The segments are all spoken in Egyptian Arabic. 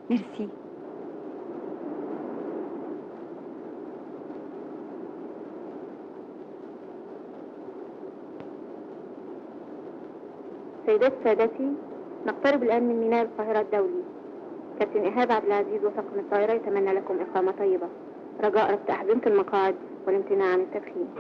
ميرسي سيداتي سادتي نقترب الآن من ميناء القاهرة الدولي كابتن إيهاب عبد العزيز وطاقم الطائرة يتمنى لكم إقامة طيبة رجاء رفع أحزمة المقاعد والامتناع عن التدخين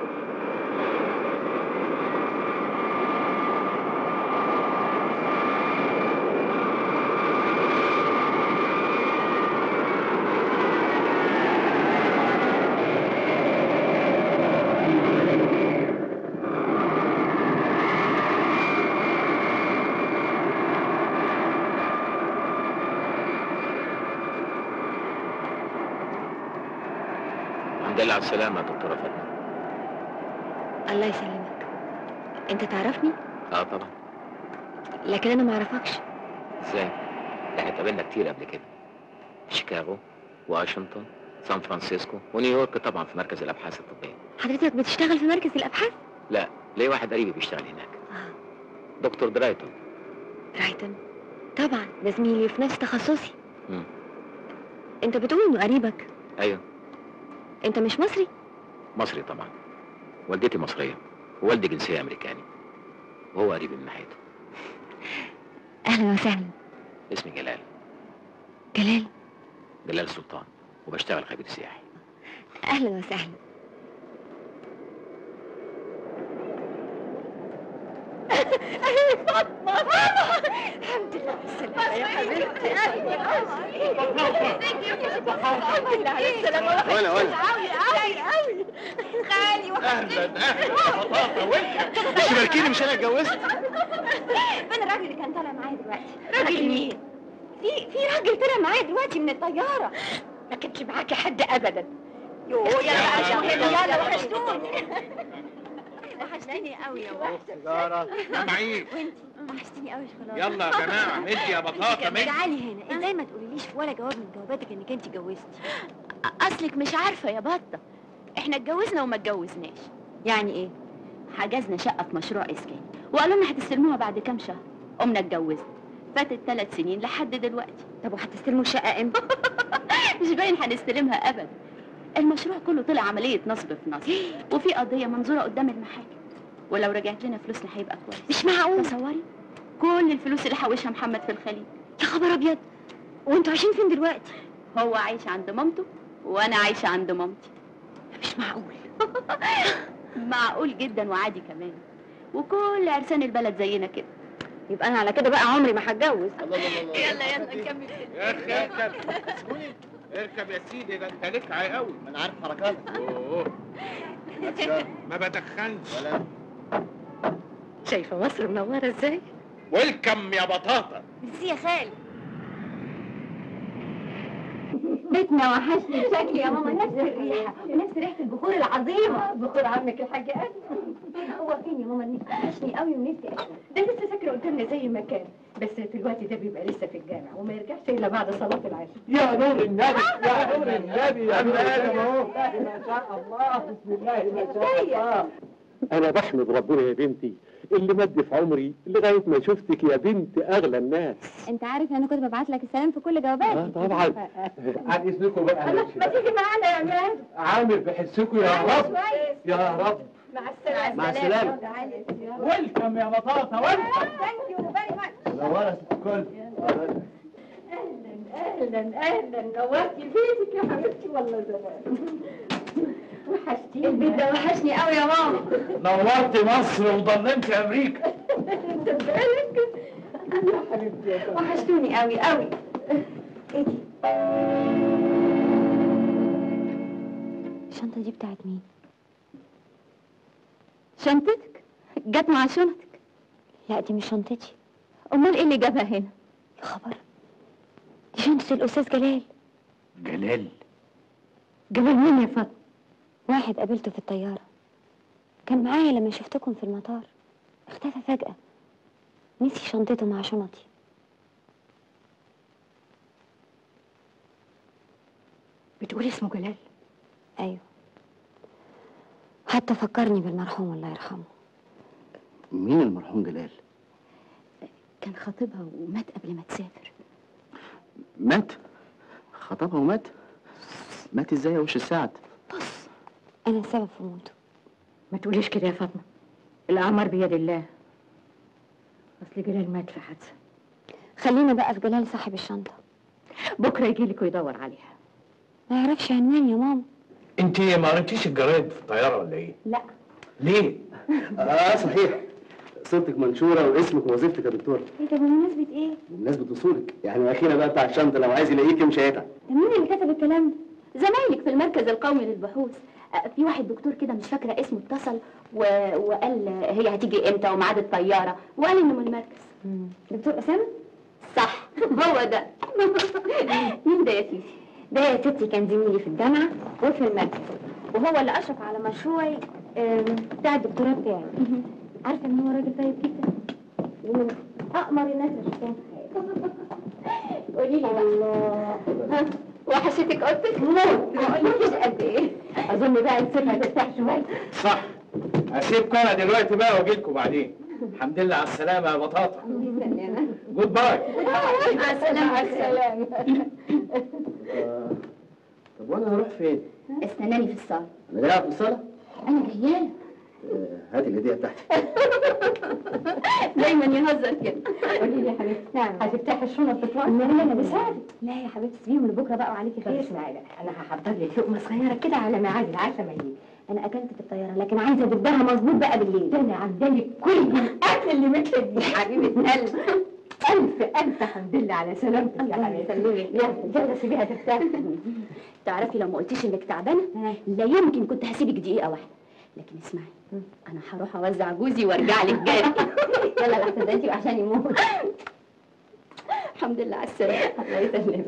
الحمد لله على السلامة يا دكتورة فاطمة الله يسلمك انت تعرفني اه طبعا لكن انا ما اعرفكش ازاي؟ ده احنا اتقابلنا كتير قبل كده في شيكاغو واشنطن سان فرانسيسكو ونيويورك طبعا في مركز الابحاث الطبية حضرتك بتشتغل في مركز الابحاث لا ليه واحد قريبي بيشتغل هناك دكتور درايتون رايتون طبعا ده زميلي في نفس تخصصي مم. انت بتقول انه قريبك ايوه انت مش مصري مصري طبعا والدتي مصرية ووالدي جنسية امريكاني وهو قريبي من ناحيته اهلا وسهلا اسمي جلال جلال جلال سلطان وبشتغل خبير سياحي اهلا وسهلا فاطمة الحمد لله بالسلامة يا حبيبتي الحمد لله على السلامة ولا- ولا. قوي قوي قوي خالي اهلا اهلا يا بطاطا ويلكم مش تباركيني مش انا اتجوزت فين الراجل اللي كان طالع معايا دلوقتي؟ راجل مين؟ في في راجل طلع معايا دلوقتي من الطيارة ما كانش معاكي حد ابدا يوه يلا يلا، عشان يلا. يلا وحشتوني وحشتني قوي يا واحد سيجارة يا معين وحشتني قوي شوكولاته يلا يا جماعة مدي يا بطاطا مدي تعالي هنا ازاي ما تقوليليش في ولا جواب من جواباتك انك انت اتجوزتي اصلك مش عارفه يا بطه احنا اتجوزنا وما اتجوزناش يعني ايه حجزنا شقه في مشروع اسكان وقالوا لنا هتستلموها بعد كام شهر قمنا اتجوزنا فاتت ثلاث سنين لحد دلوقتي طب وهتستلموا الشقه امتى مش باين هنستلمها ابدا المشروع كله طلع عمليه نصب في نصب وفي قضيه منظوره قدام المحاكم ولو رجعت لنا فلوسنا هيبقى كويس مش معقول تصوري كل الفلوس اللي حوشها محمد في الخليج يا خبر ابيض وانتوا عايشين فين دلوقتي هو عايش عند مامته وانا عايشه عند مامتي مش معقول معقول جدا وعادي كمان وكل عرسان البلد زينا كده يبقى انا على كده بقى عمري ما هتجوز الله الله الله يلا يلا نكمل يا اخي اركب اسكني اركب يا سيدي ده انت لك عي قوي ما انا عارف حركاتك اوه ما بدخنش ولا شايفه مصر منوره ازاي ويلكم يا بطاطا ميرسي يا خالي بيتنا وحشني بشكل يا ماما نفس الريحة ونفس ريحة البخور العظيمة بخور عمك الحاج قال هو فين يا ماما نفسي وحشني قوي ونفسي أشوف ده لسه ساكن قدامنا زي ما كان بس في الوقت ده بيبقى لسه في الجامع وما يرجعش الا بعد صلاه العشاء يا نور النبي يا نور النبي يا ابن ادم اهو ما شاء الله بسم الله ما شاء الله أنا بحمد ربنا يا بنتي اللي مد في عمري لغاية ما شفتك يا بنت أغلى الناس أنت عارف أنا كنت ببعت لك السلام في كل آه جواباتي طبعا عن إذنكم بقى ما تيجي معانا يا عماد عامر بحسكم يا رب يا رب مع السلامه مع السلامة ويلكم يا بطاطا ويلكم ثانك يو فيري ماتش نورت الكل اهلا اهلا نورتي بيتك يا حبيبتي والله زمان وحشتيني البيت ده وحشني قوي يا ماما نورت مصر وضلمت امريكا انت بالك يا حبيبتي يا طنط. وحشتوني قوي قوي الشنطة دي بتاعت مين؟ شنطتك جت مع شنطك لا دي مش شنطتي امال ايه اللي جابها هنا يا خبر دي شنطة الأستاذ جلال جلال جلال مين يا فاطمة؟ واحد قابلته في الطيارة كان معايا لما شفتكم في المطار اختفى فجأة نسي شنطته مع شنطي بتقولي اسمه جلال أيوه حتى فكرني بالمرحوم الله يرحمه مين المرحوم جلال؟ كان خطيبها ومات قبل ما تسافر مات خطبها ومات مات ازاي يا وش السعد بص انا السبب في موته ما تقوليش كده يا فاطمه الاعمار بيد الله اصل جلال مات في حادثه خلينا بقى في جلال صاحب الشنطه بكره يجي لك ويدور عليها ما يعرفش عنوان يا ماما انت ما قريتيش الجرايد في الطياره ولا ايه؟ لا ليه؟ اه صحيح صورتك منشوره واسمك ووظيفتك يا دكتور ايه ده بمناسبه ايه بمناسبه وصولك يعني الاخيره بقى بتاع الشنطه لو عايز يلاقيك مش هيتعب ده مين اللي كتب الكلام ده زمايلك في المركز القومي للبحوث آه، في واحد دكتور كده مش فاكره اسمه اتصل و... وقال آه، هي هتيجي امتى وميعاد الطياره وقال انه من المركز دكتور اسامه صح هو ده مين ده يا سيدي ده يا ستي كان زميلي في الجامعه وفي المركز وهو اللي اشرف على مشروعي آم، بتاع الدكتوراه بتاعي عارفه ان هو راجل طيب جدا ومن اقمر الناس اللي شفتهم في حياتي قولي لي الله ها وحشتك اوضتك موت ما اقولكيش قد ايه اظن بقى نسيبها ترتاح شويه صح هسيبكم انا دلوقتي بقى واجي لكم بعدين الحمد لله على السلامه يا بطاطا جود باي مع السلامه مع السلامه طب وانا هروح فين؟ استناني في الصاله انا جاي في الصاله؟ انا جايه آه، هاتي الهديه بتاعتي دايما يهزر كده قولي لي يا حبيبتي نعم. هتفتحي الشنط بتوعك لا لا انا بساعدك لا يا حبيبتي سيبيهم لبكره بقى وعليكي طب خير اسمعي بقى انا هحضر لك لقمه صغيره كده على ميعاد العشاء ما يجي انا اكلت في الطياره لكن عايزه ادبها مظبوط بقى بالليل ده انا عامله لك كل الاكل اللي مثلك دي حبيبه قلبي الف الف حمد لله على سلامتك يا الله حبيبتي يسلمك. يلا يلا سيبيها ترتاح تعرفي لو ما قلتيش انك تعبانه ها. لا يمكن كنت هسيبك دقيقه واحده لكن اسمعي انا هروح اوزع جوزي وارجع لك جاري يلا لحسن ده انتي وعشان يموت الحمد لله على السلامه الله يسلمك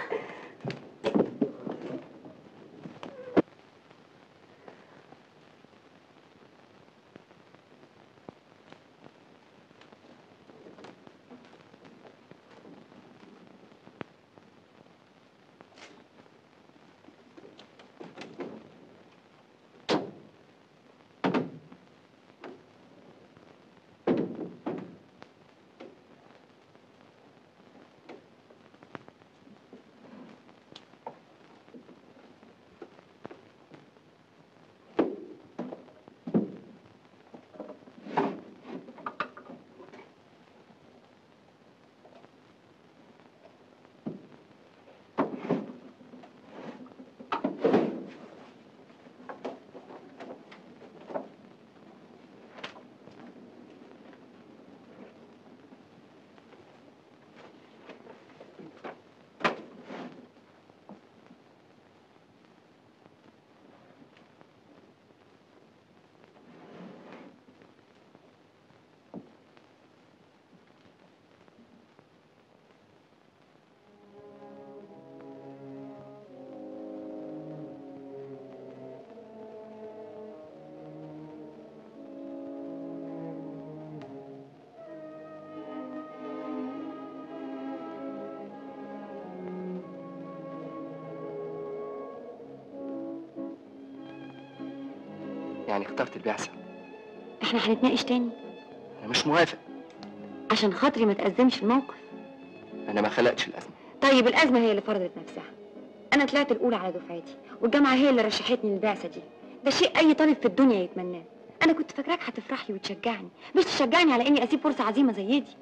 يعني اخترت البعثه احنا هنتناقش تاني انا مش موافق عشان خاطري ما تأزمش الموقف انا ما خلقتش الازمه طيب الأزمة هي اللي فرضت نفسها أنا طلعت الأولى على دفعتي والجامعة هي اللي رشحتني للبعثة دي ده شيء أي طالب في الدنيا يتمناه أنا كنت فاكراك هتفرحي وتشجعني مش تشجعني على إني أسيب فرصة عظيمة زي دي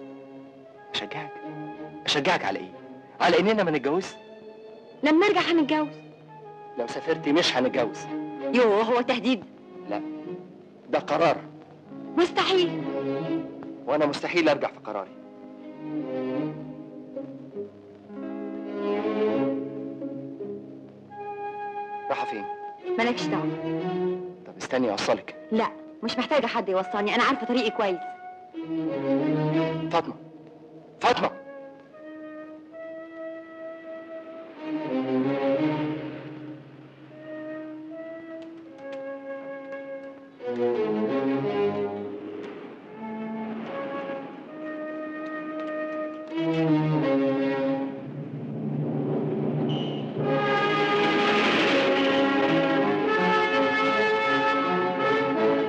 اشجعك اشجعك على ايه على اننا ما نتجوز لما أرجع هنتجوز لو سافرتي مش هنتجوز يوه هو تهديد لا ده قرار مستحيل وانا مستحيل ارجع في قراري رايحه فين مالكش دعوة طب استني اوصلك لا مش محتاجة حد يوصلني أنا عارفة طريقي كويس فاطمه فاطمه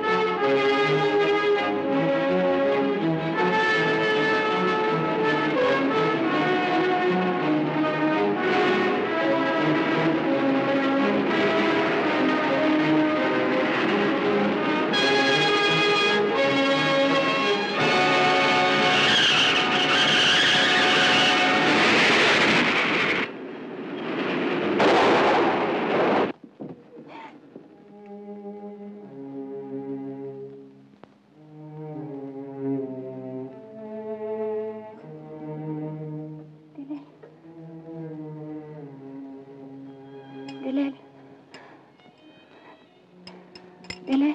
Thank جلال جلال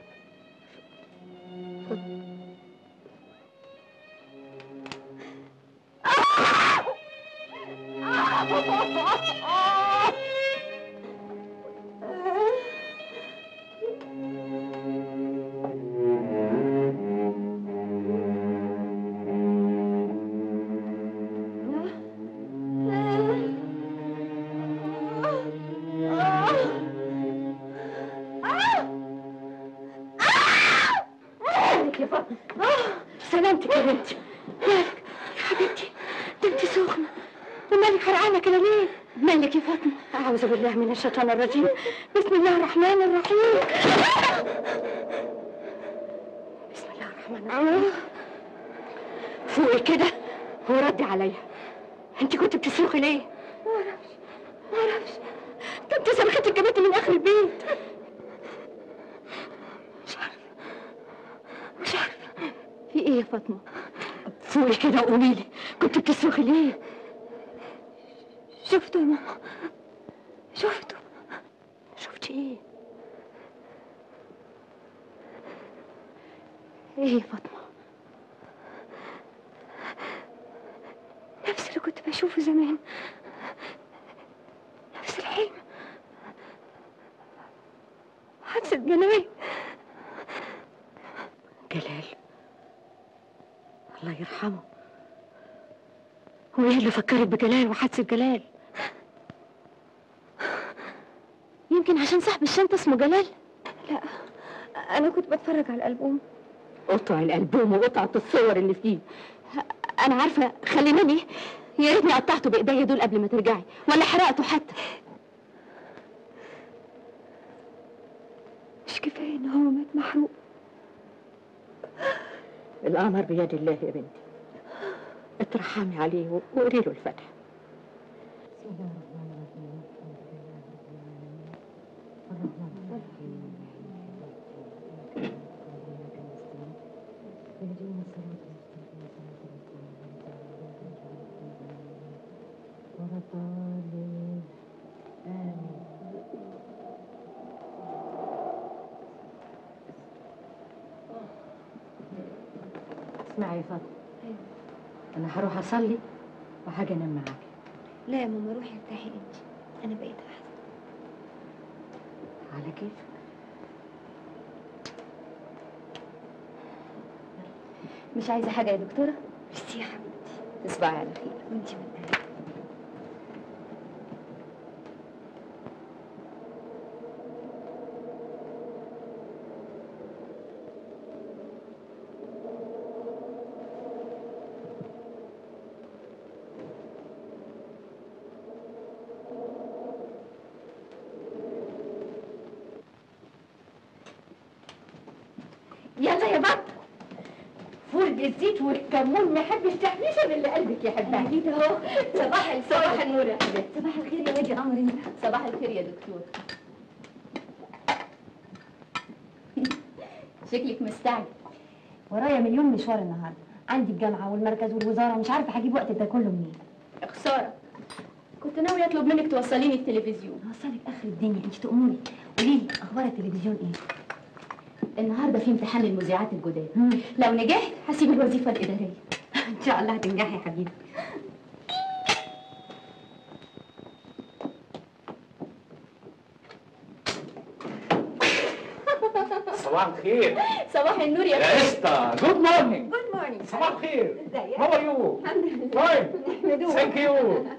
مالك يا فاطمة آه، سلامتك يا بنتي مالك يا حبيبتي ده انت سخنة ومالك حرقانة كده ليه؟ مالك يا فاطمة؟ أعوذ بالله من الشيطان الرجيم بسم الله الرحمن الرحيم بسم الله الرحمن الرحيم فوقي كده وردي عليا انت كنت بتصرخي ليه؟ ما اعرفش ما اعرفش ده انت صرختك جابت من اخر البيت مش عارفه مش عارفه في ايه يا فاطمه؟ فوقي كده وقولي لي كنت بتصرخي ليه؟ شفته يا ماما شفته شفتي ايه؟ ايه يا فاطمه؟ نفس اللي كنت بشوفه زمان نفس الحلم حادثة جلال جلال الله يرحمه هو ايه اللي فكرك بجلال وحادثة جلال؟ يمكن عشان صاحب الشنطة اسمه جلال؟ لا أنا كنت بتفرج على الألبوم قطع الألبوم وقطعة الصور اللي فيه أنا عارفة خليني يا ريتني قطعته بإيديا دول قبل ما ترجعي ولا حرقته حتى مش كفاية إن هو مات محروق الأمر بيد الله يا بنتي اترحمي عليه وقولي له الفتح اسمعي يا فاطمة أنا هروح أصلي وهاجي أنام معاكي لا يا ماما روحي ارتاحي انت انا بقيت احسن على كيفك مش عايزه حاجه يا دكتوره ميرسي يا حبيبتي تصبحي على خير وانت من اهلي يلا يا بط فرد الزيت والكمون ما يحبش تحميشة من اللي قلبك يحبها جيت اهو صباح صباح النور يا حبيبتي صباح الخير يا وادي قمر انت صباح الخير يا دكتور شكلك مستعجل ورايا مليون مشوار النهارده عندي الجامعه والمركز والوزاره مش عارفه هجيب وقت ده كله منين خسارة كنت ناوية أطلب منك توصليني التلفزيون هوصلك اخر الدنيا انت تأمري قولي لي اخبار التلفزيون ايه النهاردة في امتحان للمذيعات الجداد مم. لو نجحت هسيب الوظيفة الإدارية ان شاء الله هتنجحي يا حبيبي صباح الخير صباح النور يا يا استا جود مورنينج جود مورنينج صباح الخير ازيك هاو ار يو الحمد لله فاين نحمدوه ثانك يو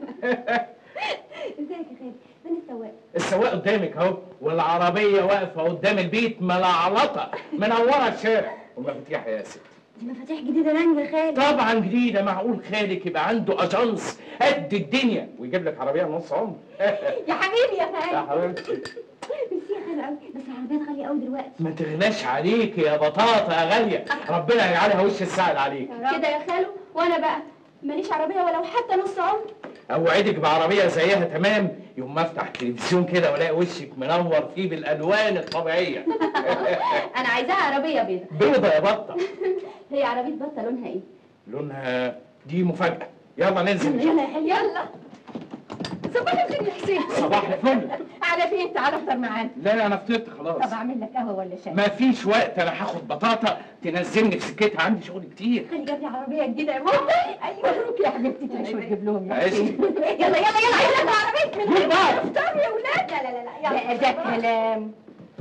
ازيك يا خالد من السواق السواق قدامك اهو والعربيه واقفه قدام البيت ملعلطه منوره الشارع والمفاتيح يا ست دي مفاتيح جديده لاني يا خالد طبعا جديده معقول خالك يبقى عنده اجانس قد الدنيا ويجيب لك عربيه نص عمر يا حبيبي يا خالد يا حبيبتي ميرسي يا خالد قوي بس العربيات غاليه قوي دلوقتي ما تغناش عليك يا بطاطا يا غاليه ربنا يجعلها وش السعد عليك كده يا خالو وأنا بقى ماليش عربية ولو حتى نص عمر اوعدك بعربيه زيها تمام يوم ما افتح التلفزيون كده والاقي وشك منور فيه بالالوان الطبيعيه أنا عايزاها عربية بيضة بيضه يا بطه هي عربية بطة لونها إيه؟ لونها دي مفاجاه يلا ننزل يلا يا حلو يلا صباح الخير يا حسين صباح الفل على فين تعال افطر معانا لا لا انا فطرت خلاص طب اعمل لك قهوه ولا شاي ما فيش وقت انا هاخد بطاطا تنزلني في سكتها عندي شغل كتير خلي جاب لي عربيه جديده يا ماما ايوه مبروك يا حبيبتي تعيش وتجيب لهم يا عشتي. حسين يلا يلا يلا يلا العربيه من دول بقى. افطروا يا ولاد لا لا لا لا يلا ده كلام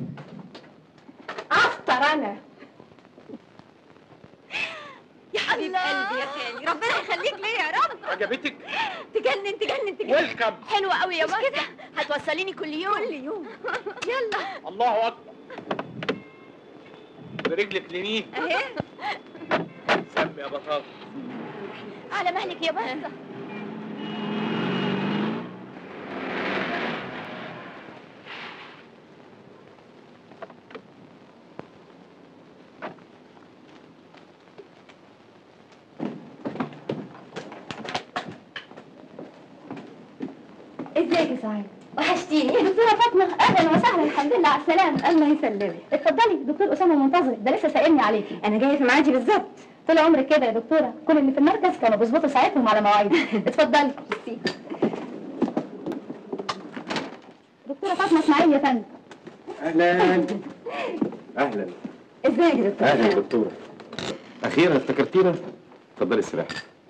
افطر انا يا حبيب قلبي يا خالي ربنا يخليك ليا يا رب عجبتك تجنن تجنن تجنن ويلكم حلوة قوي يا ماما هتوصليني كل يوم كل يوم يلا الله اكبر برجلك اليمين اهي سمي يا بطاطا على مهلك يا بطة ازيك يا سعاد وحشتيني يا دكتوره فاطمه اهلا وسهلا الحمد لله على السلامه الله يسلمك اتفضلي دكتور اسامه منتظر ده لسه سائلني عليكي انا جايه في ميعادي بالظبط طول عمرك كده يا دكتوره كل اللي في المركز كانوا بيظبطوا ساعتهم على مواعيد اتفضلي ميرسي. دكتوره فاطمه اسماعيل يا فندم اهلا اهلا ازيك يا دكتوره اهلا دكتوره اخيرا افتكرتينا اتفضلي استريحي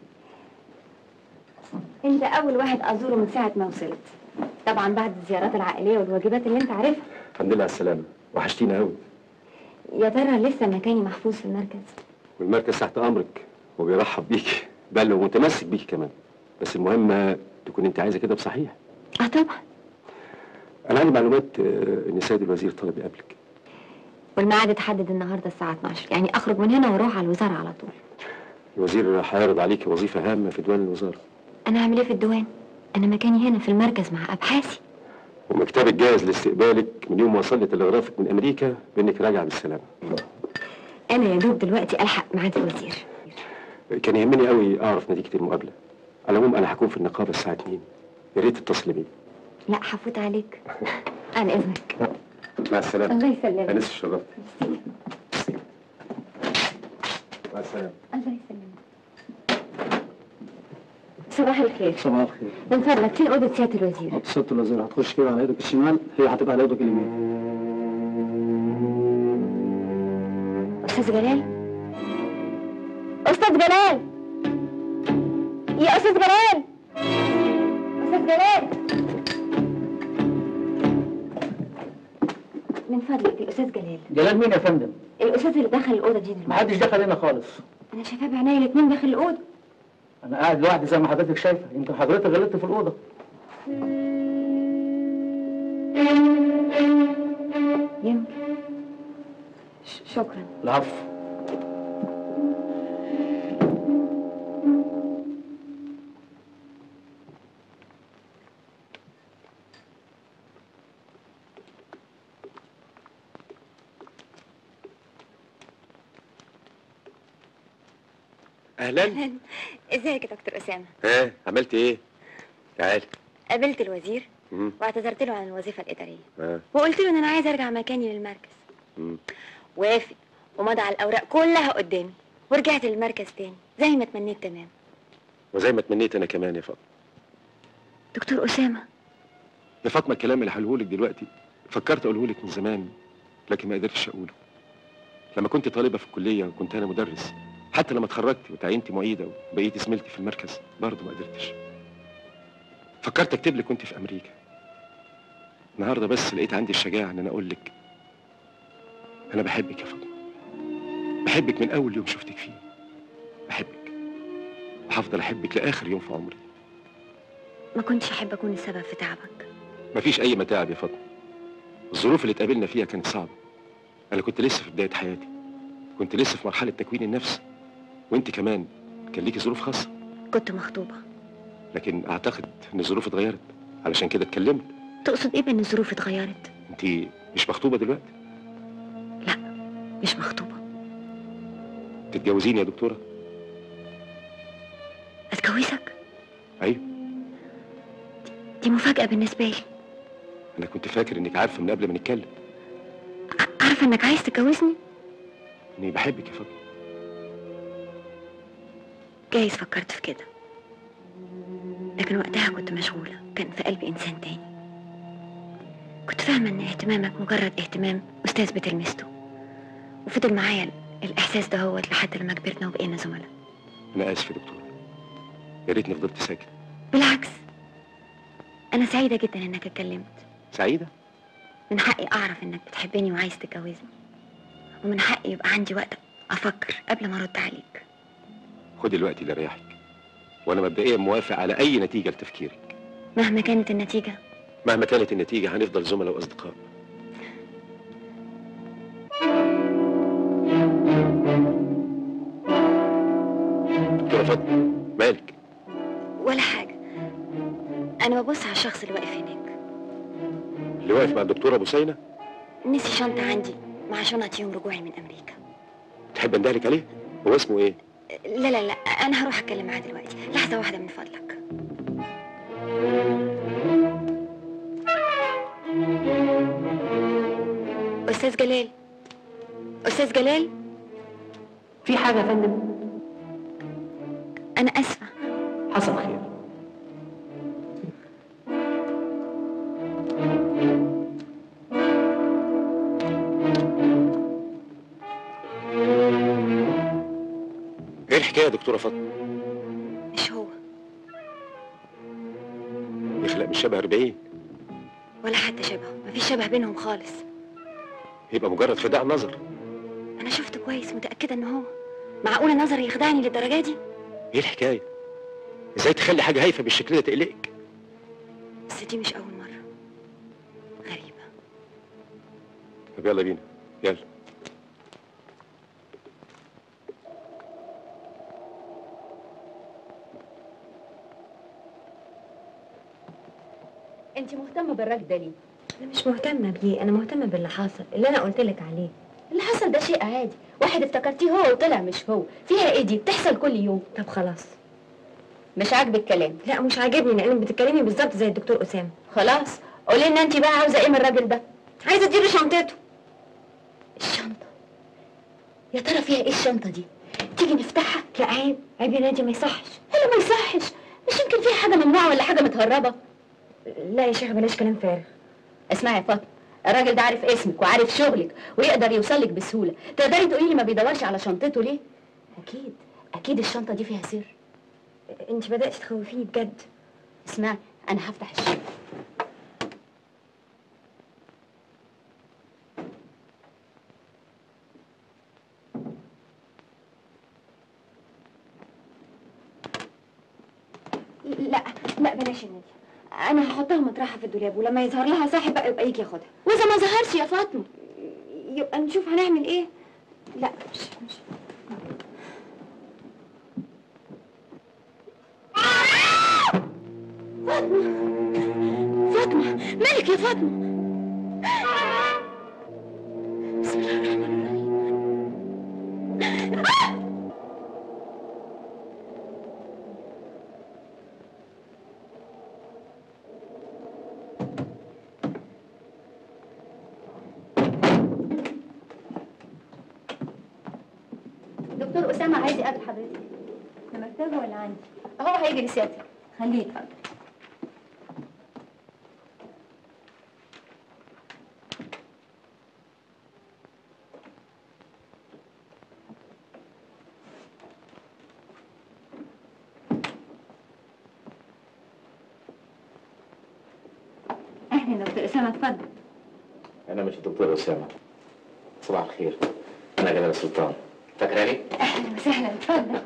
انت اول واحد ازوره من ساعة ما وصلت طبعا بعد الزيارات العائلية والواجبات اللي انت عارفها الحمد لله على السلامه وحشتينا قوي يا ترى لسه مكاني محفوظ في المركز والمركز تحت امرك وبيرحب بيكي بل ومتمسك بيكي كمان بس المهم تكون انت عايزه كده بصحيح اه طبعا انا عندي معلومات آه، ان سيد الوزير طلب يقابلك والميعاد اتحدد النهارده الساعة 12 يعني اخرج من هنا واروح على الوزارة على طول الوزير هيعرض عليكي وظيفه هامه في ديوان الوزاره انا هعمل ايه في الديوان انا مكاني هنا في المركز مع ابحاثي ومكتبك جاهز لاستقبالك من يوم ما وصل تلغرافك من امريكا بانك راجعه بالسلامه انا يا دوب دلوقتي الحق ميعاد الوزير كان يهمني قوي اعرف نتيجه المقابله على العموم انا هكون في النقابه الساعه 2 يا ريت تتصلي بيا لا هفوت عليك عن اذنك مع السلامه الله يسلمك انا لسه شرفت مع السلامه الله يسلمك صباح الخير صباح الخير من فضلك فين اوضه سياده الوزير سيادة الوزير هتخش كده على ايدك الشمال هي هتبقى على ايدك اليمين استاذ جلال استاذ جلال يا استاذ جلال استاذ جلال من فضلك الاستاذ جلال جلال مين يا فندم؟ الاستاذ اللي دخل الاوضه دي دلوقتي محدش دخل هنا خالص انا شايفاه بعينيا الاثنين داخل الاوضه انا قاعد لوحدي زي ما حضرتك شايفه يمكن حضرتك غلطت في الاوضه يمكن ش- شكرا العفو اهلا ازيك يا دكتور اسامه ها عملت ايه تعال قابلت الوزير مم. واعتذرت له عن الوظيفه الاداريه ها وقلت له ان انا عايز ارجع مكاني للمركز مم. وافق ومضى على الاوراق كلها قدامي ورجعت للمركز تاني زي ما تمنيت تمام وزي ما تمنيت انا كمان يا فاطمه دكتور اسامه يا فاطمه الكلام اللي هقوله لك دلوقتي فكرت اقوله لك من زمان لكن ما قدرتش اقوله لما كنت طالبه في الكليه وكنت انا مدرس حتى لما اتخرجت وتعينت معيده وبقيت زميلتي في المركز برضه ما قدرتش فكرت اكتب لك وانت في امريكا النهارده بس لقيت عندي الشجاعه ان انا اقول لك انا بحبك يا فاطمه بحبك من اول يوم شفتك فيه بحبك وهفضل احبك لاخر يوم في عمري ما كنتش احب اكون السبب في تعبك مفيش أي متاعب يا فاطمة الظروف اللي اتقابلنا فيها كانت صعبة أنا كنت لسه في بداية حياتي كنت لسه في مرحلة تكوين النفس وأنت كمان كان ليكي ظروف خاصة كنت مخطوبه لكن أعتقد إن الظروف اتغيرت علشان كده اتكلمت تقصد ايه بان الظروف اتغيرت أنت مش مخطوبة دلوقتي مش مخطوبه تتجوزيني يا دكتورة اتجوزك أيوة دي مفاجاه بالنسبه لي أنا كنت فاكر إنك عارفة من قبل ما نتكلم ع- عارفه انك عايز تتجوزني إني بحبك يا فاطمة جايز فكرت في كده لكن وقتها كنت مشغوله كان سكن في قلب إنسان تاني كنت فاهمة إن اهتمامك مجرد اهتمام أستاذ بتلمسته وفضل معايا ال- الإحساس ده هو لحد لما كبرنا وبقينا زملاء انا اسف يا دكتور يا ريتني فضلت ساكت بالعكس أنا سعيدة جدا إنك اتكلمت سعيده من حقي أعرف إنك بتحبني وعايز تتجوزني ومن حقي يبقى عندي وقت أفكر قبل ما أرد عليك خدي الوقت اللي يريحك وانا مبدئيا موافق على اي نتيجه لتفكيرك مهما كانت النتيجة مهما كانت النتيجه هنفضل زملاء واصدقاء دكتوره فاطمه مالك ولا حاجة أنا ببص على الشخص اللي واقف هناك اللي واقف مع الدكتوره بوسينه نسي شنطة عندي مع شنط يوم رجوعي من أمريكا تحب اندهلك عليه هو اسمه ايه لا لا لا أنا هروح أتكلم معاه دلوقتي لحظة واحدة من فضلك أستاذ جلال أستاذ جلال في حاجة يا فندم أنا آسفة حصل خير ايه الحكايه يا دكتوره فاطمه مش هو يخلق مش شبه 40 ولا حتى شبهه مفيش شبه بينهم خالص يبقى مجرد خداع نظر أنا شفته كويس متأكدة إن هو معقولة نظري يخدعني للدرجة دي ايه الحكايه ازاي تخلي حاجه هايفه بالشكل ده تقلقك بس دي مش أول مرة غريبة طب يلا بينا يلا انت مهتمه بالراجل ده ليه أنا مش مهتمة بيه أنا مهتمة باللي حاصل اللي أنا قلت لك عليه اللي حصل ده شيء عادي واحد افتكرتيه هو وطلع مش هو فيها ايه دي بتحصل كل يوم طب خلاص مش عاجبك الكلام لا مش عاجبني لأنك بتتكلمي بالظبط زي الدكتور أسامة خلاص قولي لنا انت بقى عاوزه ايه من الراجل ده عايزة تجيبي شنطته الشنطه يا ترى فيها ايه الشنطه دي تيجي نفتحها لا عيب عيب يا نادي ما يصحش هلا ما يصحش مش يمكن فيها حاجه ممنوعه ولا حاجه متهربه لا يا شيخ بلاش كلام فارغ اسمعي يا فاطمه الراجل ده عارف اسمك وعارف شغلك ويقدر يوصلك بسهوله تقدري تقولي لي ما بيدورش على شنطته ليه اكيد اكيد الشنطه دي فيها سر انت بدأتي تخوفيني بجد اسمعي انا هفتح الشنطه لا لا بلاش يا نادي انا هحطها مطرحها في الدولاب ولما يظهر لها صاحب بقى يبقى يجي ياخدها واذا ما ظهرش يا فاطمه يبقى نشوف هنعمل ايه لا مش مش فاطمه مالك يا فاطمه بسم الله الرحمن الرحيم دكتور اسامه عايز يقابل حضرتك في مكتبه ولا عندي هو هيجي لسيادتك خليه يتفضل اهلا دكتور اسامه اتفضل انا مش الدكتور اسامه صباح الخير انا جلال سلطان فاكراني اهلا وسهلا اتفضل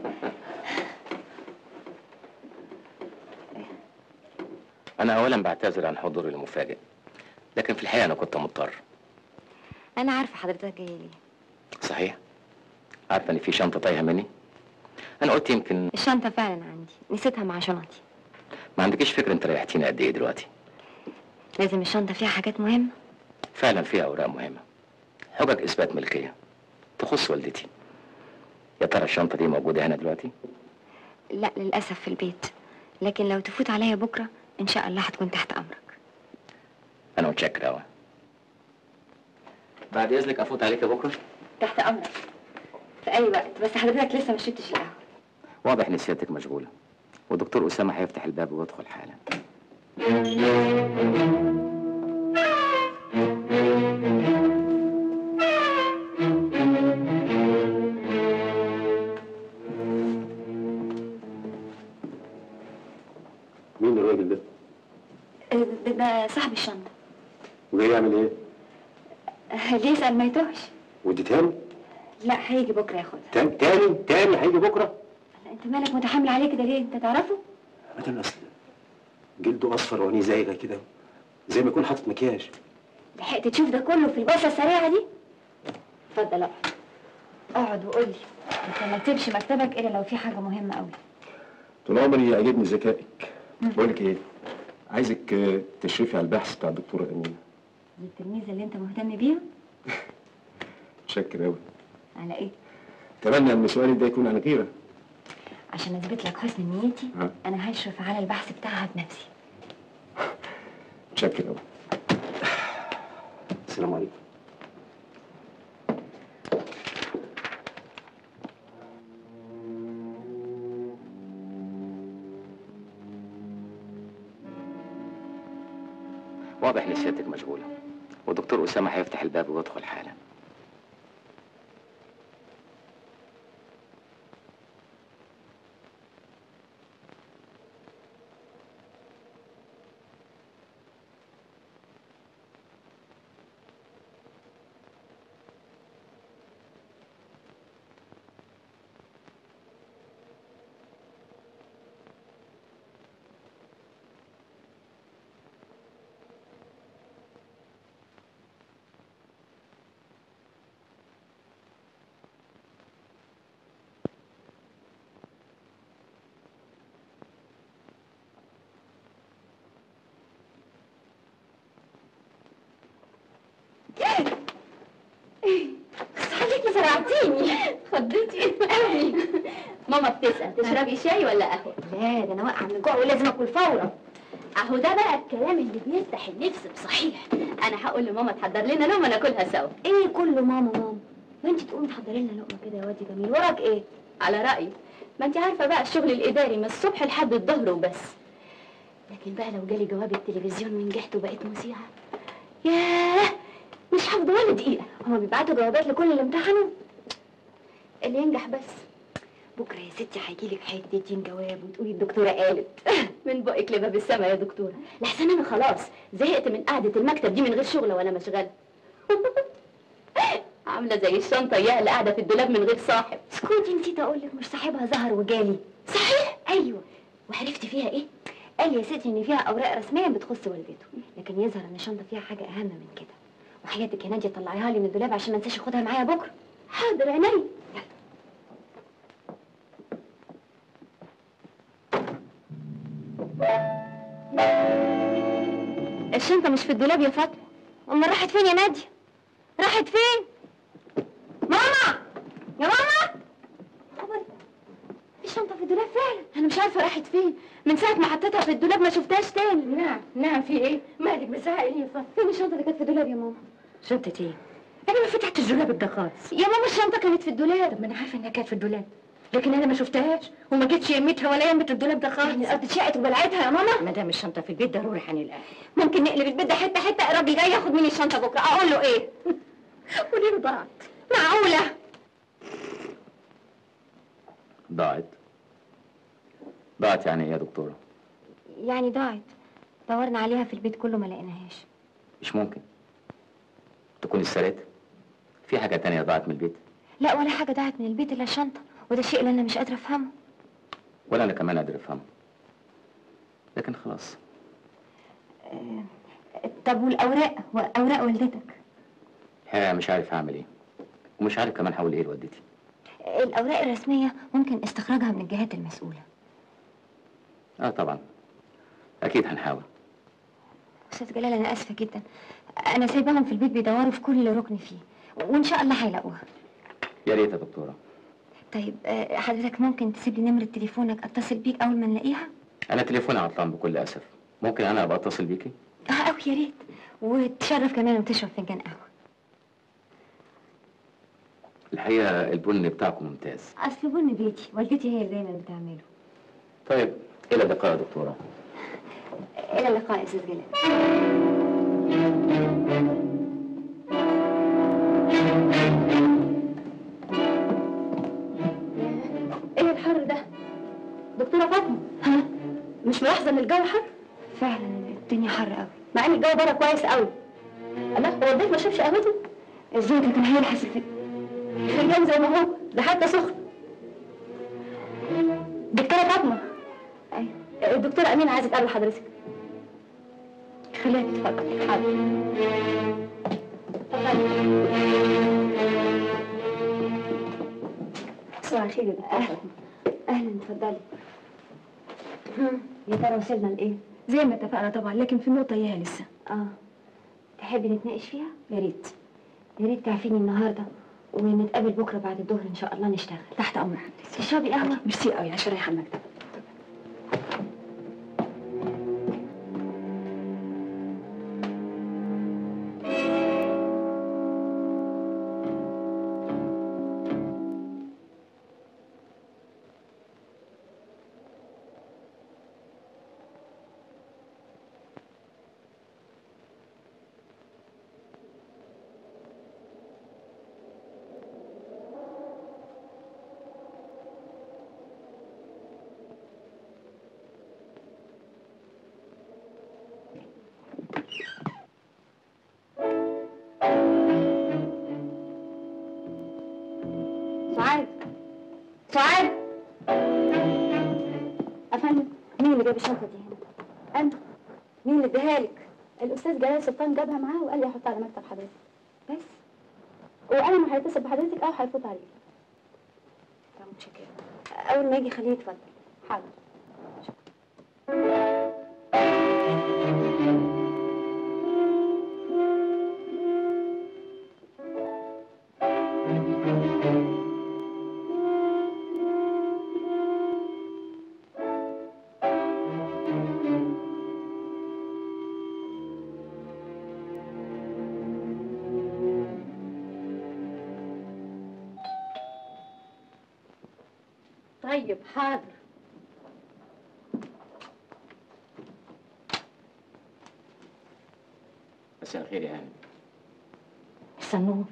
انا اولا بعتذر عن حضوري المفاجئ لكن في الحقيقه انا كنت مضطر انا عارفه حضرتك جايه ليه صحيح عارفه ان في شنطه تايهه مني انا قلت يمكن الشنطه فعلا عندي نسيتها مع شنطي ما عندكيش فكره انت ريحتيني قد ايه دلوقتي لازم الشنطه فيها حاجات مهمه فعلا فيها اوراق مهمه حجج اثبات ملكيه تخص والدتي يا ترى الشنطه دي موجوده هنا دلوقتي لا للاسف في البيت لكن لو تفوت عليا بكره ان شاء الله هتكون تحت امرك انا متشكر قوي بعد اذنك افوت عليك بكره تحت امرك في اي وقت بس حضرتك لسه ما شربتش القهوه واضح ان سيادتك مشغوله ودكتور اسامه هيفتح الباب ويدخل حالا مين الراجل ده؟ ده, ده صاحب الشنطة وجاي يعمل ايه؟ ليه يسأل ما يتوهش ودي تاني؟ لا هيجي بكرة ياخدها تاني تاني تاني هيجي بكره؟ لا، انت مالك متحمل عليه كده ليه انت تعرفه ابدا اصل جلده اصفر وعينيه زايغه كده زي ما يكون حاطط مكياج لحقت تشوف ده كله في البصة السريعة دي اتفضل اقعد اقعد وقول لي انت ما تسيبش مكتبك الا لو في حاجة مهمة قوي طول عمري يعجبني ذكائك بقول لك ايه عايزك آه، تشرفي على البحث بتاع الدكتوره امينه دي التلميذة اللي انت مهتم بيها متشكر قوي على ايه اتمنى ان سؤالي ده يكون عن غيره عشان اثبت لك حسن نيتي ها؟ انا هشرف على البحث بتاعها بنفسي متشكر قوي السلام عليكم واضح ان سيادتك مشغوله والدكتور اسامه هيفتح الباب ويدخل حالا خليكي فرعتيني خضتي قوي ماما بتسأل تشربي شاي ولا قهوة؟ لا ده انا واقعة من الجوع ولازم اكل فورا اهو ده بقى الكلام اللي بيفتح النفس بصحيح انا هقول لماما تحضر لنا لقمه ناكلها سوا ايه كله ماما ماما ما انت تقومي تحضري لنا لقمه كده يا وادي جميل وراك ايه على رأيي ما انت عارفه بقى الشغل الاداري من الصبح لحد الظهر وبس لكن بقى لو جالي جواب التلفزيون ونجحت وبقيت مذيعه ياه مش هفضل ولا دقيقه هما بيبعتوا جوابات لكل اللي امتحنوا اللي ينجح بس بكره يا ستي هيجيلك حتتين جواب وتقولي الدكتوره قالت من بقك لباب السما يا دكتوره لحسن انا خلاص زهقت من قعده المكتب دي من غير شغل وانا مشغله عامله زي الشنطه يا اللي قاعده في الدولاب من غير صاحب اسكتي نسيت اقول لك مش صاحبها ظهر وجالي صحيح ايوه وعرفتي فيها ايه قال لي يا ستي ان فيها اوراق رسميه بتخص والدته لكن يظهر ان الشنطه فيها حاجه اهم من كده وحياتك يا ناديه طلعيها لي من الدولاب عشان ما انساش اخدها معايا بكره حاضر عيني الشنطه مش في الدولاب يا فاطمه امال راحت فين يا ناديه راحت فين ماما يا ماما خبر الشنطه في الدولاب فعلا انا مش عارفه راحت فين من ساعه ما حطيتها في الدولاب ما شفتهاش تاني نعم نعم في ايه مالك بتزعقي ليه يا فاطمه فين الشنطه اللي كانت في الدولاب يا ماما شنطه ايه انا ما فتحتش الدولاب ده خالص يا ماما الشنطه كانت في الدولاب ما انا عارفه انها كانت في الدولاب لكن انا ما شفتهاش وما جيتش يمتها ولا يمت الدولاب ده خالص يعني الارض اتشقت وبلعتها يا ماما ما دام الشنطه في البيت ضروري هنلاقيها ممكن نقلب البيت ده حته حته الراجل جاي ياخد مني الشنطه بكره اقول له ايه وليه ضاعت معقوله ضاعت ضاعت يعني ايه يا دكتوره يعني ضاعت دورنا عليها في البيت كله ما لقيناهاش مش ممكن تكون اتسرقت في حاجه تانية ضاعت من البيت لا ولا حاجه ضاعت من البيت الا الشنطه وده الشيء اللي انا مش قادره افهمه ولا انا كمان قادر افهمه لكن خلاص طب والاوراق واوراق والدتك الحقيقه مش عارف اعمل ايه ومش عارف كمان هقول ايه لوالدتي الاوراق الرسميه ممكن استخراجها من الجهات المسؤوله اه طبعا اكيد هنحاول استاذ جلال انا اسفه جدا انا سايباهم في البيت بيدوروا في كل ركن فيه وان شاء الله هيلاقوها يا ريت يا دكتوره طيب آه، حضرتك ممكن تسيب لي نمره تليفونك اتصل بيك اول ما نلاقيها انا تليفوني عطلان بكل اسف ممكن انا ابقى اتصل بيكي اه قوي يا ريت وتشرف كمان وتشرب فنجان قهوه الحقيقه البن بتاعكم ممتاز اصل بن بيتي والدتي هي اللي دايما بتعمله طيب الى اللقاء يا دكتوره الى اللقاء يا استاذ جلال ايه الحر ده دكتوره فاطمه ها مش ملاحظه ان الجو حر فعلا الدنيا حر قوي مع ان الجو بره كويس قوي الله هو الضيف ما شربش قهوته ازاي ده كان هيلحس الفكرة خليان زي ما هو ده حتى سخن دكتوره فاطمه ايوه الدكتوره امين عايزه تقابل حضرتك خليها تتفضل حاضر صباح الخير يا دكتورة فاطمة اهلا اتفضلي هم، يا ترى وصلنا لايه؟ زي ما اتفقنا طبعا لكن في نقطة اياها لسه اه تحبي نتناقش فيها؟ يا ريت يا ريت تعرفيني النهارده ونتقابل بكره بعد الظهر ان شاء الله نشتغل تحت امر حضرتك تشربي قهوه؟ ميرسي قوي عشان رايحة المكتب سعاد سعاد افندم مين اللي جاب الشنطه دي هنا؟ انا مين اللي اداها لك؟ الاستاذ جلال سلطان جابها معاه وقال لي احطها على مكتب حضرتك بس وانا ما هيتصل بحضرتك او هيفوت عليك طب متشكره اول ما يجي خليه يتفضل حاضر طيب حاضر مساء الخير يا هاني الصنور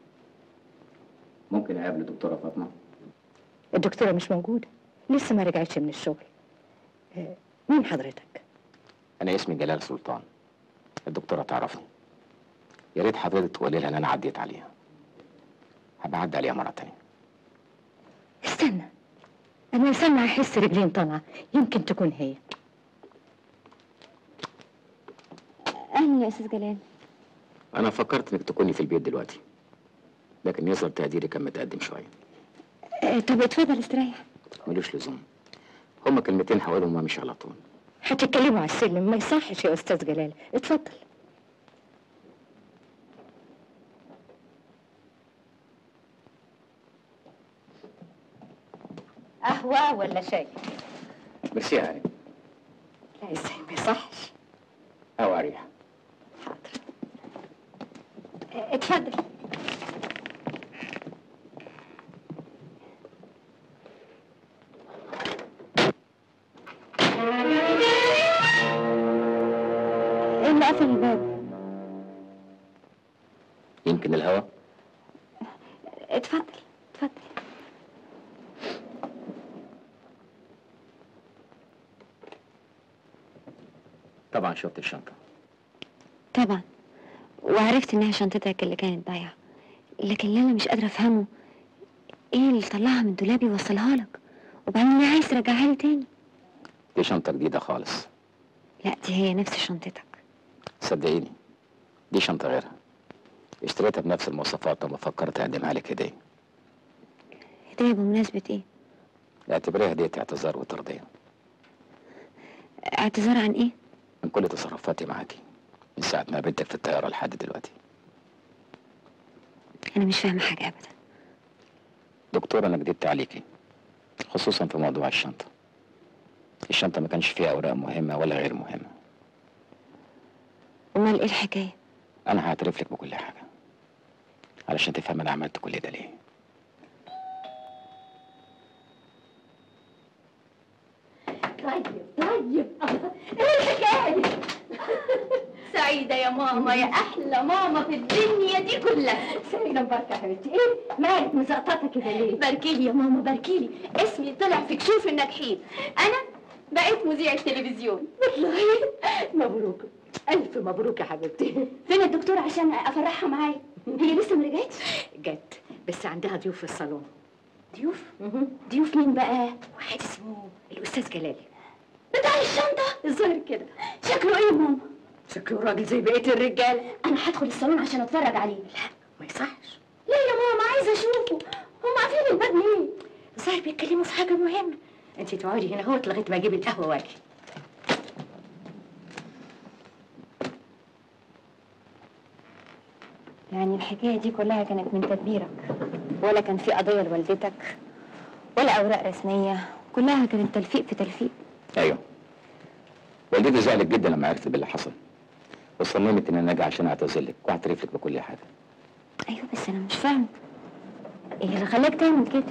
ممكن اقابل الدكتوره فاطمه الدكتورة مش موجودة لسه ما رجعتش من الشغل آه، مين حضرتك؟ انا اسمي جلال سلطان الدكتوره تعرفني يا ريت حضرتك تقولي لها ان انا عديت عليها هبقى اعدي عليها مره تانية استنى أنا استنى أحس رجلين طالعة يمكن تكون هي اهلا يا استاذ جلال انا فكرت انك تكوني في البيت دلوقتي لكن يظهر تقديري كان متقدم شويه آه، طب اتفضل استريح ملوش لزوم هما كلمتين هقولهم وامشي على طول هتتكلموا على السلم ما يصحش يا أستاذ جلال اتفضل قهوة ولا شاي؟ ميرسي يا هاني لا ازاي ما يصحش او اريح حاضر آه، اتفضل ايه اللي قفل الباب؟ يمكن الهوا اتفضل اتفضل طبعا شفت الشنطه طبعا وعرفت انها شنطتك اللي كانت ضايعه لكن اللي انا مش قادره افهمه ايه اللي طلعها من دولابي ووصلها لك وبعدين ليه عايز ترجعها لي تاني دي شنطه جديده خالص لا دي هي نفس شنطتك صدقيني دي شنطه غيرها اشتريتها بنفس المواصفات لما فكرت اقدمها لك هديه هديه بمناسبه ايه اعتبريها هديه اعتذار وترضيه اعتذار عن ايه من كل تصرفاتي معاكي من ساعه ما قابلتك في الطياره لحد دلوقتي انا مش فاهمه حاجه ابدا دكتور انا كدبت عليكي خصوصا في موضوع الشنطه الشنطه ما كانش فيها اوراق مهمه ولا غير مهمه امال ايه الحكايه انا هعترف لك بكل حاجه علشان تفهم انا عملت كل ده ليه طيب طيب ايه الحكايه دي سعيدة يا ماما يا أحلى ماما في الدنيا دي كلها سعيدة مباركة يا حبيبتي ايه مالك مسقططة كده ليه؟ باركيلي يا ماما باركيلي اسمي طلع في كشوف الناجحين أنا بقيت مذيع التلفزيون والله مبروك ألف مبروك يا حبيبتي فين الدكتور عشان أفرحها معايا هي لسه ما رجعتش جت بس عندها ضيوف في الصالون ضيوف ضيوف مين بقى واحد اسمه الأستاذ جلال بتاع الشنطة الظاهر كده شكله ايه يا ماما شكله راجل زي بقية الرجال أنا هدخل الصالون عشان أتفرج عليه ما يصحش ليه يا ماما عايزة أشوفه هم قافلين الباب ليه الظاهر بيتكلموا في حاجة مهمة انت تقعدي هنا اهوت لغاية ما اجيب القهوة واجي يعني الحكاية دي كلها كانت من تدبيرك ولا كان في قضية لوالدتك ولا أوراق رسمية كلها كانت تلفيق في تلفيق ايوه والدتي زعلت جدا لما عرفت باللي حصل وصممت ان انا اجي عشان اعتذر لك واعترف لك بكل حاجه أيوة بس أنا مش فاهمة إيه اللي خلاك تعمل كده؟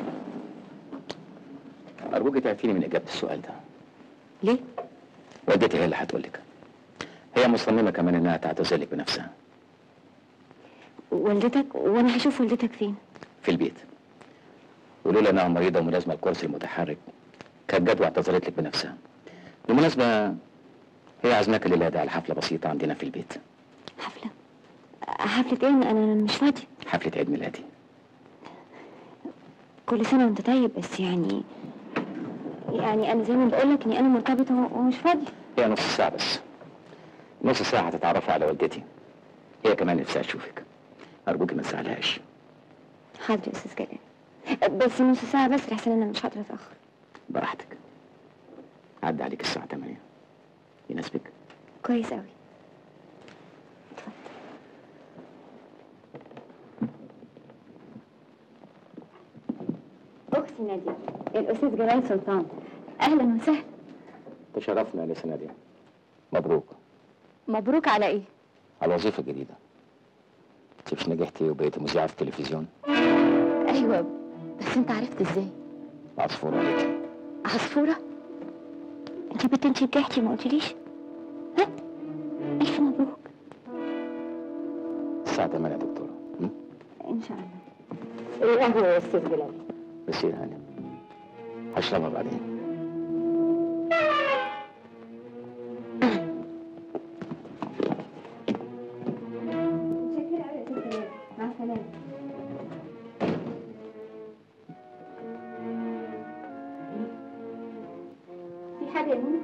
ارجوك تعفيني من اجابه السؤال ده ليه؟ والدتي هي اللي هتقول لك هي مصممه كمان انها تعتذر لك بنفسها والدتك وأنا هشوف والدتك فين؟ في البيت ولولا انها مريضه وملازمه الكرسي المتحرك كانت جت واعتذرت لك بنفسها بالمناسبه هي عزماك الليله دي على حفله بسيطه عندنا في البيت حفلة حفلة إيه؟ أنا أنا مش فاضية حفله عيد ميلادي كل سنة وأنت طيب بس يعني يعني أنا زي ما بقولك إني أنا مرتبطة و- ومش فاضية هي نص ساعه بس نص ساعه هتتعرفي على والدتي هي كمان نفسها تشوفك ارجوك ما تزعلهاش حاضر يا أستاذ جلال بس نص ساعة بس لحسن أنا مش هقدر أتأخر براحتك عدى عليك الساعه 8 يناسبك كويس أوي أختي نادية الأستاذ جلال سلطان أهلا وسهلا تشرفنا يا سنة دي مبروك مبروك على إيه؟ على الوظيفة الجديدة انت مش نجحتي وبقيتي مذيعة في التلفزيون أيوة بس أنت عرفت إزاي؟ عصفورة عليك عصفورة؟ أنت بنت أنت نجحتي ما قلتليش؟ ها؟ ألف مبروك الساعة 8 يا دكتورة م? إن شاء الله القهوة يا أستاذ جلال بس يا هاني هشربها بعدين متشكرة أوي يا أستاذ جلال مع السلامة في حاجة يا ماما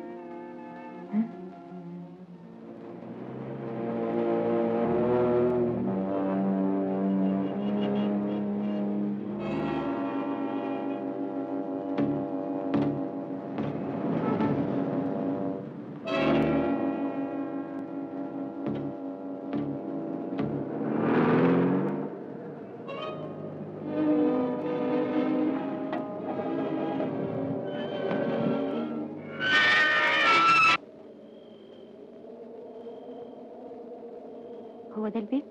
هو ده البيت؟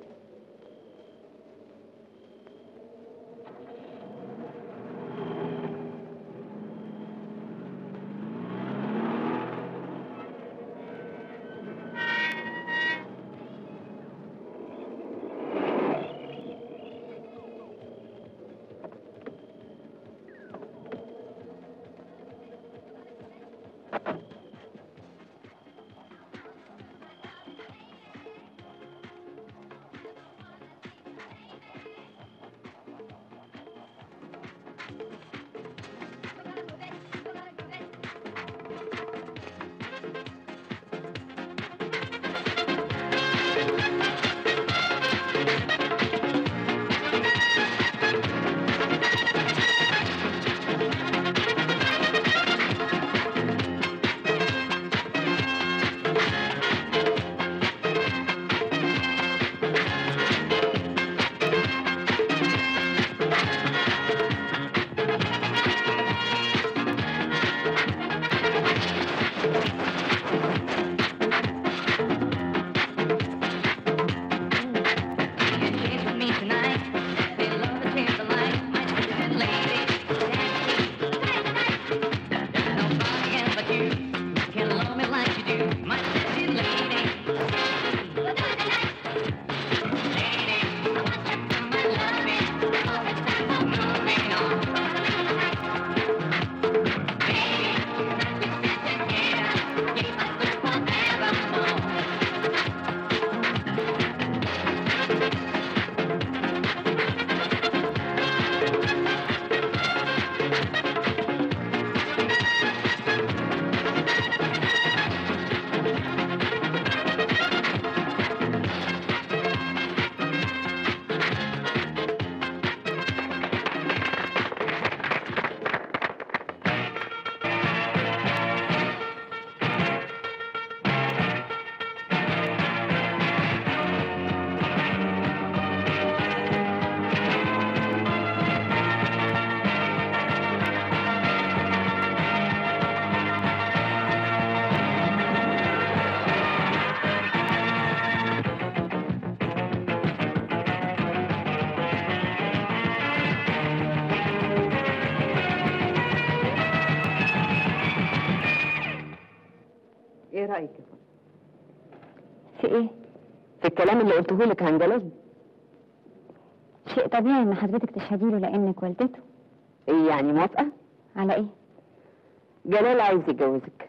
في ايه؟ في الكلام اللي قلته لك عن جلال شيء طبيعي ان حضرتك تشهدي له لانك والدته ايه يعني موافقة؟ على ايه؟ جلال عايز يتجوزك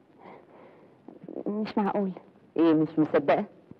مش معقول ايه مش مصدقة؟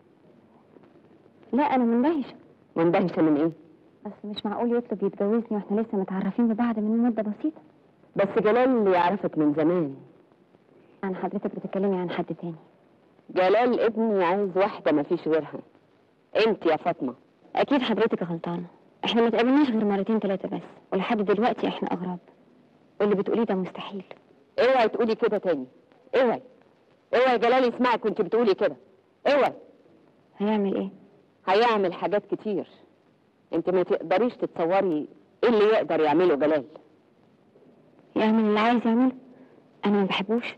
لا انا مندهشه مندهشة من ايه؟ اصل مش معقول يطلب يتجوزني واحنا لسه متعرفين ببعض من مده بسيطه بس جلال يعرفك من زمان عن حضرتك بتتكلمي عن حد تاني جلال ابني عايز واحدة مفيش غيرها انت يا فاطمة اكيد حضرتك غلطانه احنا ما اتقابلناش غير مرتين ثلاثه بس ولحد دلوقتي احنا اغراب واللي بتقوليه ده مستحيل اوعي تقولي كده تاني اوعي اوعي جلال يسمعك وانت بتقولي كده اوعي هيعمل ايه هيعمل حاجات كتير انت ما تقدريش تتصوري ايه اللي يقدر يعمله جلال يعمل اللي عايز يعمله انا ما بحبوش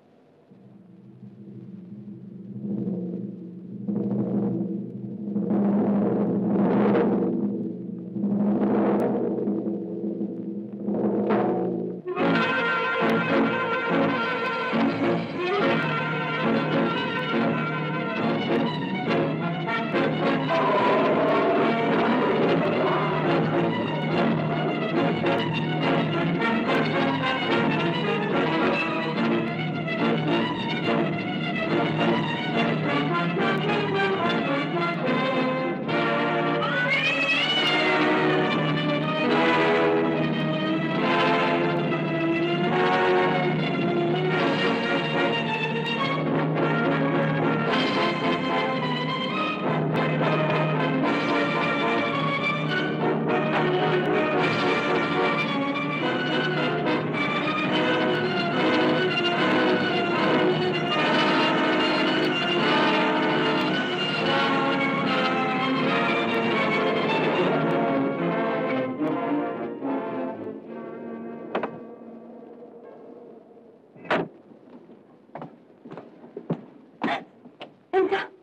انت ايه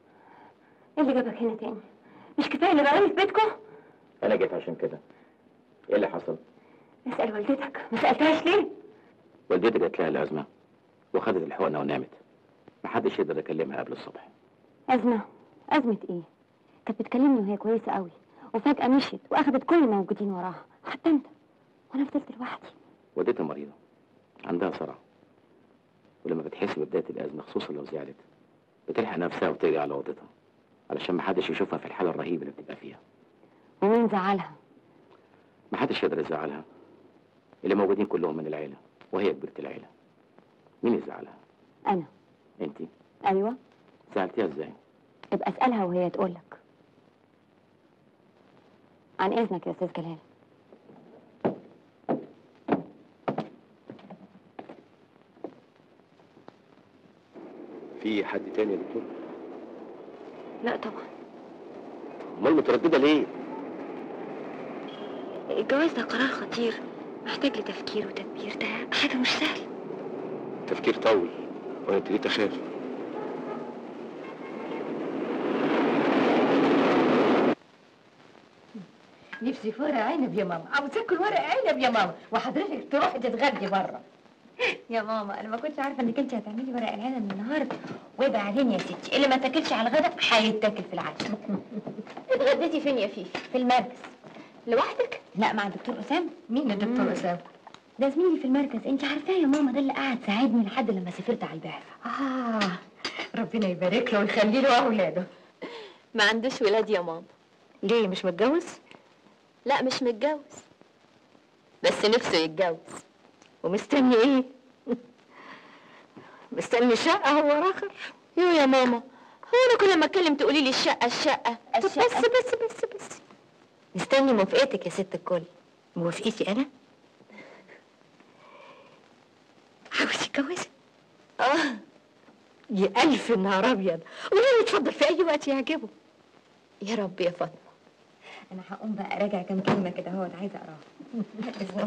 اللي جابك هنا تاني مش كفايه اللي بقالي في بيتكم انا جيت عشان كده ايه اللي حصل اسال والدتك ما سالتهاش ليه والدتي جات لها الازمه وخدت الحقنه ونامت محدش يقدر يكلمها قبل الصبح ازمه ازمه ايه كانت بتكلمني وهي كويسه قوي وفجاه مشيت واخدت كل الموجودين وراها حتى انت وانا فضلت لوحدي والدتي مريضه عندها صرع ولما بتحس ببدايه الازمه خصوصا لو زعلت بتلحق نفسها وترجع على اوضتها علشان محدش يشوفها في الحاله الرهيبه اللي بتبقى فيها ومين زعلها محدش يقدر يزعلها اللي موجودين كلهم من العيله وهي كبيره العيله مين يزعلها انا انت ايوه زعلتيها ازاي ابقى اسالها وهي تقول لك عن اذنك يا استاذ جلال في حد تاني يا دكتور لا طبعا امال متردده ليه الجواز ده قرار خطير محتاج لتفكير وتدبير ده حاجه مش سهله تفكير طول وانا ابتديت اخاف نفسي في ورق عنب يا ماما عاوز اكل ورق عنب يا ماما وحضرتك تروحي تتغدي بره يا ماما انا ما كنتش عارفه انك انت هتعملي ورق العنب النهارده وبعدين يا ستي اللي ما تاكلش على الغدا هيتاكل في العشاء اتغديتي فين يا فيفي في المركز لوحدك لا مع الدكتور اسامه مين الدكتور اسامه ده زميلي في المركز انت عارفاه يا ماما ده اللي قعد ساعدني لحد لما سافرت على البعثه اه ربنا يبارك له ويخلي له اولاده ما عندوش ولاد يا ماما ليه مش متجوز لا مش متجوز بس نفسه يتجوز ومستني ايه مستني شقه هو راخر يو يا ماما هو انا كل ما اتكلم تقولي لي الشقه الشقه طب بس الشقة. بس بس بس مستني موافقتك يا ست الكل موافقتي انا عاوز يتجوز اه يا الف نهار ابيض قولي له اتفضل في اي وقت يعجبه يا رب يا فاطمه انا هقوم بقى اراجع كام كلمه كده اهوت عايزه اقراها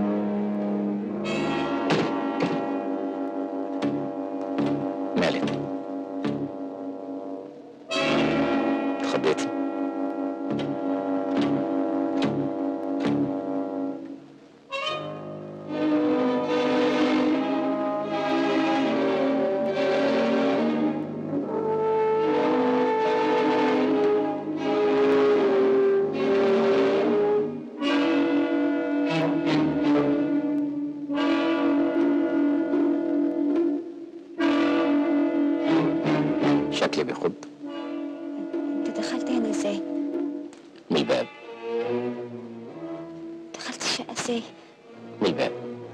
مالك شكلي بيخض انت دخلت هنا ازاي من الباب دخلت الشقه ازاي من الباب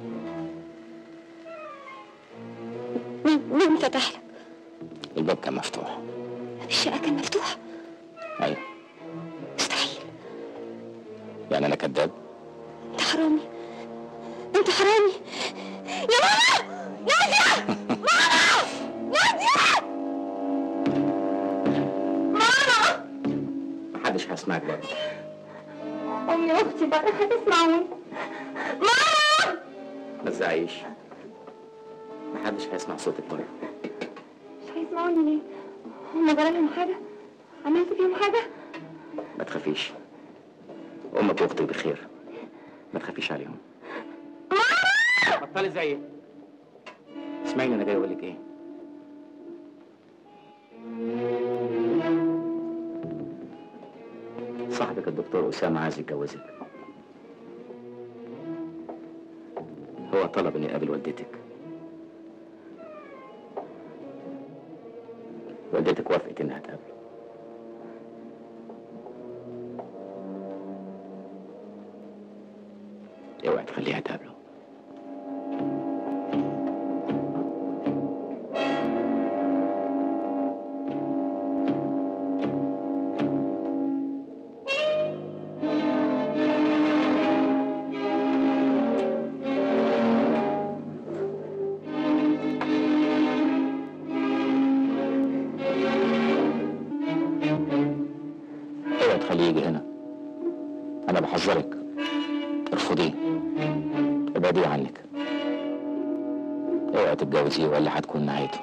مين مين فتح لك الباب كان مفتوح الشقه كان مفتوح ايوه مستحيل يعني انا كذاب انت حرامي انت حرامي يا ماما نادية ماما نادية ماما محدش هيسمعك برضه امي واختي بقى هتسمعوني ماما ما تزعيش محدش هيسمع صوتك برضه مش هيسمعوني ليه هما جرالهم حاجه عملت فيهم حاجه ما تخافيش امك واختك بخير ما تخافيش عليهم بطلي زيي اسمعيني انا جاي اقول لك ايه صاحبك الدكتور اسامه عايز يتجوزك هو طلب اني اقابل والدتك والدتك وافقت انها تقابله اوعي تخليها تقابله اوعي تخليه يجي هنا انا بحذرك ارفضيه ابعديه عنك اوعي تتجوزيه ولا هتكون نهايته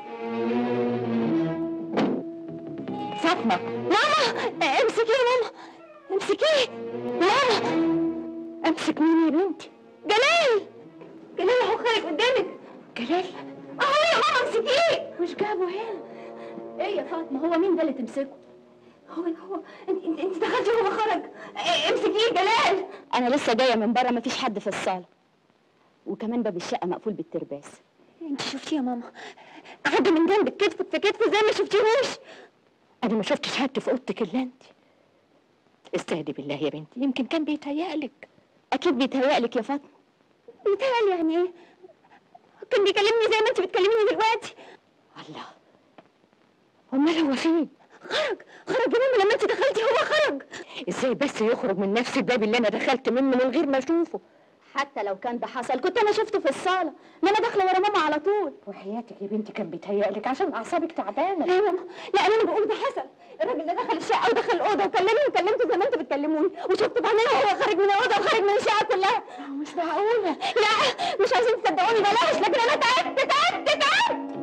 فاطمه ماما امسكيه يا ماما امسكيه ماما امسك مين يا بنتي جلال جلال اهو خارج قدامك جلال اهو يا ماما امسكيه مش جابه هنا ايه يا فاطمه هو مين ده اللي تمسكه هو هو انت انت, انت دخلتي وهو خرج اه، امسكيه جلال انا لسه جايه من بره مفيش حد في الصاله وكمان باب الشقه مقفول بالترباس انت شفتيه يا ماما عدى من جنبك كتفك في كتفه زي ما شفتيهوش انا ما شفتش حد في اوضتك الا انت استهدي بالله يا بنتي يمكن كان بيتهيألك اكيد بيتهيألك يا فاطمه بيتهيألي يعني ايه كان بيكلمني زي ما انت بتكلميني دلوقتي الله امال هو فين خرج خرج يا ماما لما انت دخلتي هو خرج ازاي بس يخرج من نفس الباب اللي انا دخلت منه من غير ما اشوفه حتى لو كان ده حصل كنت انا شفته في الصاله ما انا داخله ورا ماما على طول وحياتك يا بنتي كان بيتهيألك عشان اعصابك تعبانه لا يا ماما لا انا بقول ده حصل الراجل ده دخل الشقه ودخل الاوضه وكلمني وكلمته زي ما انتوا بتكلموني وشفت بعيني وهو خارج من الاوضه وخارج من الشقه كلها مش معقوله لا مش عايزين تصدقوني بلاش لكن انا تعبت تعبت تعبت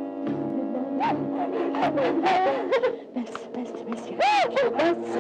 بس بس بس يا بس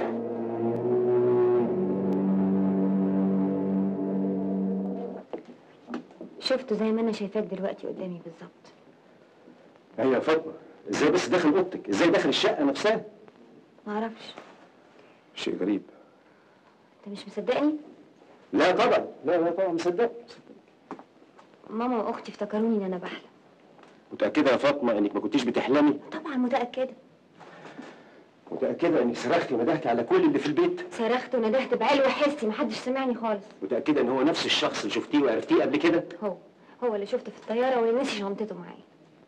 شفته زي ما انا شايفاك دلوقتي قدامي بالظبط هي يا فاطمه ازاي بس داخل اوضتك ازاي داخل الشقه نفسها ما اعرفش شيء غريب انت مش مصدقني لا طبعا لا لا طبعا مصدق ماما واختي افتكروني ان انا بحلم متاكده يا فاطمه انك ما كنتيش بتحلمي طبعا متاكده متاكده انك صرختي وندهتي على كل اللي في البيت صرخت وندهت بعلو حسي محدش سمعني خالص متاكده ان هو نفس الشخص اللي شفتيه وعرفتيه قبل كده هو هو اللي شفته في الطياره واللي نسي شنطته معايا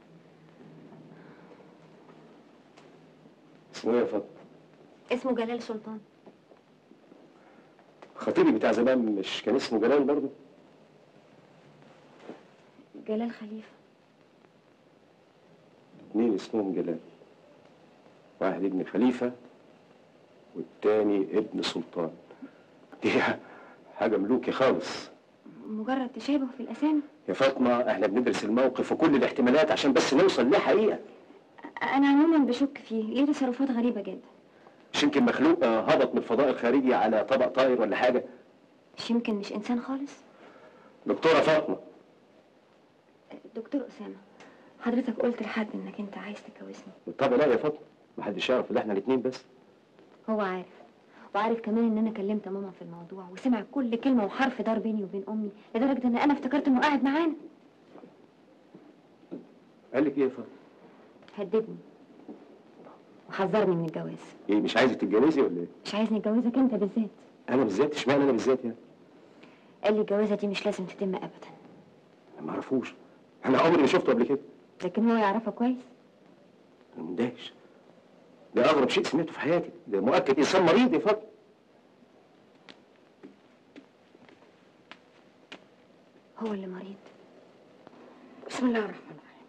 اسمه ايه يا فاطمه اسمه جلال سلطان خطيبي بتاع زمان مش كان اسمه جلال برضه جلال خليفه اتنين اسمهم جلال واحد ابن خليفة والتاني ابن سلطان دي حاجة ملوكي خالص مجرد تشابه في الاسامي يا فاطمة احنا بندرس الموقف وكل الاحتمالات عشان بس نوصل لحقيقة انا عموما بشك فيه ليه تصرفات غريبه جدا مش يمكن مخلوق آه، هبط من الفضاء الخارجي على طبق طاير ولا حاجة مش يمكن مش انسان خالص دكتورة فاطمة دكتور اسامه حضرتك قلت لحد انك انت عايز تتجوزني طب لا يا فاطمة محدش يعرف الا احنا الاتنين بس هو عارف وعارف كمان ان انا كلمت ماما في الموضوع وسمع كل كلمه وحرف دار بيني وبين امي لدرجه ان انا افتكرت انه قاعد معانا قال لك ايه يا فاطمة هددني وحذرني من الجواز ايه مش عايزك تتجوزي ولا ايه مش عايزني اتجوزك انت بالذات انا بالذات اشمعنى انا بالذات يعني قال لي الجوازه دي مش لازم تتم ابدا ما اعرفوش انا عمري ما شفته قبل كده لكن هو يعرفها كويس انا مندهش ده اغرب شيء سمعته في حياتي ده مؤكد انسان مريض يا فاطمه هو اللي مريض بسم الله الرحمن الرحيم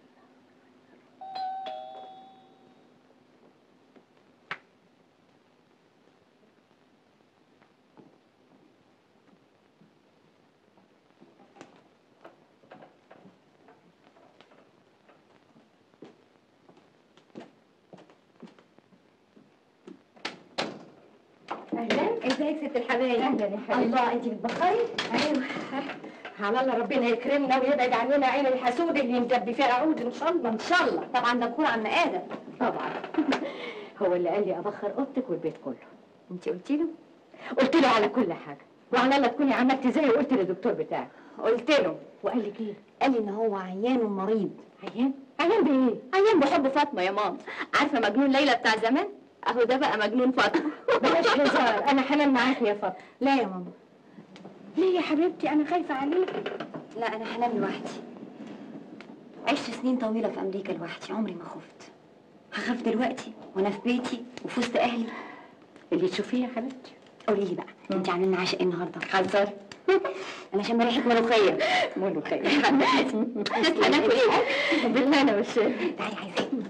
اهلا ازيك ست الحبايب اهلا يا حبيبتي الله انت بتبخري ايوه على الله ربنا يكرمنا ويبعد عننا عين الحسود اللي مدبي فيها عود ان شاء الله ان شاء الله طبعا ده نكون عم ادم طبعا هو اللي قال لي ابخر اوضتك والبيت كله انت قلتي له قلت له على كل حاجه وعلى الله تكوني عملتي زي وقلت للدكتور بتاعك قلت له وقال لك ايه قال لي ان هو عيان ومريض عيان عيان بايه عيان بحب فاطمه يا ماما عارفه مجنون ليلى بتاع زمان اهو ده بقى مجنون فاطمه بلاش هزار انا حنان معاكي يا فاطمه لا يا ماما ليه يا حبيبتي انا خايفه عليك لا انا هنام لوحدي عشت سنين طويله في امريكا لوحدي عمري ما خفت هخاف دلوقتي وانا في بيتي وفي وسط اهلي اللي تشوفيه يا حبيبتي قولي لي بقى انت عاملين لنا عشاء ايه النهارده حذر انا شم ريحه ملوخيه ملوخيه هناكل ايه بالهنا والشفا تعالي عايزين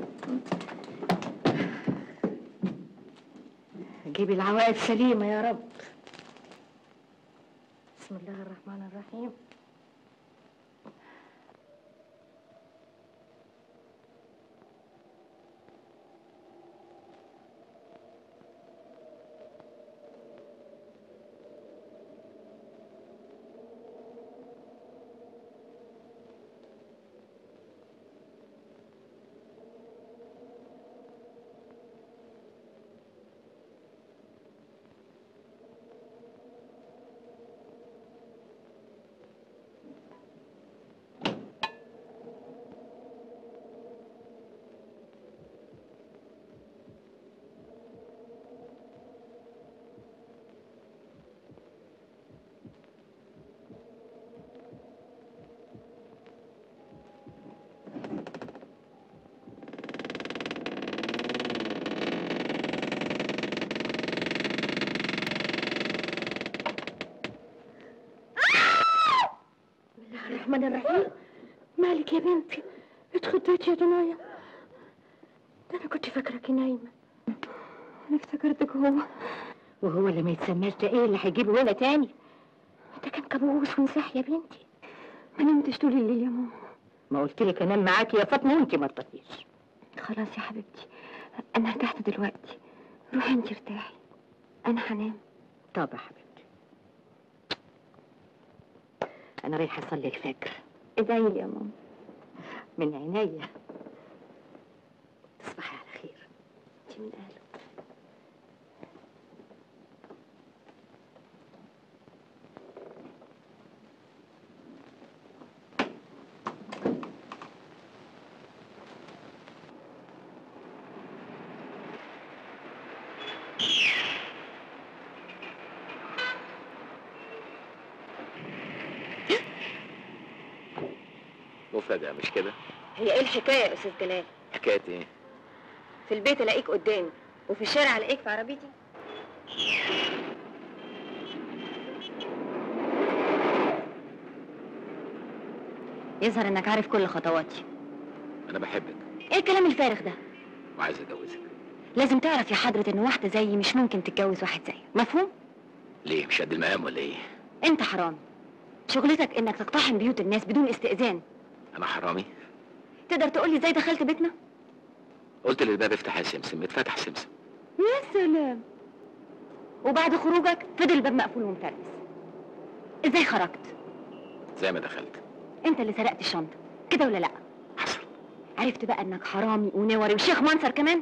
جيبي العواقب سليمه يا رب بسم الله الرحمن الرحيم الرحمن الرحيم مالك يا بنتي اتخضيتي يا دنيا ده انا كنت فاكراكي نايمه انا افتكرتك هو وهو اللي ما يتسماش ده ايه اللي هيجيبه ولا تاني ده كان كابوس ونساح يا بنتي ما نمتش طول الليل يا ماما ما قلت لك انام معاكي يا فاطمه وانت ما رضيتيش خلاص يا حبيبتي انا ارتحت دلوقتي روحي انت ارتاحي انا هنام طب يا حبيبتي انا رايحه اصلي الفجر ادعي لي يا ماما من عينيا تصبحي على خير انت من اهله مفاجأة مش كده؟ هي ايه الحكايه يا استاذ جلال حكاية ايه؟ في البيت الاقيك قدامي وفي الشارع الاقيك في عربيتي يظهر انك عارف كل خطواتي أنا بحبك ايه الكلام الفارغ ده وعايز أتجوزك لازم تعرف يا حضرة ان واحدة زيي مش ممكن تتجوز واحد زيي مفهوم ليه مش قد المقام ولا ايه؟ انت حرام شغلتك انك تقتحم بيوت الناس بدون استئذان أنا حرامي؟ تقدر تقولي ازاي دخلت بيتنا قلت للباب افتح يا سمسم اتفتح سمسم يا سلام وبعد خروجك فضل الباب مقفول ومتربس ازاي خرجت زي ما دخلت انت اللي سرقت الشنطه كده ولا لا حصل عرفت بقى انك حرامي ونوري وشيخ منصر كمان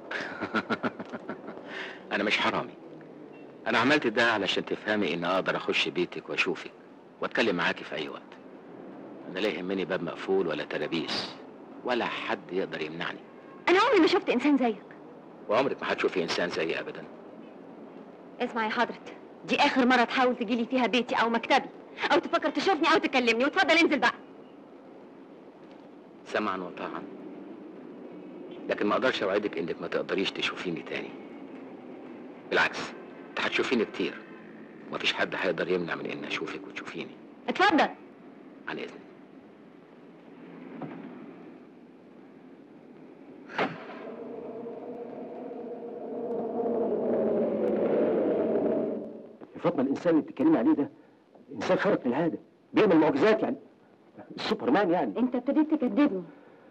أنا مش حرامي أنا عملت ده علشان تفهمي إن أقدر أخش بيتك وأشوفك وأتكلم معاكي في أي وقت أنا لا يهمني باب مقفول ولا ترابيس ولا حد يقدر يمنعني انا عمري ما شفت انسان زيك وعمرك ما هتشوفي انسان زيي ابدا اسمع يا حضرة دي اخر مرة تحاول تجيلي فيها بيتي او مكتبي او تفكر تشوفني او تكلمني وتفضل انزل بقى سمعا وطاعا لكن ما اقدرش اوعدك انك ما تقدريش تشوفيني تاني بالعكس انت هتشوفيني كتير ومفيش حد هيقدر يمنع من اني اشوفك وتشوفيني اتفضل عن اذنك يا فاطمه الانسان اللي بتتكلمي عليه ده انسان خارق للعاده بيعمل معجزات يعني السوبرمان يعني انت ابتديت تكذبني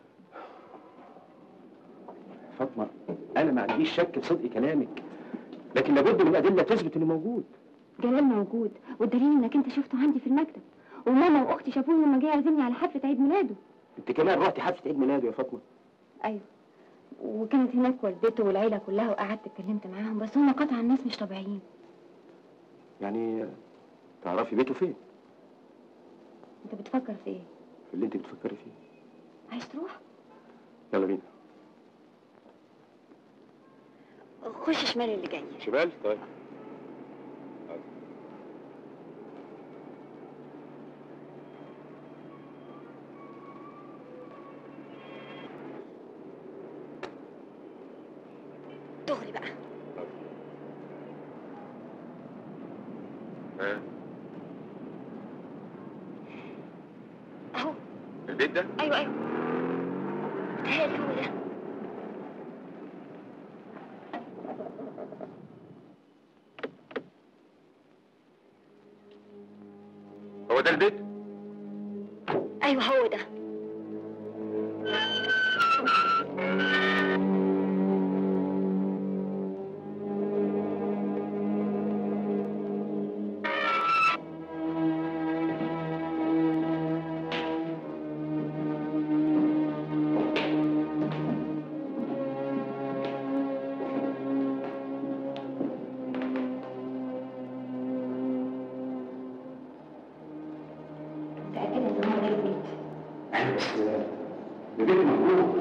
فاطمه انا ما عنديش شك في صدق كلامك لكن لابد من ادله تثبت انه موجود جلال موجود والدليل انك انت شفته عندي في المكتب وماما واختي شافوني لما جه يعزمني على حفلة عيد ميلاده انت كمان رحتي حفله عيد ميلاده يا فاطمه ايوه وكانت هناك والدته والعيلة كلها وقعدت اتكلمت معاهم بس هم قطعا الناس مش طبيعيين يعني تعرفي بيته فين انت بتفكر في ايه في اللي انت بتفكري فيه عايز تروح يلا بينا خش شمال اللي جاي شمال طيب دغري بقى ها اهو البيت ده ايوه ايوه متهيألي هو ده هو ده البيت ايوه هو ده متأكدة ان هو ده البيت بس البيت موجود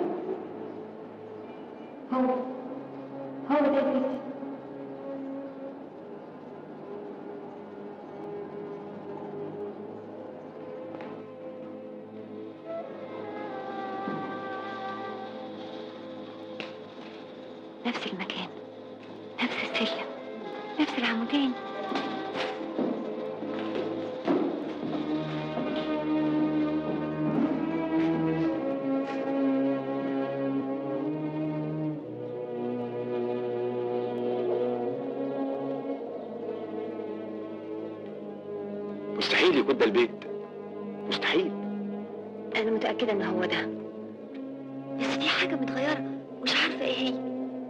هو هو ده البيت نفس المكان نفس السلم نفس العمودين مستحيل يكون ده البيت مستحيل أنا متأكدة إن هو ده بس في حاجة متغيرة مش عارفة إيه هي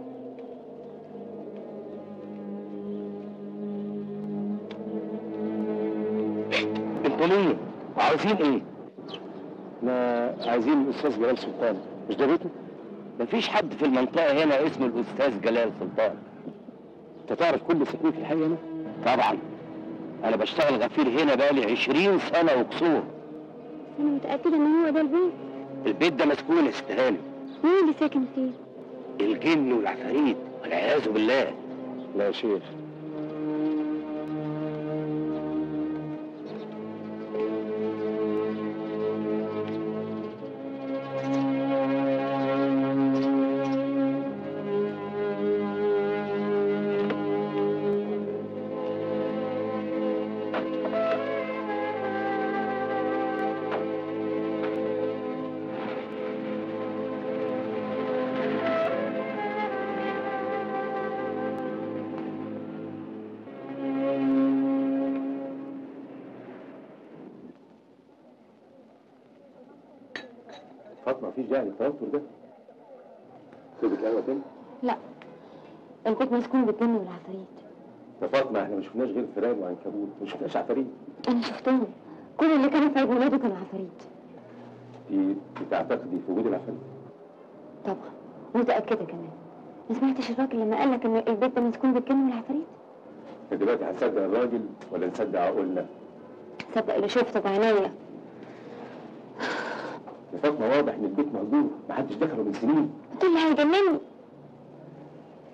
انتوا مين؟ وعاوزين ايه؟ احنا عايزين الاستاذ جلال سلطان مش ده بيته؟ مفيش حد في المنطقة هنا اسمه الأستاذ جلال سلطان. أنت تعرف كل سكوت الحي هنا؟ طبعا. أنا بشتغل غفير هنا بقالي 20 سنة وكسور. أنا متأكدة إن هو ده البيت البيت ده مسكون يا ست هاني. مين اللي ساكن فيه؟ الجن والعفاريت والعياذ بالله. لا يا شيخ. فاطمة مفيش داعي للتوتر ده. سيبك قهوة تاني؟ لا البيت مسكون بالجن والعفاريت يا فاطمة احنا ما شفناش غير فيران وعنكبوت، ما شفناش عفاريت. أنا شفتهم كل اللي كانوا في عيد ميلاده كانوا عفاريت دي بتعتقدي في وجود العفاريت؟ طبعا متأكدة كمان ما سمعتش الراجل لما قال لك إن البيت ده مسكون بالجن والعفاريت؟ انت دلوقتي هتصدق الراجل ولا نصدق عقولنا؟ صدق اللي شفته بعينيا يا فاطمة واضح ان البيت مهجور، محدش دخله من سنين. ده اللي هيجنني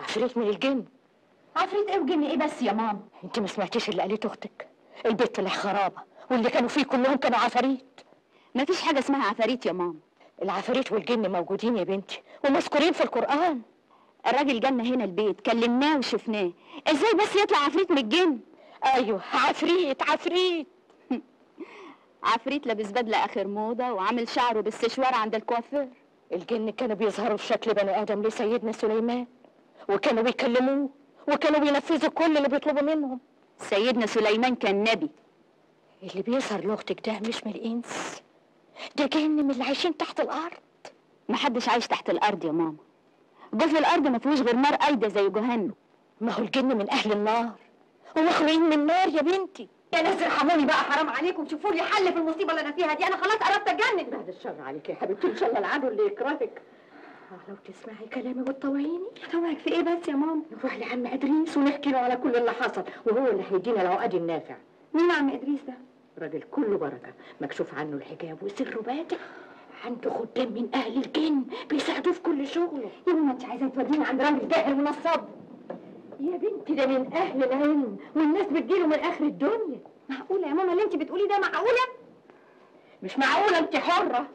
عفريت من الجن عفريت ايه وجن ايه بس يا ماما انت ما سمعتيش اللي قالته اختك البيت طلع خرابه واللي كانوا فيه كلهم كانوا عفاريت مفيش حاجه اسمها عفاريت يا ماما العفاريت والجن موجودين يا بنتي ومذكورين في القرآن الراجل جالنا هنا البيت كلمناه وشفناه ازاي بس يطلع عفريت من الجن ايوه عفريت عفريت عفريت لابس بدله اخر موضه وعامل شعره بالسشوار عند الكوافير الجن كانوا بيظهروا في شكل بني ادم لسيدنا سليمان وكانوا بيكلموه وكانوا بينفذوا كل اللي بيطلبوا منهم سيدنا سليمان كان نبي اللي بيظهر لاختك ده مش من الانس ده جن من اللي عايشين تحت الارض محدش عايش تحت الارض يا ماما جوف الارض ما فيهوش غير نار قايده زي جهنم ما هو الجن من اهل النار ومخلوقين من النار يا بنتي يا ناس ارحموني بقى حرام عليكم شوفوا لي حل في المصيبه اللي انا فيها دي انا خلاص قربت اتجنن بعد الشر عليك يا حبيبتي ان شاء الله العدو اللي يكرهك آه، لو تسمعي كلامي وتطوعيني هتوعك في ايه بس يا ماما نروح لعم ادريس ونحكي له على كل اللي حصل وهو اللي هيدينا العقد النافع مين عم ادريس ده راجل كله بركه مكشوف عنه الحجاب وسره باتع عنده خدام من اهل الجن بيساعدوه في كل شغله يا ماما انت عايزه توديني عند راجل جاهل ونصاب يا بنتي ده من اهل العلم والناس بتجيله من اخر الدنيا معقوله يا ماما اللي انت بتقوليه ده معقوله مش معقوله انت حره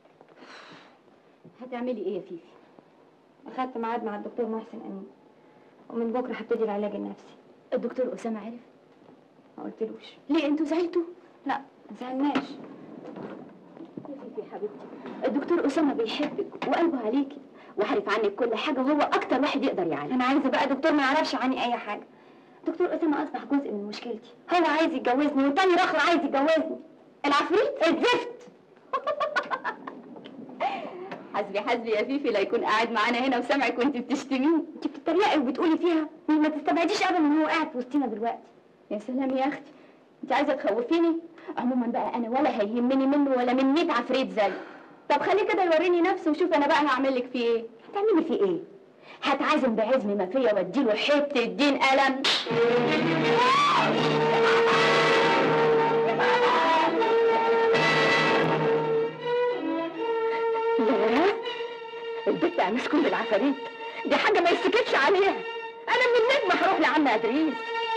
هتعملي ايه يا فيفي اخدت ميعاد مع الدكتور محسن امين ومن بكره هبتدي العلاج النفسي الدكتور اسامه عرف ما قلتلوش ليه انتوا زعلتوا لا ما زعلناش يا فيفي حبيبتي الدكتور اسامه بيحبك وقلبه عليكي وعارف عنك كل حاجه وهو اكتر واحد يقدر يعالج انا عايزه بقى دكتور ما يعرفش عني اي حاجه دكتور اسامه اصبح جزء من مشكلتي هو عايز يتجوزني والتاني رخر عايز يتجوزني العفريت الزفت حسبي حسبي يا فيفي لا يكون قاعد معانا هنا وسامعك وانت بتشتميه انت بتتريقي وبتقولي فيها ما تستبعديش ابدا ان هو قاعد في وسطينا دلوقتي يا سلام يا اختي انت عايزه تخوفيني عموما بقى انا ولا هيهمني منه ولا من 100 عفريت زي طب خليه كده يوريني نفسه وشوف انا بقى هعمل لك فيه ايه هتعملي فيه ايه هتعزم بعزم ما فيا واديله حته دين قلم ياه البت مسكون بالعفاريت دي حاجه ما يسكتش عليها انا من النجمه هروح لعم ادريس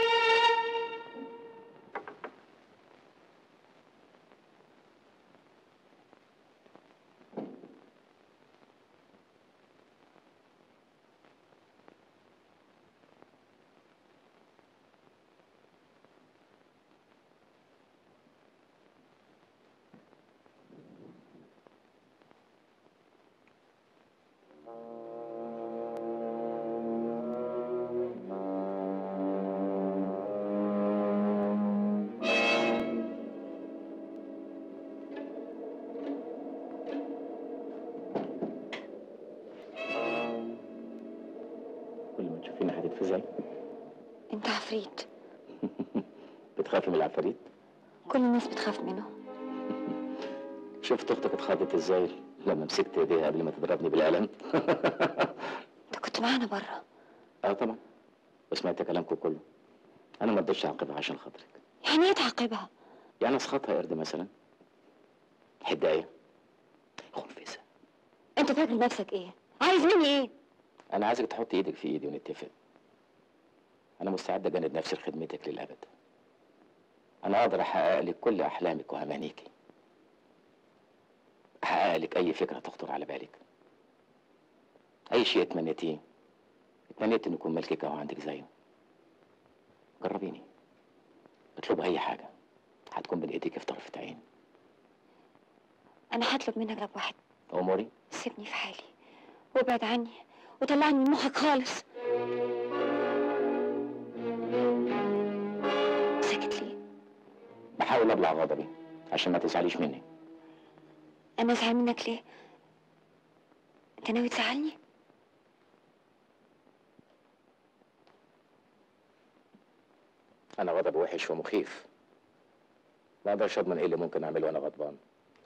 كل ما تشوفيني هتتفزعي انت عفريت بتخافي من العفاريت كل الناس بتخاف منه شفت اختك اتخضت ازاي لما مسكت ايديها قبل ما تضربني بالقلم انت كنت معانا بره اه طبعا وسمعت كلامكم كله انا ما رضيتش اعاقبها عشان خاطرك يعني ايه تعاقبها يعني اسخطها قرد مثلا حدايه خنفسه انت فاكر نفسك ايه عايز مني ايه انا عايزك تحط ايدك في ايدي ونتفق انا مستعد اجند نفسي لخدمتك للابد انا اقدر احقق لك كل احلامك وامانيكي احقق لك اي فكره تخطر على بالك اي شيء تمنيتيه اتمنيت ان يكون ملكك او عندك زيه جربيني اطلب اي حاجه هتكون بين ايديك في طرفة عين انا هطلب منك طلب واحد اموري سيبني في حالي وابعد عني وطلعني من مخك خالص ساكت ليه بحاول ابلع غضبي عشان ما تزعليش مني انا ازعل منك ليه انت ناوي تزعلني انا غضب وحش ومخيف ما اقدرش اضمن ايه اللي ممكن اعمله وانا غضبان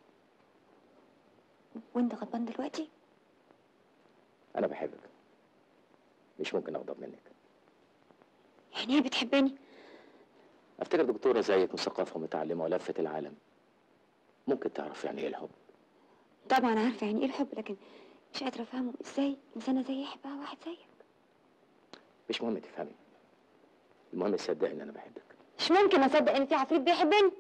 وانت غضبان دلوقتي انا بحبك مش ممكن اغضب منك يعني ايه بتحبني افتكر دكتوره زيك مثقفه ومتعلمه ولفت العالم ممكن تعرف يعني ايه الحب طبعا عارفه يعني ايه الحب لكن مش قادره افهمه ازاي انسانه زي يحبها واحد زيك مش مهم تفهمي المهم تصدقي ان انا بحبك مش ممكن اصدق ان في عفريت بيحبني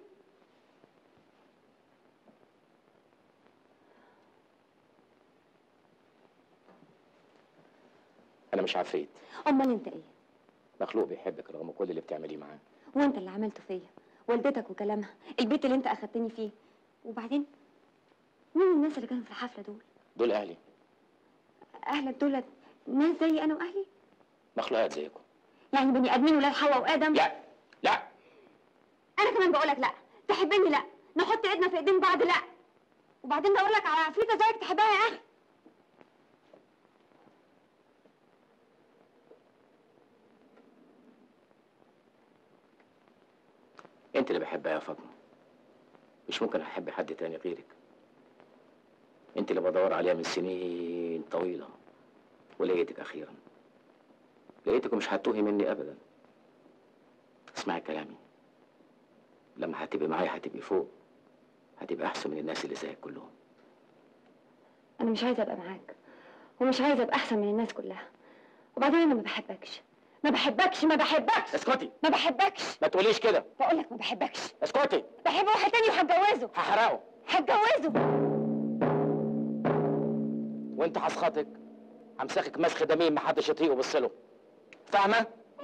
انا مش عفريت امال انت ايه مخلوق بيحبك رغم كل اللي بتعمليه معاه وانت اللي عملته فيا والدتك وكلامها البيت اللي انت اخدتني فيه وبعدين مين الناس اللي كانوا في الحفله دول دول اهلي اهلك دول ناس زي انا واهلي مخلوقات زيكم يعني بني ادمين ولاد حواء وادم لا لا انا كمان بقولك لا تحبني لا نحط ايدنا في ايدين بعض لا وبعدين بقول لك على عفريته زيك تحبها يا اخي انت اللي بحبها يا فاطمه مش ممكن احب حد تاني غيرك انت اللي بدور عليها من سنين طويله ولقيتك اخيرا لقيتك ومش هتوهي مني ابدا اسمعي كلامي لما هتبقي معايا هتبقي فوق هتبقى احسن من الناس اللي زيك كلهم انا مش عايزه ابقى معاك ومش عايزه ابقى احسن من الناس كلها وبعدين انا ما بحبكش ما بحبكش ما بحبكش اسكتي ما بحبكش ما تقوليش كده بقول لك ما بحبكش اسكتي بحب واحد تاني وهتجوزه هحرقه هتجوزه وانت هسخطك همسكك مسخ دميم محدش يطيقه بصله فاهمه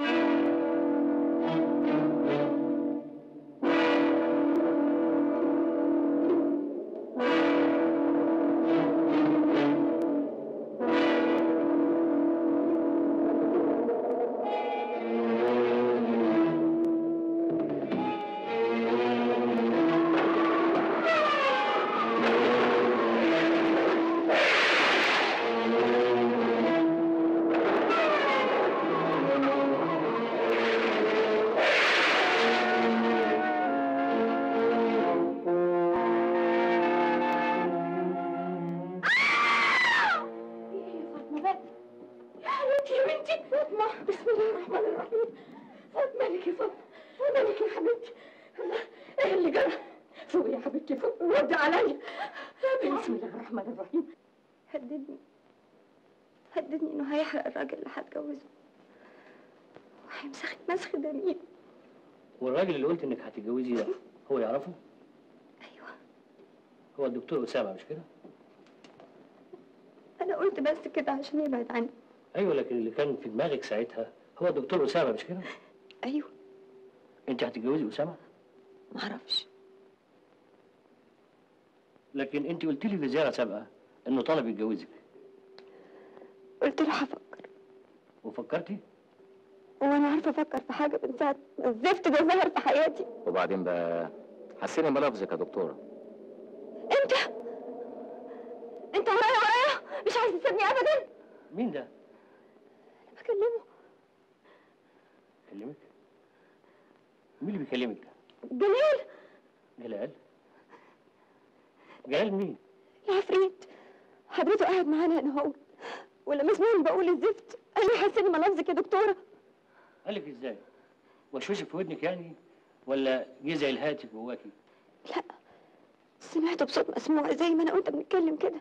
فاطمة بقى يا حبيبتي يا بنتي فاطمة بسم الله الرحمن الرحيم فاطمة مالك يا فاطمة مالك يا حبيبتي الله ايه اللي جرى فوقي يا حبيبتي فوق رد عليا بسم الله الرحمن الرحيم هددني هددني انه هيحرق الراجل اللي هتجوزه وهيمسخ مسخ دميم والراجل اللي قلت انك هتتجوزي ده هو يعرفه؟ ايوه هو الدكتور اسامه مش كده؟ انا قلت بس كده عشان يبعد عني ايوه لكن اللي كان في دماغك ساعتها هو الدكتور اسامه مش كده؟ ايوه انت هتتجوزي اسامه؟ معرفش لكن انت قلت لي في زياره سابقه انه طلب يتجوزك قلت له هفكر وفكرتي؟ وانا عارفه افكر في حاجه من ساعه ما الزفت ده ظهر في حياتي وبعدين بقى حسيني ملافظك يا دكتوره انت انت ورايا ورايا مش عايز تسيبني ابدا مين ده؟ بكلمه كلمك؟ مين اللي بيكلمك ده؟ جلال جلال؟ جلال مين؟ العفريت حضرته قاعد معانا هنا هو ولما سمعني بقول الزفت قال لي حسني ملافظك يا دكتوره قال لك ازاي؟ وشوشك في ودنك يعني؟ ولا جه زي الهاتف جواكي؟ لا سمعته بصوت مسموع زي ما انا وانت بنتكلم كده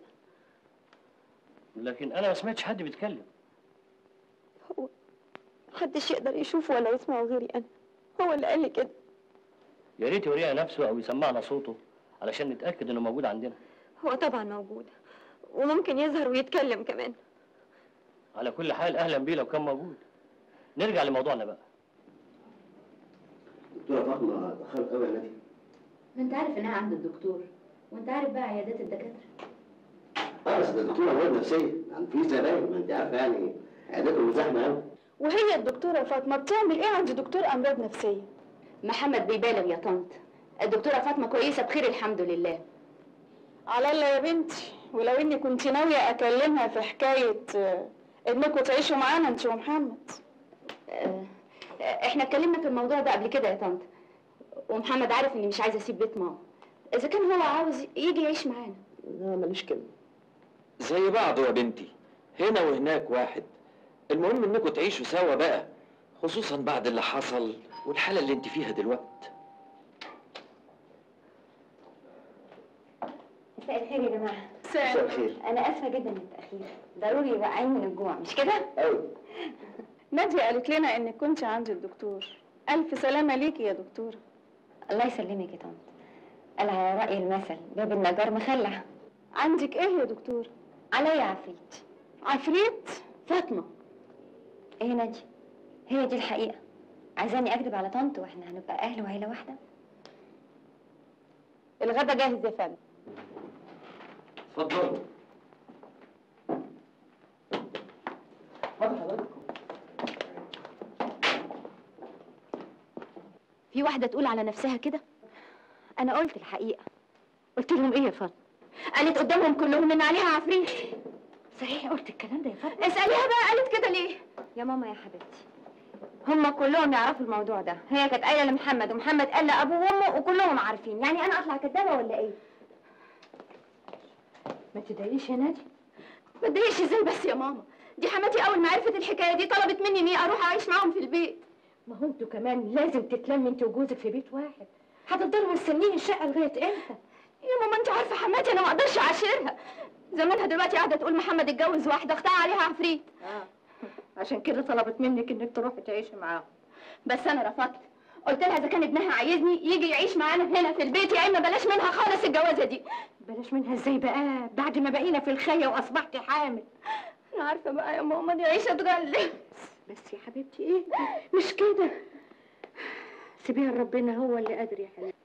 لكن انا ما سمعتش حد بيتكلم هو محدش يقدر يشوفه ولا يسمعه غيري انا هو اللي قال لي كده يا ريت يورينا نفسه او يسمعنا صوته علشان نتاكد انه موجود عندنا هو طبعا موجود وممكن يظهر ويتكلم كمان على كل حال اهلا بيه لو كان موجود نرجع لموضوعنا بقى دكتورة فاطمة اتأخرت قوي يا نادي ما انت عارف انها عند الدكتور وانت عارف بقى عيادات الدكاتره اه بس ده دكتورة أمراض نفسية يعني في زباين ما أنت عارفة يعني عياداتهم زحمة قوي وهي الدكتورة فاطمة بتعمل ايه عند دكتور امراض نفسية محمد بيبالغ يا طنط الدكتوره فاطمه كويسه بخير الحمد لله على الله يا بنتي ولو اني كنت ناوية اكلمها في حكاية آه، انكم تعيشوا معانا انت ومحمد آه، احنا اتكلمنا في الموضوع ده قبل كده يا طنط ومحمد عارف اني مش عايزه اسيب بيت ماما اذا كان هو عاوز يجي يعيش معانا لا ماليش كلمة زي بعض يا بنتي هنا وهناك واحد المهم انكم تعيشوا سوا بقى خصوصا بعد اللي حصل والحالة اللي انت فيها دلوقتي مساء الخير يا جماعه مساء الخير انا اسفه جدا للتاخير ضروري يوقعني من الجوع مش كده قوي نادية قالت لنا انك كنت عند الدكتور الف سلامة ليكي يا دكتورة الله يسلمك يا طنط قال على رأي المثل باب النجار مخلع عندك ايه يا دكتورة عليا عفريت عفريت فاطمة ايه يا نادي هي دي الحقيقة عايزاني اكذب على طنط واحنا هنبقى اهل وعيلة واحدة الغدا جاهز يا فندم اتفضلوا في واحدة تقول على نفسها كده انا قلت الحقيقة قلت لهم ايه يا فاطمة قالت قدامهم كلهم ان عليها عفريت صحيح قلت الكلام ده يا فاطمة اسأليها بقى قالت كده ليه يا ماما يا حبيبتي هما كلهم يعرفوا الموضوع ده هي كانت قايله لمحمد ومحمد قال لابوه وامه وكلهم عارفين يعني انا اطلع كدابه ولا ايه ما تضايقيش يا نادي ما تضايقش ازاي بس يا ماما دي حماتي اول ما عرفت الحكايه دي طلبت مني اني اروح اعيش معاهم في البيت ما هو انتوا كمان لازم تتلمي انت وجوزك في بيت واحد هتفضلوا مستنيين الشقه لغايه امتى يا ماما انت عارفه حماتي انا ما اقدرش اعاشرها زمانها دلوقتي قاعده تقول محمد اتجوز واحده اختها عليها عفريت اه عشان كده طلبت منك انك تروحي تعيشي معاهم بس انا رفضت قلت لها اذا كان ابنها عايزني يجي يعيش معانا هنا في البيت يا اما بلاش منها خالص الجوازه دي بلاش منها ازاي بقى بعد ما بقينا في الخايه واصبحتي حامل انا عارفه بقى يا ماما دي عيشه تغلب بس يا حبيبتي ايه مش كده سيبيها لربنا هو اللي قادر يا حبيبتي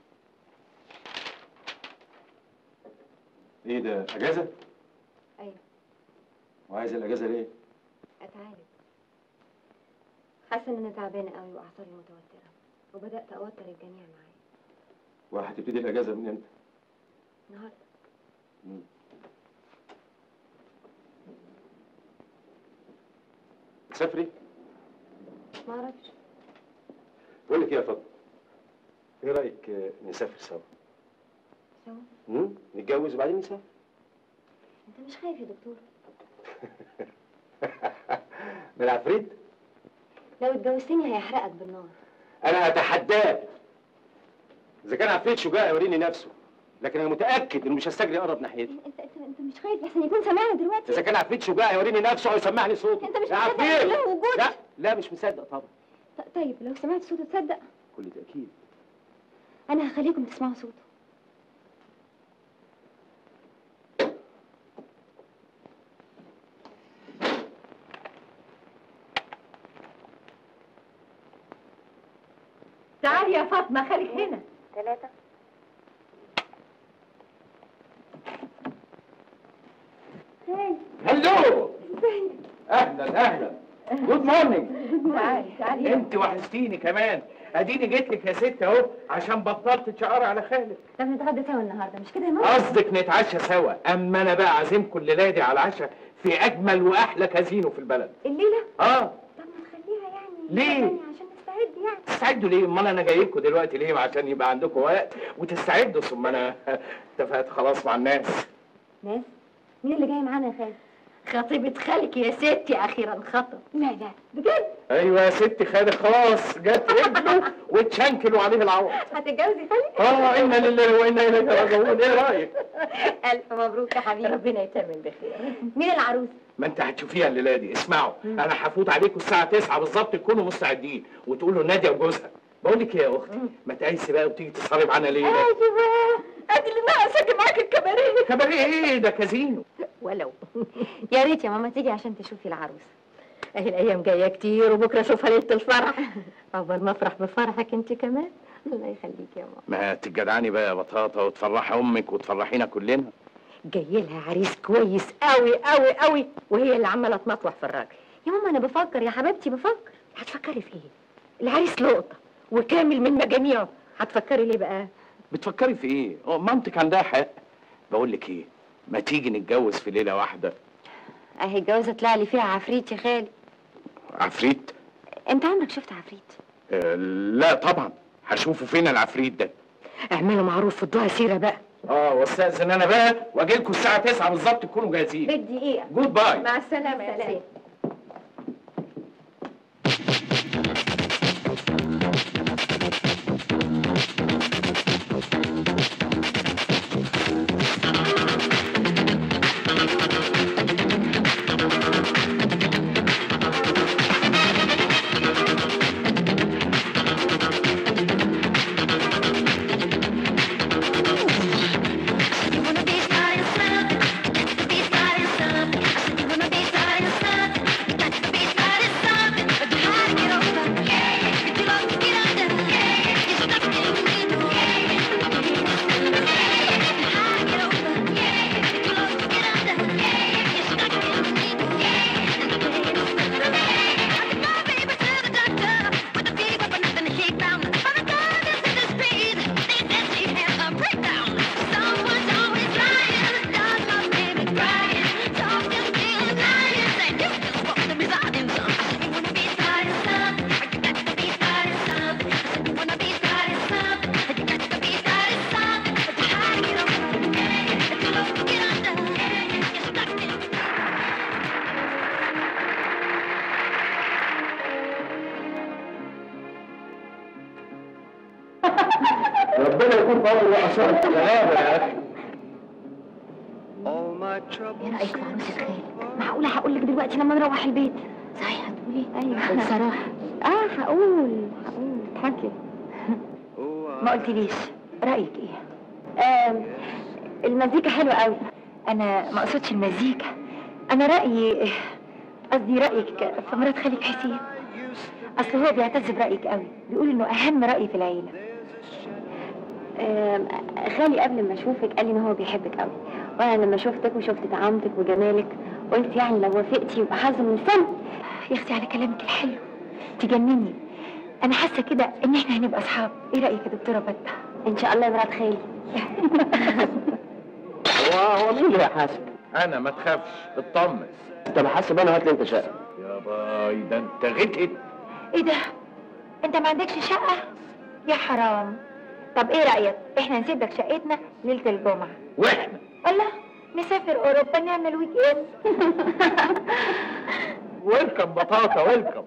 ايه ده اجازه ايوه وعايز الاجازه ليه اتعالج حاسه ان انا تعبانه قوي واعصابي متوتره وبدات اوتر الجميع معايا وهتبتدي الاجازه من امتى النهارده مم. تسافري ما اعرفش بقول لك ايه يا فاطمه ايه رايك آه، نسافر سوا سوا مم؟ نتجوز وبعدين نسافر انت مش خايف يا دكتور من العفريت لو اتجوزتني هيحرقك بالنار انا اتحداه اذا كان عفريت شجاع يوريني نفسه لكن انا متاكد انه مش هستجري اقرب ناحيتي انت انت انت مش خايف لحسن يكون سامعنا دلوقتي اذا كان عفريت شجاع يوريني نفسه او يسمعني صوته انت مش يا مصدق عفريت له وجود لا لا مش مصدق طبعا ط- طيب لو سمعت صوته تصدق كل تاكيد انا هخليكم تسمعوا صوته تعالي يا فاطمه خليك هنا ثلاثة هلو اهلا اهلا جود مورنينج تعالي تعالي انت وحشتيني كمان اديني جيت لك يا ست اهو عشان بطلت تشقر على خالك طب نتغدى سوا النهارده مش كده يا ماما قصدك نتعشى سوا اما انا بقى عازمكم الليله دي على العشاء في اجمل واحلى كازينو في البلد الليله اه طب ما نخليها يعني ليه؟ تاني عشان نستعد يعني تستعدوا ليه؟ امال انا جاي لكم دلوقتي ليه؟ عشان يبقى عندكم وقت وتستعدوا ثم انا اتفقت خلاص مع الناس ناس مين اللي جاي معانا يا خالد خطيبة خالك يا ستي اخيرا خطب لا لا بجد ايوه يا ست خالد خلاص جت رجله واتشنكلوا عليه العوض هتتجوزي خالد اه انا لله وانا اليك راجعون ايه رايك؟ الف مبروك يا حبيبي ربنا يتمم بخير مين العروس ما انت هتشوفيها الليله دي اسمعوا انا هفوت عليكم الساعه 9 بالظبط تكونوا مستعدين وتقولوا ناديه وجوزها بقول لك ايه يا اختي ما تقيسي بقى وتيجي تسهري معانا ليه ايوه ادي اللي ناقص اجي معاك الكباريه كباريه ايه ده كازينو ولو يا ريت يا ماما تيجي عشان تشوفي العروس اهي الايام جايه كتير وبكره اشوفها ليله الفرح عقبال ما افرح بفرحك انت كمان الله يخليك يا ماما ما تجدعني بقى يا بطاطا وتفرحي امك وتفرحينا كلنا جاي لها عريس كويس قوي قوي قوي وهي اللي عماله تمطوح في الراجل يا ماما انا بفكر يا حبيبتي بفكر هتفكري في ايه العريس لقطه وكامل من مجاميعه هتفكري ليه بقى بتفكري في ايه اه مامتك عندها حق بقول لك ايه ما تيجي نتجوز في ليله واحده اهي الجوازه طلع لي فيها عفريت يا خالد عفريت انت عمرك شفت عفريت آه لا طبعا هشوفه فين العفريت ده اعملوا معروف في الدعاء سيره بقى اه واستاذن انا بقى واجي لكم الساعه 9 بالظبط تكونوا جاهزين بالدقيقه جود باي مع السلامه يا سيدي ربنا يكون في عون الرقصات غلابه يا اخي ايه رايك في عروسه خالد معقوله هقول لك دلوقتي لما نروح البيت صحيح هتقولي ايوه بصراحه اه هقول هقول اضحكي ما قلتليش رايك ايه آم، المزيكا حلوه قوي انا ما اقصدش المزيكا انا رايي قصدي رايك في مرات خالد حسين اصل هو بيعتز برايك قوي بيقول انه اهم راي في العيله آم، خالي قبل ما اشوفك قال لي ان هو بيحبك قوي وانا لما شفتك وشفت طعامتك وجمالك قلت يعني لو وافقتي يبقى حظ من الفن يا اختي على كلامك الحلو تجنني انا حاسه كده ان احنا هنبقى اصحاب ايه رايك يا دكتوره فتح ان شاء الله يا مرات خالي هو هو مين اللي هيحاسب؟ انا ما تخافش اطمن انت بحاسب انا هات لي انت شقه يا باي ده انت غتت ايه ده انت ما عندكش شقه يا حرام طب ايه رايك احنا نسيب لك شقتنا ليله الجمعه واحنا الله نسافر اوروبا نعمل ويك اند ويلكم بطاطا ويلكم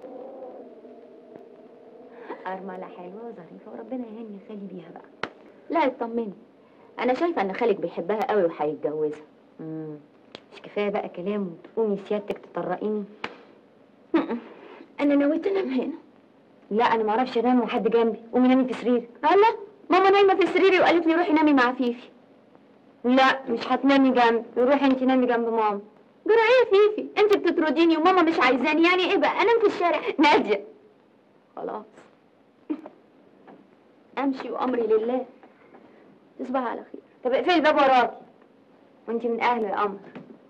ارمله حلوه وظريفه وربنا يهني خالي بيها بقى لا اطمني انا شايفه ان خالك بيحبها قوي وهيتجوزها مم. مش كفايه بقى كلام وتقومي سيادتك تطرقيني انا نويت انام هنا لا انا ما اعرفش انام وحد جنبي قومي نامي في سريري الله ماما نايمه في سريري وقالت لي روحي نامي مع فيفي لا مش هتنامي جنبي روحي انت نامي جنب ماما جرى ايه يا فيفي انت بتطرديني وماما مش عايزاني يعني ايه بقى انام في الشارع ناديه خلاص امشي وامري لله تصبح على خير طب اقفلي الباب وراكي وانت من اهله يا قمر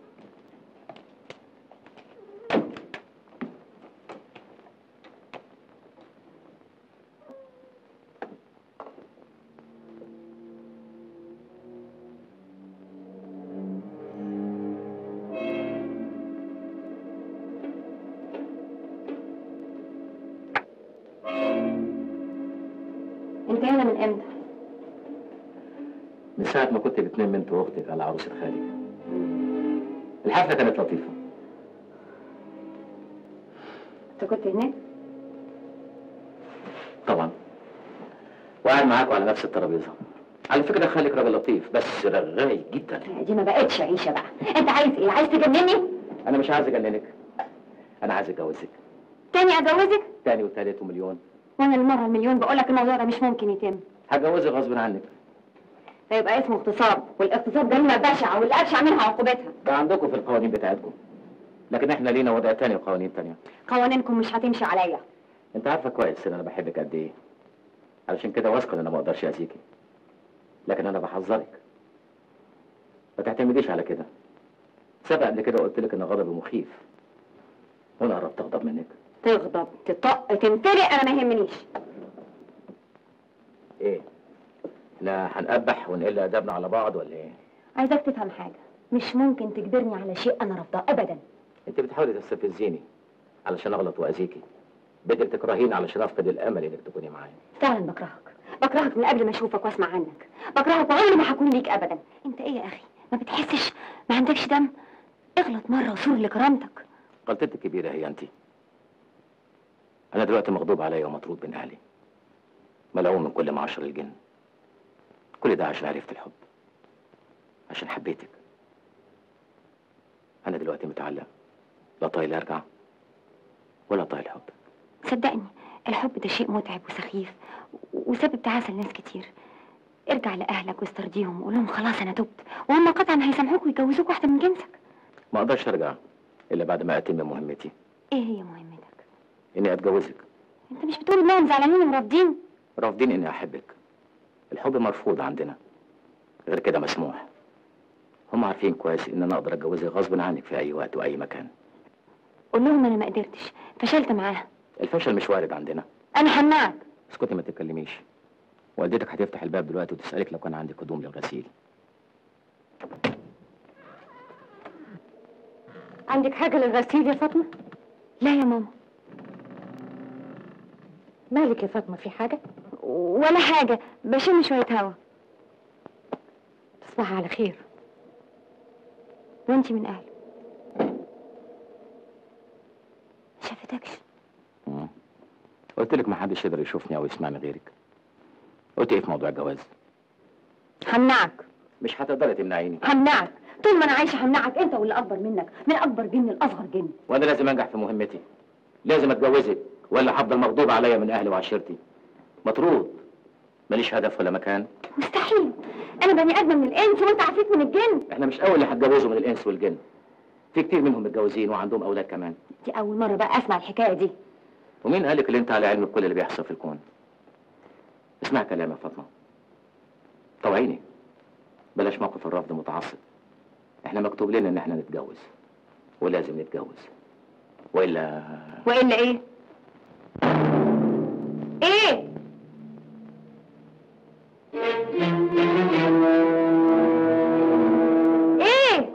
انت هنا من امتى؟ من ساعة ما كنت بتنام انت واختك على عروسة خالي الحفلة كانت لطيفة انت كنت هناك؟ طبعا وقاعد معاكم على نفس الترابيزة على فكرة خالك راجل لطيف بس رغاي جدا دي ما بقتش عيشه بقى انت عايز ايه؟ عايز تجنني؟ انا مش عايز اجننك انا عايز اتجوزك تاني اتجوزك؟ تاني وتالت ومليون وانا المره المليون بقول لك الموضوع ده مش ممكن يتم هتجوزك غصب عنك فيبقى اسمه اغتصاب والاغتصاب جريمه بشعه واللي ابشع منها عقوبتها ده عندكم في القوانين بتاعتكم لكن احنا لينا وضع تاني وقوانين تانية قوانينكم مش هتمشي عليا انت عارفة كويس ان انا بحبك قد ايه علشان كده واثقة ان انا ما اقدرش اذيكي لكن انا بحذرك ما تعتمديش على كده سبق قبل كده قلت لك ان غضبي مخيف وانا قربت اغضب منك تغضب تطق تنفرق انا ما يهمنيش ايه احنا هنقبح ونقل ادبنا على بعض ولا ايه عايزاك تفهم حاجه مش ممكن تجبرني على شيء انا رافضاه ابدا انت بتحاولي تستفزيني علشان اغلط واذيكي بدك تكرهيني علشان افقد الامل انك تكوني معايا فعلا بكرهك بكرهك من قبل ما اشوفك واسمع عنك بكرهك وعمري ما هكون ليك ابدا انت ايه يا اخي ما بتحسش ما عندكش دم اغلط مره وصور لكرامتك غلطتك كبيره هي انت انا دلوقتي مغضوب عليا ومطرود من اهلي ملعون من كل معاشر الجن كل ده عشان عرفت الحب عشان حبيتك انا دلوقتي متعلق لا طايل ارجع ولا طايل حب صدقني الحب ده شيء متعب وسخيف و- وسبب تعاسة لناس كتير ارجع لأهلك واسترضيهم وقول لهم خلاص أنا تبت وهم قطعا هيسامحوك ويجوزوك واحدة من جنسك ما اقدرش ارجع الا بعد ما اتم مهمتي إيه هي مهمتك؟ اني اتجوزك أنت مش بتقول إنهم زعلانين ورافضين؟ رافضين اني احبك الحب مرفوض عندنا غير كده مسموح هم عارفين كويس ان انا اقدر اتجوزك غصب عنك في اي وقت واي مكان قول لهم أنا ما قدرتش فشلت معاها الفشل مش وارد عندنا أنا همنعك اسكتي ما تتكلميش والدتك هتفتح الباب دلوقتي وتسالك لو كان عندك هدوم للغسيل عندك حاجة للغسيل يا فاطمة؟ لا يا ماما مالك يا فاطمة في حاجة؟ ولا حاجة بشم شوية هوا تصبحي على خير وانتي من أهله شافتكش قلت لك ما حدش يقدر يشوفني او يسمعني غيرك قلت ايه في موضوع الجواز همنعك مش هتقدري تمنعيني همنعك طول ما انا عايشه همنعك انت واللي اكبر منك من اكبر جن لاصغر جن وانا لازم انجح في مهمتي لازم اتجوزك ولا هفضل مغضوب عليا من اهلي وعشيرتي مطرود ماليش هدف ولا مكان مستحيل انا بني ادم من الانس وانت عفيت من الجن احنا مش اول اللي هتجوزوا من الانس والجن في كتير منهم متجوزين وعندهم اولاد كمان دي اول مره بقى اسمع الحكايه دي ومين قالك اللي انت على علم بكل اللي بيحصل في الكون اسمع كلامي يا فاطمه طوعيني بلاش موقف الرفض متعصب احنا مكتوب لنا ان احنا نتجوز ولازم نتجوز والا والا ايه ايه ايه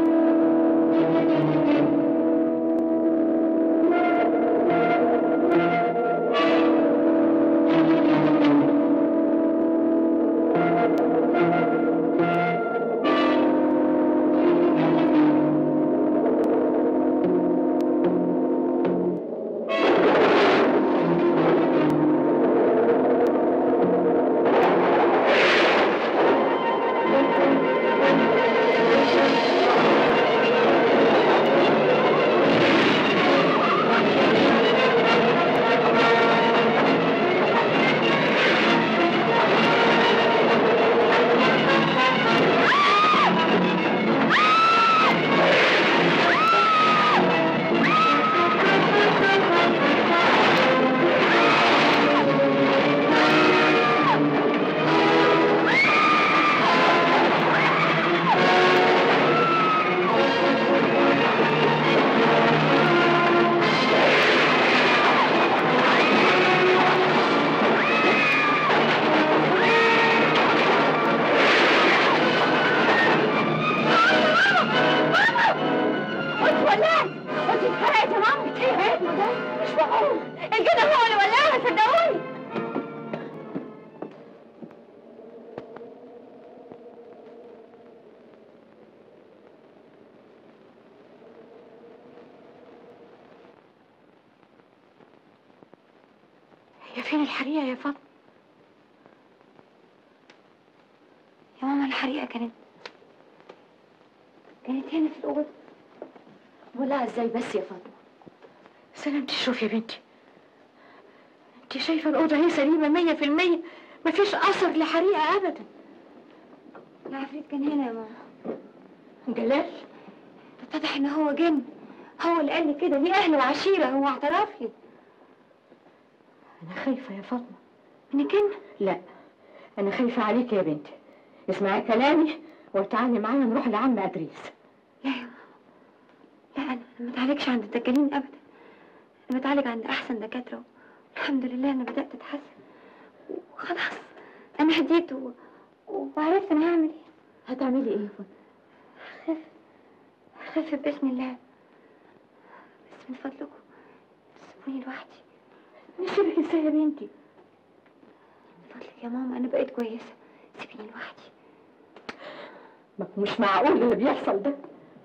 وانت ولعت وانت اتحرقت يا ماما اتحرقت مش معقول الجن هو اللي ولعها صدقوني هي فين الحريقة يا فاطمة؟ يا ماما الحريقة كانت كانت هنا في الأوضة ولا ازاي بس يا فاطمه سلامتي شوف يا بنتي انت شايفة الأوضة هي سليمة مية في المية مفيش أثر لحريقة أبدا العفريت كان هنا يا ماما جلال اتضح ان هو جن هو اللي قال لي كده دي اهل وعشيره هو اعترف لي أنا خايفة يا فاطمة من الجن لا أنا خايفة عليك يا بنتي اسمعي كلامي وتعالي معايا نروح لعم أدريس لا يا ماما لا انا أنا ما اتعالجش عند الدجالين ابدا انا بتعالج عند احسن دكاتره الحمد لله انا بدات اتحسن وخلاص انا هديت و... وعرفت انا هعمل ايه هتعملي ايه يا فاطمة؟ هخف هخف باذن الله بس من فضلكم سيبوني لوحدي نسيبك ازاي يا بنتي؟ من فضلك يا ماما انا بقيت كويسه سيبيني لوحدي ما مش معقول اللي بيحصل ده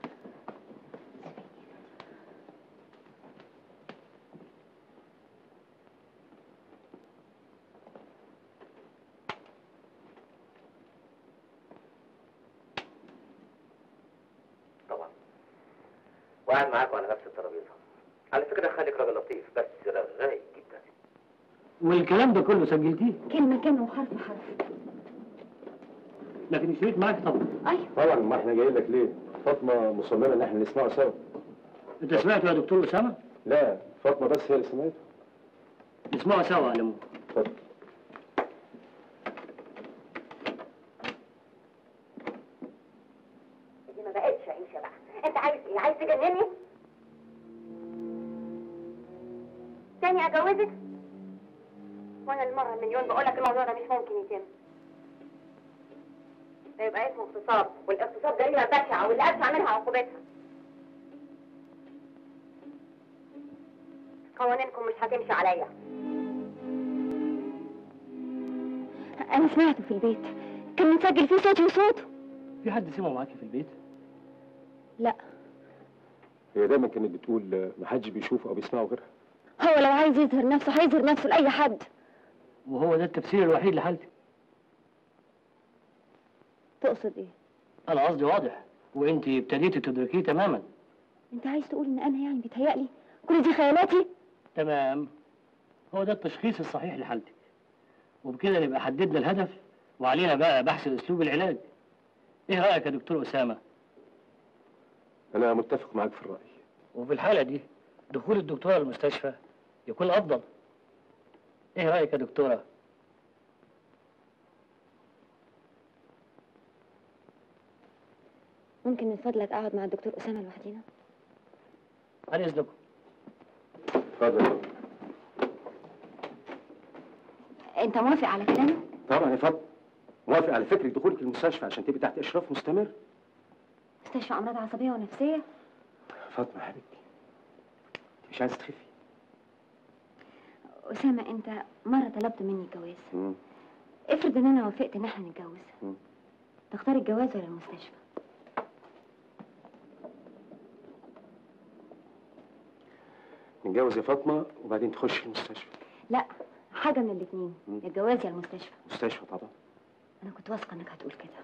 طبعا وقاعد معاكم على نفس الترابيزه على فكره خالك راجل لطيف بس رغاي جدا والكلام ده كله سجلتيه كلمه كلمه وحرف حرف لكن الشريط معاك طبعا ايوه طبعا ما احنا جايين لك ليه؟ فاطمه مصممه ان احنا نسمعه سوا انت سمعته يا دكتور اسامه؟ لا فاطمه بس هي اللي سمعته نسمعه سوا يا لمو اتفضل دي ما بقتش عيشه بقى انت عايز ايه عايز تجنني تاني اجوزك وانا المره المليون بقول لك الموضوع ده مش ممكن يتم ده يبقى اسمه اغتصاب والاغتصاب جريمه بشعه واللي ادفع منها عقوبتها قوانينكم مش هتمشي عليا انا سمعته في البيت كان مسجل فيه صوتي وصوته في حد سمعه معاكي في البيت؟ لا هي دايما كانت بتقول آه، ما حدش بيشوفه او بيسمعه غيرها هو لو عايز يظهر نفسه هيظهر نفسه لاي حد وهو ده التفسير الوحيد لحالتك تقصد ايه انا قصدي واضح وانت ابتديتي تدركيه تماما انت عايز تقول ان انا يعني بيتهيألي كل دي خيالاتي تمام هو ده التشخيص الصحيح لحالتك وبكده نبقى حددنا الهدف وعلينا بقى بحث اسلوب العلاج ايه رايك يا دكتور اسامه انا متفق معاك في الراي وفي الحاله دي دخول الدكتوره المستشفى يكون افضل ايه رايك يا دكتوره ممكن من فضلك اقعد مع الدكتور اسامه لوحدينا عن اذنكم اتفضل انت موافق على كلامي طبعا يا فاطمه موافق على فكره دخولك المستشفى عشان تبقي تحت اشراف مستمر مستشفى امراض عصبيه ونفسيه فاطمه يا حبيبتي مش عايزه تخفي اسامه انت مره طلبت مني الجواز مم. افرض ان انا وافقت ان احنا نتجوز مم. تختار الجواز ولا المستشفى نتجوز يا فاطمه وبعدين تخش المستشفى لا حاجه من الاثنين مم. يا الجواز يا المستشفى مستشفى طبعا انا كنت واثقه انك هتقول كده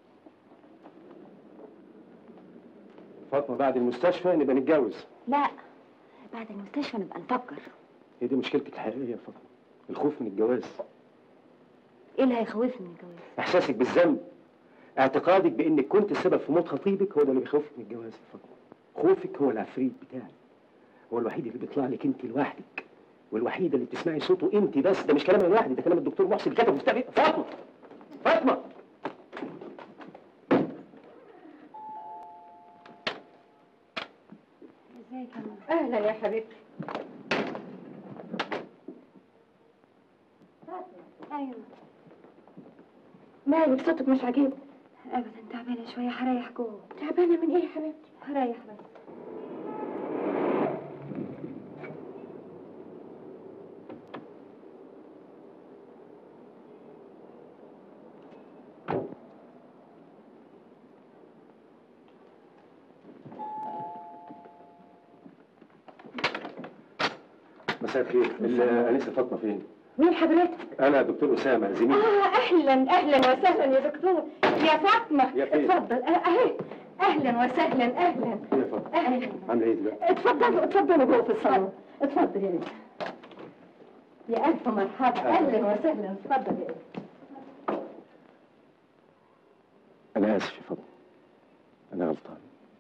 فاطمه بعد المستشفى نبقى نتجوز لا بعد المستشفى نبقى نفكر هي دي مشكلتك الحقيقيه يا فاطمه الخوف من الجواز ايه اللي هيخوفني من الجواز احساسك بالذنب اعتقادك بانك كنت السبب في موت خطيبك هو ده اللي بيخوفك من الجواز يا فاطمه خوفك هو العفريت بتاعك هو الوحيد اللي بيطلع لك انت لوحدك والوحيده اللي بتسمعي صوته انت بس ده مش كلام انا لوحدي ده كلام الدكتور محسن اللي كتبه في كتابه فاطمه فاطمه ازيك يا ماما اهلا يا حبيبتي ايوه مالك صوتك مش عجيب ابدا تعبانه شويه هريح جوه تعبانه من ايه يا حبيبتي هريح بس مساء الخير الانسه فاطمه فين مين حضرتك انا دكتور اسامه زميلي اه اهلا اهلا وسهلا يا دكتور يا فاطمه يا فين؟ اتفضل اه، اهي اهلا وسهلا اهلا يا فاطمه اهلا عامله ايه دلوقتي اتفضلوا اتفضلوا جوه في الصالون اتفضل يا بنتي يا الف مرحبا اهلا وسهلا اتفضل يا بنتي انا اسف يا فاطمه انا غلطان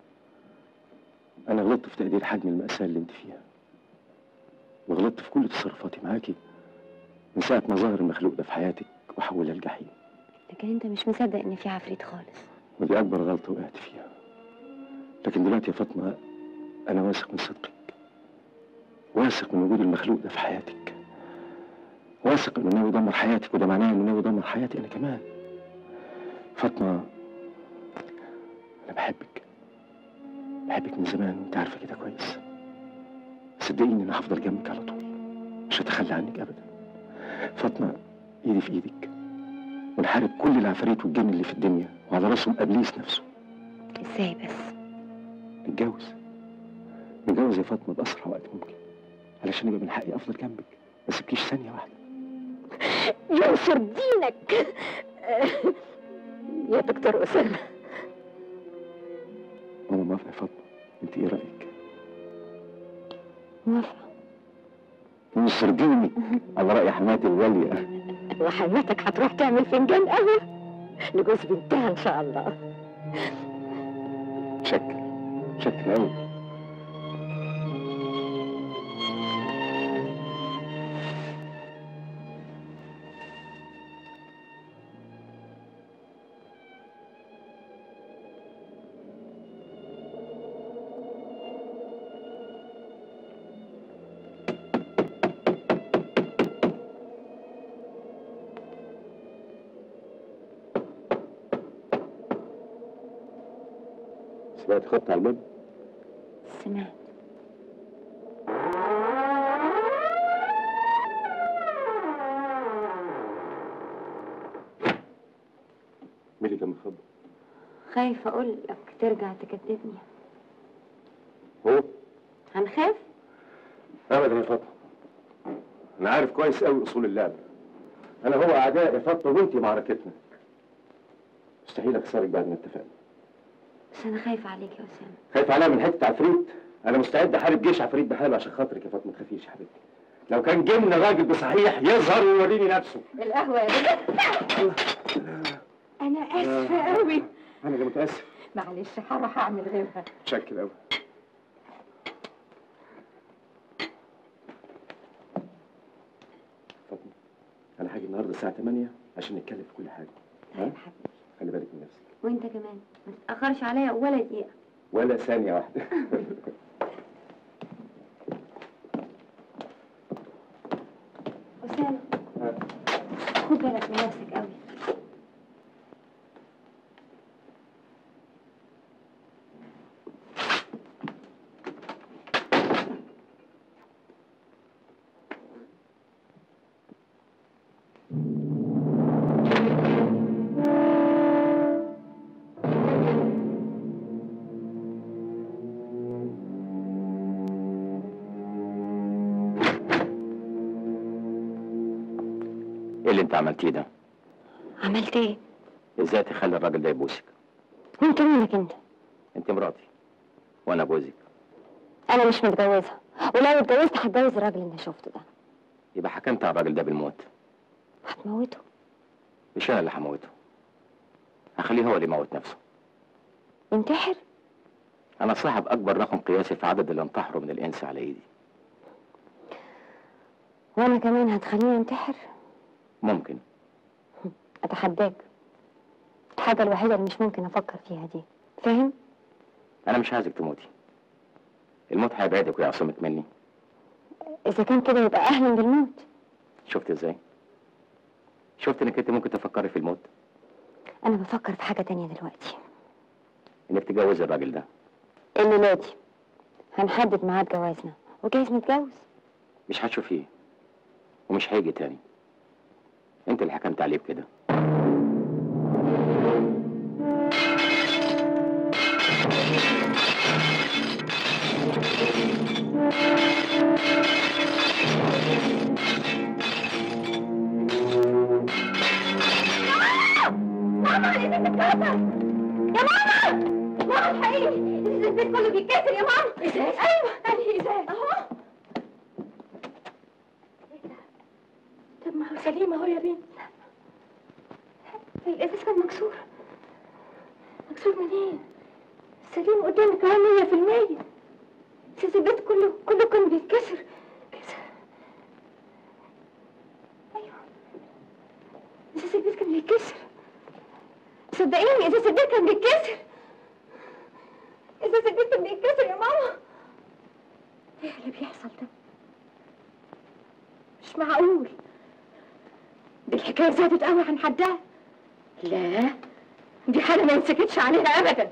انا غلطت في تقدير حجم الماساه اللي انت فيها وغلطت في كل تصرفاتي معاكي من ساعه ما ظهر المخلوق ده في حياتك وحولها الجحيم لكن انت مش مصدق ان في عفريت خالص ودي اكبر غلطه وقعت فيها لكن دلوقتي يا فاطمه انا واثق من صدقك واثق من وجود المخلوق ده في حياتك واثق انه ناوي يدمر حياتك وده معناه انه ناوي يدمر حياتي انا كمان فاطمه انا بحبك بحبك من زمان وانت عارفه كده كويس صدقيني انا هفضل جنبك على طول مش هتخلى عنك ابدا فاطمه ايدي في ايدك ونحارب كل العفاريت والجن اللي في الدنيا وعلى راسهم ابليس نفسه ازاي بس نتجوز نتجوز يا فاطمه باسرع وقت ممكن علشان يبقى من حقي افضل جنبك ما سيبكيش ثانيه واحده ينصر دينك يا دكتور اسامه ماما موافقه يا فاطمه انت ايه رايك موافقه ينصر ديني على راي حماتي الغاليه وحماتك هتروح تعمل فنجان قهوه لجوز بنتها ان شاء الله شكل شكل قوي سمعت خبط على الباب سمعت مين اللي كان مخبط خايفه اقول لك ترجع تكذبني هو هنخاف ابدا يا فاطمه انا عارف كويس قوي اصول اللعبه انا هو اعداء يا فاطمه وانت معركتنا مستحيل اخسرك بعد ما اتفقنا بس انا خايفه عليك يا اسامه خايف عليا من حته عفريت انا مستعد احارب جيش عفريت بحاله عشان خاطرك يا فاطمه ما تخافيش يا حبيبتي لو كان جبنا راجل بصحيح يظهر ويوريني نفسه القهوه يا بنت انا اسفه قوي انا اللي متاسف معلش هروح اعمل غيرها متشكر قوي فاطمه انا هاجي النهارده الساعه 8 عشان نتكلم في كل حاجه ها طيب حبيبي خلي بالك من نفسك وانت كمان ما تتاخرش عليا ولا دقيقه ولا ثانيه واحده اسامه خد بالك من نفسك قوي ايه اللي انت عملتيه ده؟ عملت ايه ازاي تخلي الراجل ده يبوسك؟ وانت مالك انت انت مراتي وانا جوزك انا مش متجوزه ولو اتجوزت هتجوز الراجل اللي شفته ده يبقى حكمت على الراجل ده بالموت هتموته مش انا اللي هموته هخليه هو اللي يموت نفسه ينتحر انا صاحب اكبر رقم قياسي في عدد اللي انتحروا من الانس على ايدي وانا كمان هتخليني انتحر ممكن اتحداك الحاجه الوحيده اللي مش ممكن افكر فيها دي فاهم انا مش عايزك تموتي الموت هيبعدك ويعصمك مني اذا كان كده يبقى اهلا بالموت شفت ازاي شفت انك انت ممكن تفكري في الموت انا بفكر في حاجه تانية دلوقتي انك تتجوزي الراجل ده الليله دي هنحدد ميعاد جوازنا وجايز نتجوز مش هتشوفيه ومش هيجي تاني انت اللي حكمت عليه بكده ماما الازاز اتكسر يا ماما ماما الحقيقي الازاز البيت كله بيتكسر يا ماما ازاز ايوه انهي ازاز اهو طب ما هو سليم اهو يا بنت الازاز كان مكسور مكسور منين سليم قدامك اهو مية في المية ازاز البيت كله كله كان بيتكسر كسر ايوه ازاز البيت كان بيتكسر صدقيني ازاز البيت كان بيتكسر ازاز البيت كان بيتكسر يا ماما ايه اللي بيحصل ده مش معقول دي الحكايه زادت قوي عن حدها لا دي حاله ما ينسكتش عليها ابدا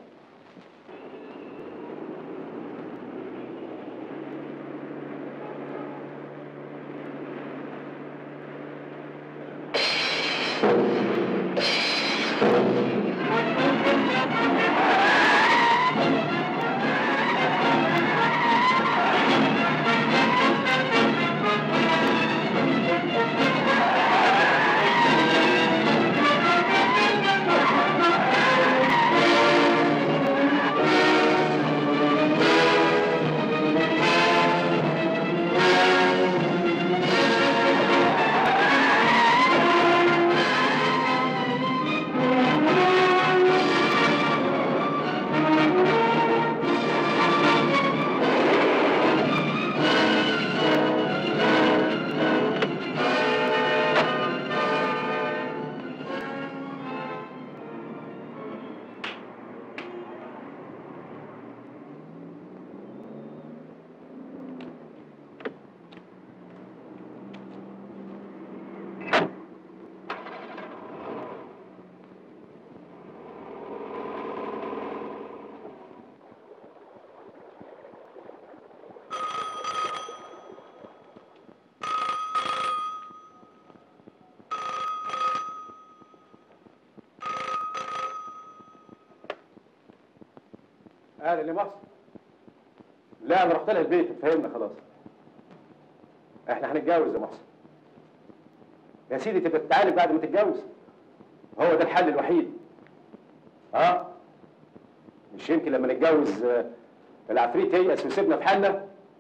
اهلا يا مصر لا انا رحت لها البيت اتفهمنا خلاص احنا هنتجوز يا محسن يا سيدي تبقى تتعالج بعد ما تتجوز هو ده الحل الوحيد اه مش يمكن لما نتجوز آه، العفريت ييأس ويسيبنا في حالنا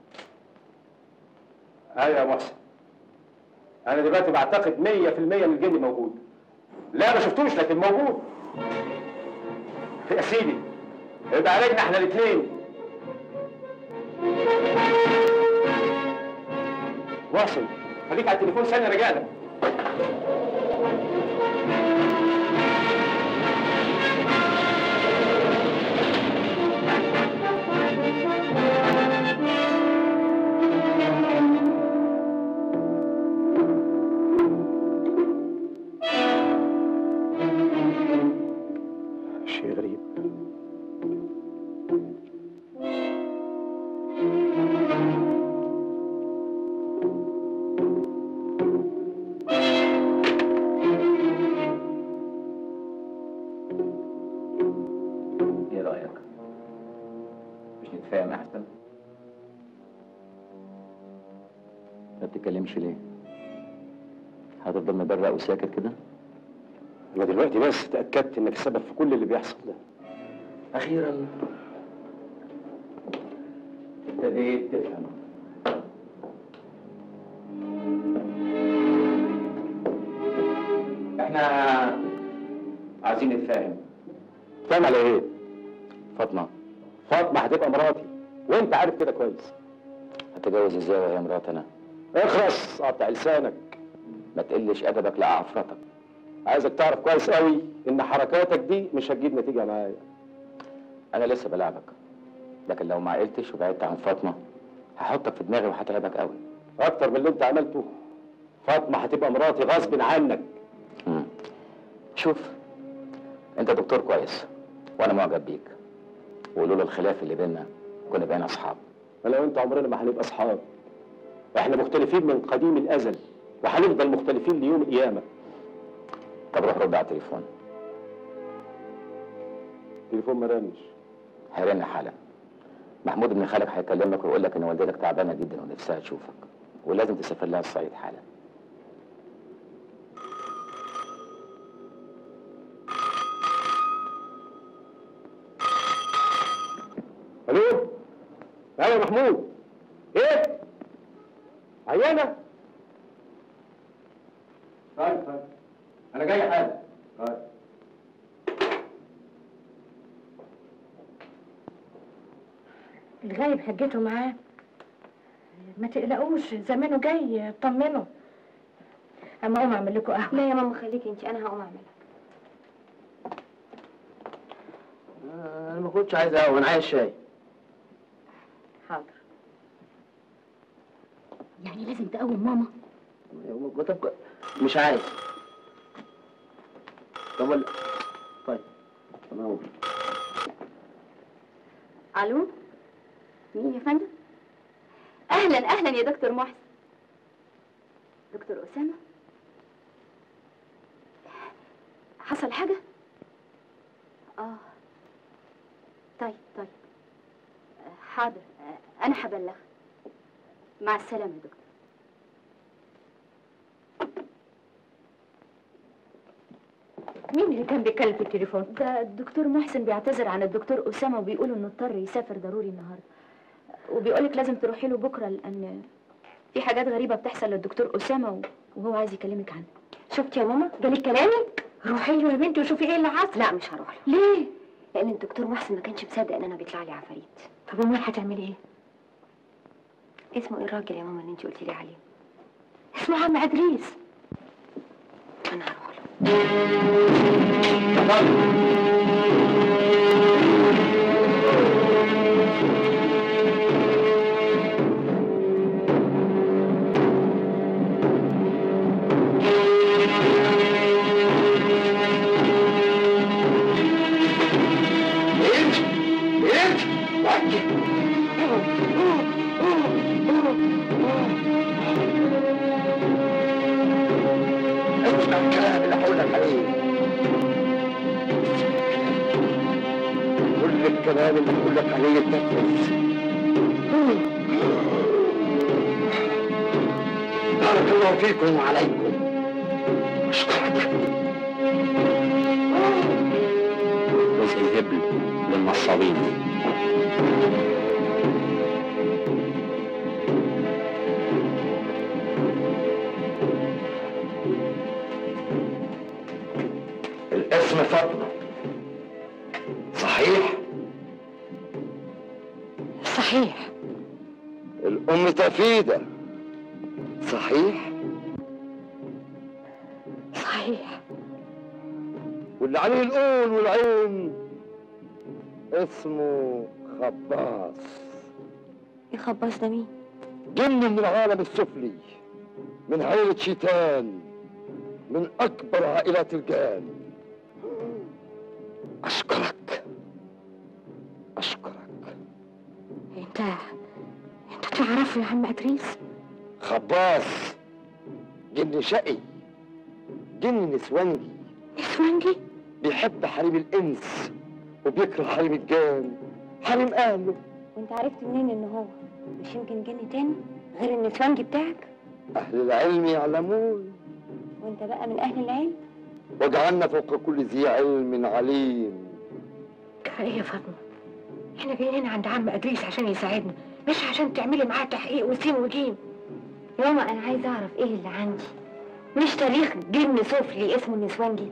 ايوه يا محسن انا دلوقتي بعتقد 100% ان الجن موجود لا ما شفتوش لكن موجود يا سيدي يبقى علينا احنا الاثنين واصل خليك على التليفون ثانيه راجع لك شيء غريب ايه رايك مش نتفاهم احسن ما بتتكلمش ليه هتفضل مبرق وساكت كده انا دلوقتي بس اتاكدت انك السبب في كل اللي بيحصل ده اخيرا ابتديت تفهم احنا عايزين نتفاهم فاهم على ايه فاطمه فاطمه هتبقى مراتي وانت عارف كده كويس هتجوز ازاي وهي مرات انا اخرس قطع لسانك ما تقلش ادبك لاعفرتك عايزك تعرف كويس قوي ان حركاتك دي مش هتجيب نتيجه معايا انا لسه بلعبك لكن لو ما عقلتش وبعدت عن فاطمه هحطك في دماغي وهتعبك قوي اكتر من اللي انت عملته فاطمه هتبقى مراتي غصب عنك مم. شوف انت دكتور كويس وانا معجب بيك ولولا الخلاف اللي بينا كنا بقينا اصحاب انا وانت عمرنا ما هنبقى اصحاب احنا مختلفين من قديم الازل وهنفضل مختلفين ليوم القيامه طب روح رد على التليفون التليفون ما رنش هيرن حالا محمود ابن خالك هيكلمك ويقول لك ان والدتك تعبانه جدا ونفسها تشوفك ولازم تسافر لها الصعيد حالا الو ايوه يا محمود ايه عيانه طيب طيب انا جاي حالا طيب الغايب حجته معاه ما تقلقوش زمانه جاي طمنوا اما اقوم اعمل لكم قهوه لا يا ماما خليكي انت انا هقوم اعملها انا ما كنتش عايز قهوه انا عايز شاي حاضر يعني لازم تقوم ماما طب مش عايز طب ولا طيب انا هقوم الو مين يا فندم اهلا اهلا يا دكتور محسن دكتور اسامه حصل حاجه اه طيب طيب آه، حاضر آه، انا هبلغ مع السلامه يا دكتور مين اللي كان بيتكلم في التليفون ده الدكتور محسن بيعتذر عن الدكتور اسامه وبيقول انه اضطر يسافر ضروري النهارده وبيقولك لازم تروحي له بكره لان في حاجات غريبه بتحصل للدكتور اسامه وهو عايز يكلمك عنها شفتي يا ماما جالك كلامي روحي له يا بنتي وشوفي ايه اللي حصل لا مش هروح له ليه لان الدكتور محسن ما كانش مصدق ان انا بيطلع لي عفاريت طب امال هتعملي ايه اسمه ايه الراجل يا ماما اللي انت قلتي لي عليه اسمه عم ادريس انا هروح له بنت بنت اسمع الكلام اللي هقول لك عليه كل الكلام اللي بقول لك عليه يتنفذ بارك الله فيكم وعليكم اشكرك بس الهبل للنصابين الاسم فاطمة صحيح؟ صحيح الأم تفيدة صحيح؟ صحيح واللي عليه القول والعين اسمه خباص ايه خباص ده مين جن من العالم السفلي من عائلة شيطان من أكبر عائلات الجان أشكرك أشكرك انت انت تعرفه يا عم ادريس خباص جن شقي جن نسوانجي نسوانجي بيحب حريم الإنس وبيكره حريم الجان حريم أهله وانت عرفت منين ان هو مش يمكن جن تاني غير النسوانجي بتاعك أهل العلم يعلمون وانت بقى من اهل العلم وجعلنا فوق كل ذي علم عليم ايه يا فاطمه احنا جايين هنا عند عم ادريس عشان يساعدنا مش عشان تعملي معاه تحقيق وسين وجيم ياما انا عايزه اعرف ايه اللي عندي مش تاريخ جن سفلي اسمه النسوانجي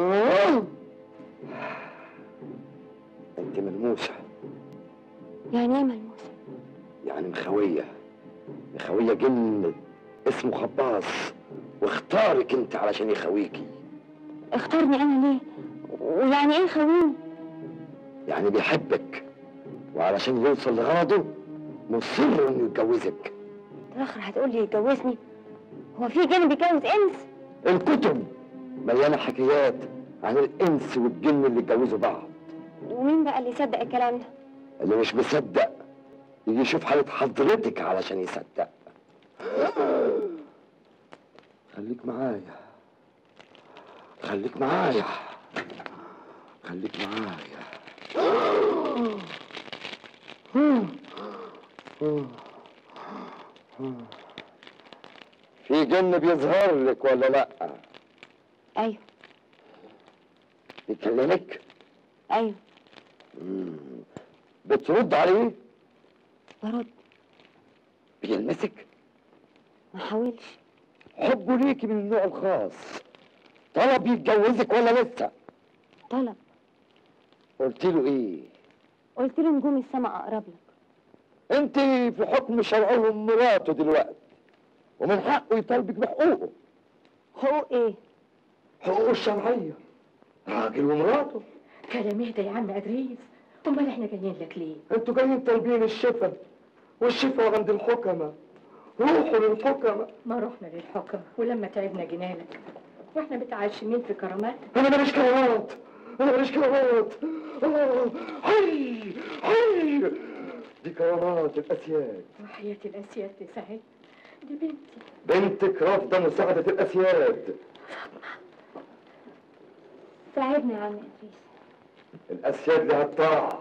أنت ملموسة يعني ايه ملموسه يعني مخوية مخوية جن اسمه خباص واختارك انت علشان يخويكي اختارني انا ليه ويعني ايه خويني يعني بيحبك وعلشان يوصل لغرضه مصر انه يتجوزك الاخر هتقول لي يتجوزني هو في جن بيتجوز انس الكتب مليانة حكايات عن الانس والجن اللي اتجوزوا بعض ومين بقى اللي يصدق الكلام ده اللي مش مصدق يجي يشوف حالة حضرتك علشان يصدق خليك معايا خليك معايا خليك معايا في جن بيظهر لك ولا لا ايوه بيكلمك ايوه مم. بترد عليه برد بيلمسك ما حاولش حبه ليكي من النوع الخاص طلب يتجوزك ولا لسه طلب قلت له ايه قلت له نجوم السماء اقرب لك انت في حكم شرعهم مراته دلوقتي ومن حقه يطالبك بحقوقه حقوق ايه حقوقه الشرعيه راجل ومراته كلام اهدى يا عم ادريس امال احنا جايين لك ليه انتوا جايين طالبين الشفا والشفا عند الحكمة روحوا للحكمة ما رحنا للحكم ولما تعبنا جينا لك واحنا متعشمين في كرامات انا ماليش كرامات انا ماليش كرامات آه، حي حي دي كرامات الاسياد وحياة الاسياد تساعد دي بنتي بنتك رافضه مساعده الاسياد ساعدنا يا عم ادريس الاسياد لها الطاعه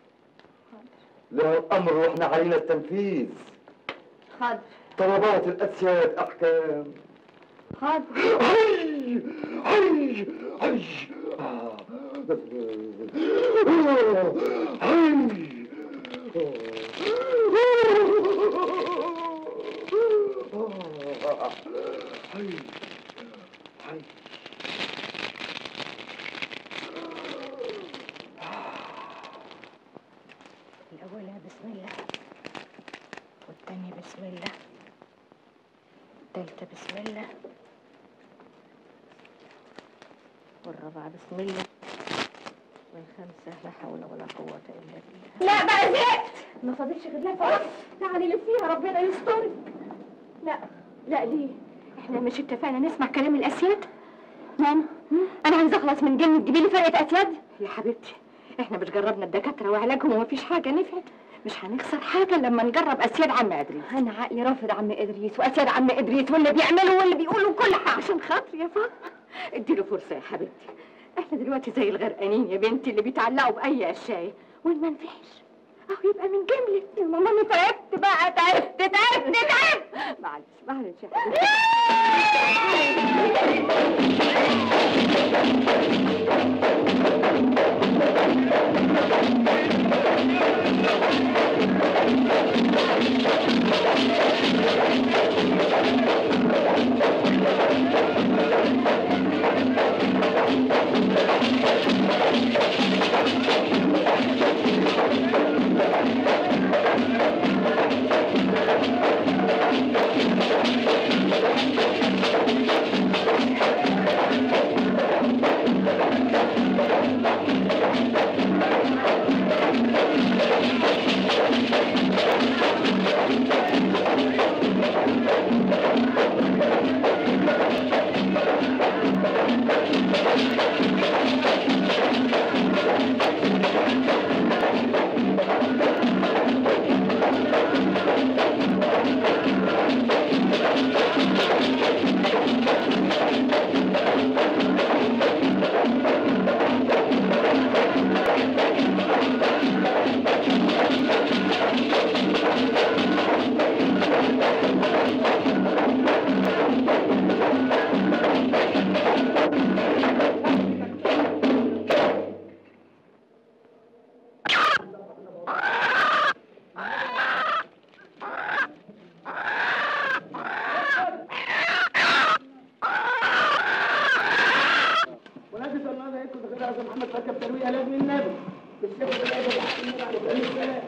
لها الامر واحنا علينا التنفيذ حاضر طلبات الاسياد احكام حاضر حي حي حي آه. حي حي حي الاولى بسم الله والتانية بسم الله التالتة بسم الله والرابعة بسم الله والخامسة لا حول ولا قوة إلا بالله لا بقى زهقت ما فاضلش غير لفه تعالي لفيها ربنا يسترك لا لا ليه؟ احنا مش اتفقنا نسمع كلام الأسياد؟ ماما انا عايزه اخلص من جن تجيبي لي فرقه اسياد يا حبيبتي احنا مش جربنا الدكاترة وعلاجهم ومفيش حاجة نفعت مش هنخسر حاجة لما نجرب أسياد عم إدريس انا عقلي رافض عم ادريس واسياد عم ادريس واللي بيعملوا واللي بيقولوا كل حاجه عشان خاطري يا فاطمة اديله فرصة يا حبيبتي احنا دلوقتي زي الغرقانين يا بنتي اللي بيتعلقوا بأي قشاية وإن ما نفعش أهو يبقى من جملة يا ماما انا تعبت بقى تعبت تعبت تعبت معلش معلش يا حبيبتي استاذ محمد ركب ترويقه لابن النبي بالشفه بالادب وحق النبي عليه الصلاه والسلام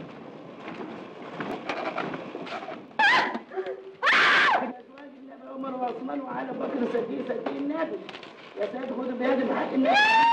ازواج النبي عمر وعثمان وعلي بكر صديق صديق النبي يا سيد خذوا بيد بحق النبي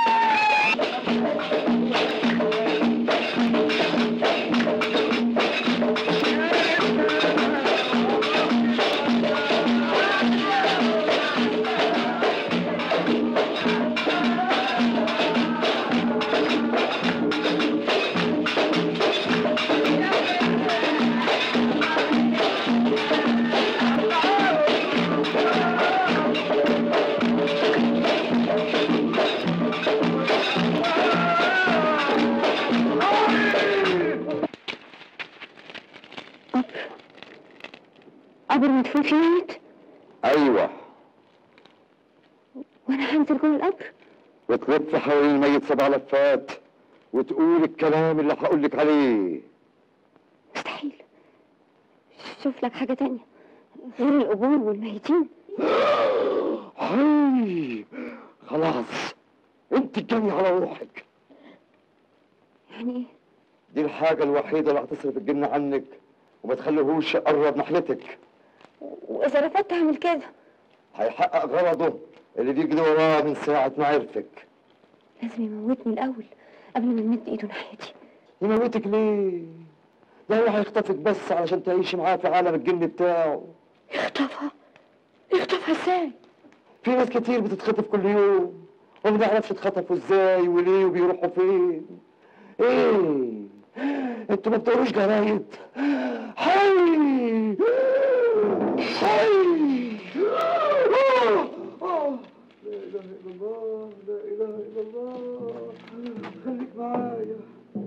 قبر مدفون فيه ميت ايوه وانا هنزل جوه القبر وتلف حوالين الميت سبع لفات وتقول الكلام اللي هقول لك عليه مستحيل شوف لك حاجة تانية غير القبور والميتين حي خلاص انت تجني على روحك يعني ايه دي الحاجة الوحيدة اللي هتصرف الجن عنك وما تخليهوش يقرب ناحيتك واذا رفضت اعمل كده هيحقق غرضه اللي بيجري وراه من ساعة ما عرفك لازم يموتني الاول قبل ما يمد ايده ناحيتي يموتك ليه؟ ده هو هيخطفك بس علشان تعيشي معاه في عالم الجن بتاعه يخطفها يخطفها ازاي في ناس كتير بتتخطف كل يوم وما نعرفش اتخطفوا ازاي وليه وبيروحوا فين ايه انتوا ما بتقروش جرايد حي حي آه، آه. لا اله الا الله لا اله الا الله خليك معايا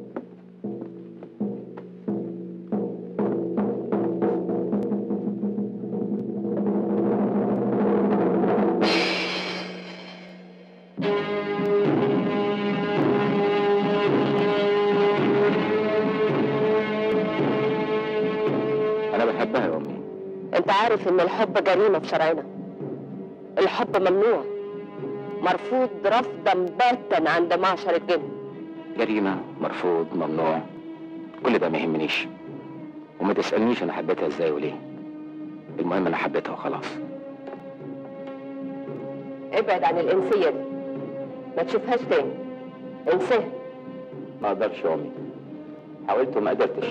انا بحبها يا امي انت عارف ان الحب جريمة في شرعنا الحب ممنوع مرفوض رفضا باتا عند معشر الجن جريمه مرفوض ممنوع كل ده ما يهمنيش وما تسالنيش انا حبيتها ازاي وليه المهم انا حبيتها وخلاص ابعد عن الانسية دي ما تشوفهاش تاني انساها ما اقدرش يا امي حاولت وما قدرتش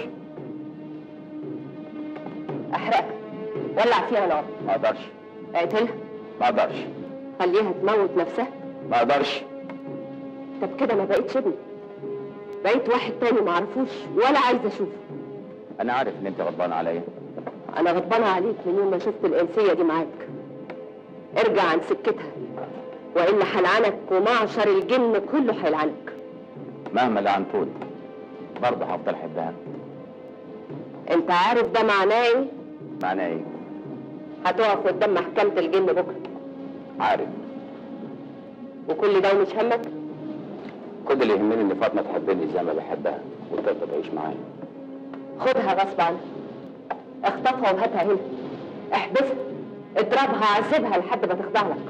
احرقها ولع فيها نار ما اقدرش اقتلها ما اقدرش خليها تموت نفسها ما اقدرش طب كده ما بقيتش ابني بقيت واحد تاني معرفوش ولا عايزه اشوفه انا عارف ان انت غضبان عليا انا غضبانه عليك من يوم ما شفت الانسيه دي معاك ارجع عن سكتها والا هلعنك ومعشر الجن كله هيلعنك مهما لعنتوني برضه هفضل احبها انت عارف ده معناه ايه معناه ايه هتقف قدام محكمه الجن بكره عارف وكل ده ومش همك كل اللي يهمني ان فاطمه تحبني زي ما بحبها وترضى تعيش معايا خدها غصب عنك اخطفها وهاتها هنا احبسها اضربها عذبها لحد ما تخضع لك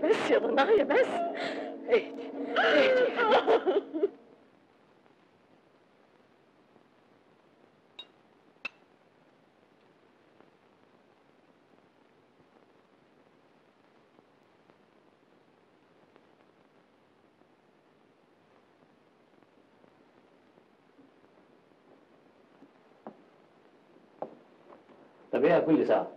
بس يا ضنايا بس اهدي اهدي يا حبيبتي. تابعها كل ساعة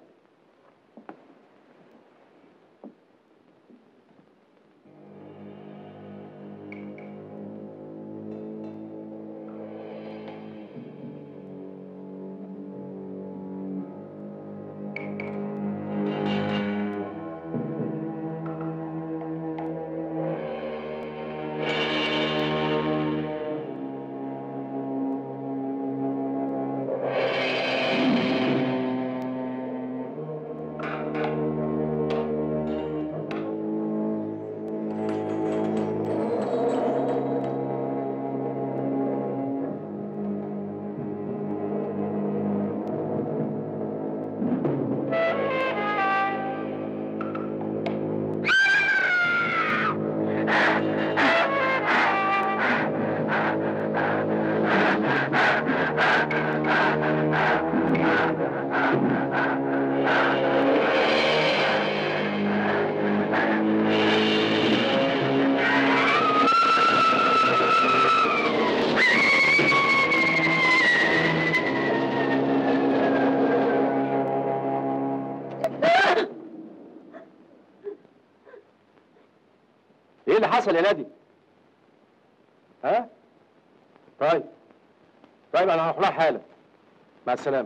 ايه اللي حصل يا نادي؟ ها؟ طيب طيب انا هروح لها حالا مع السلامة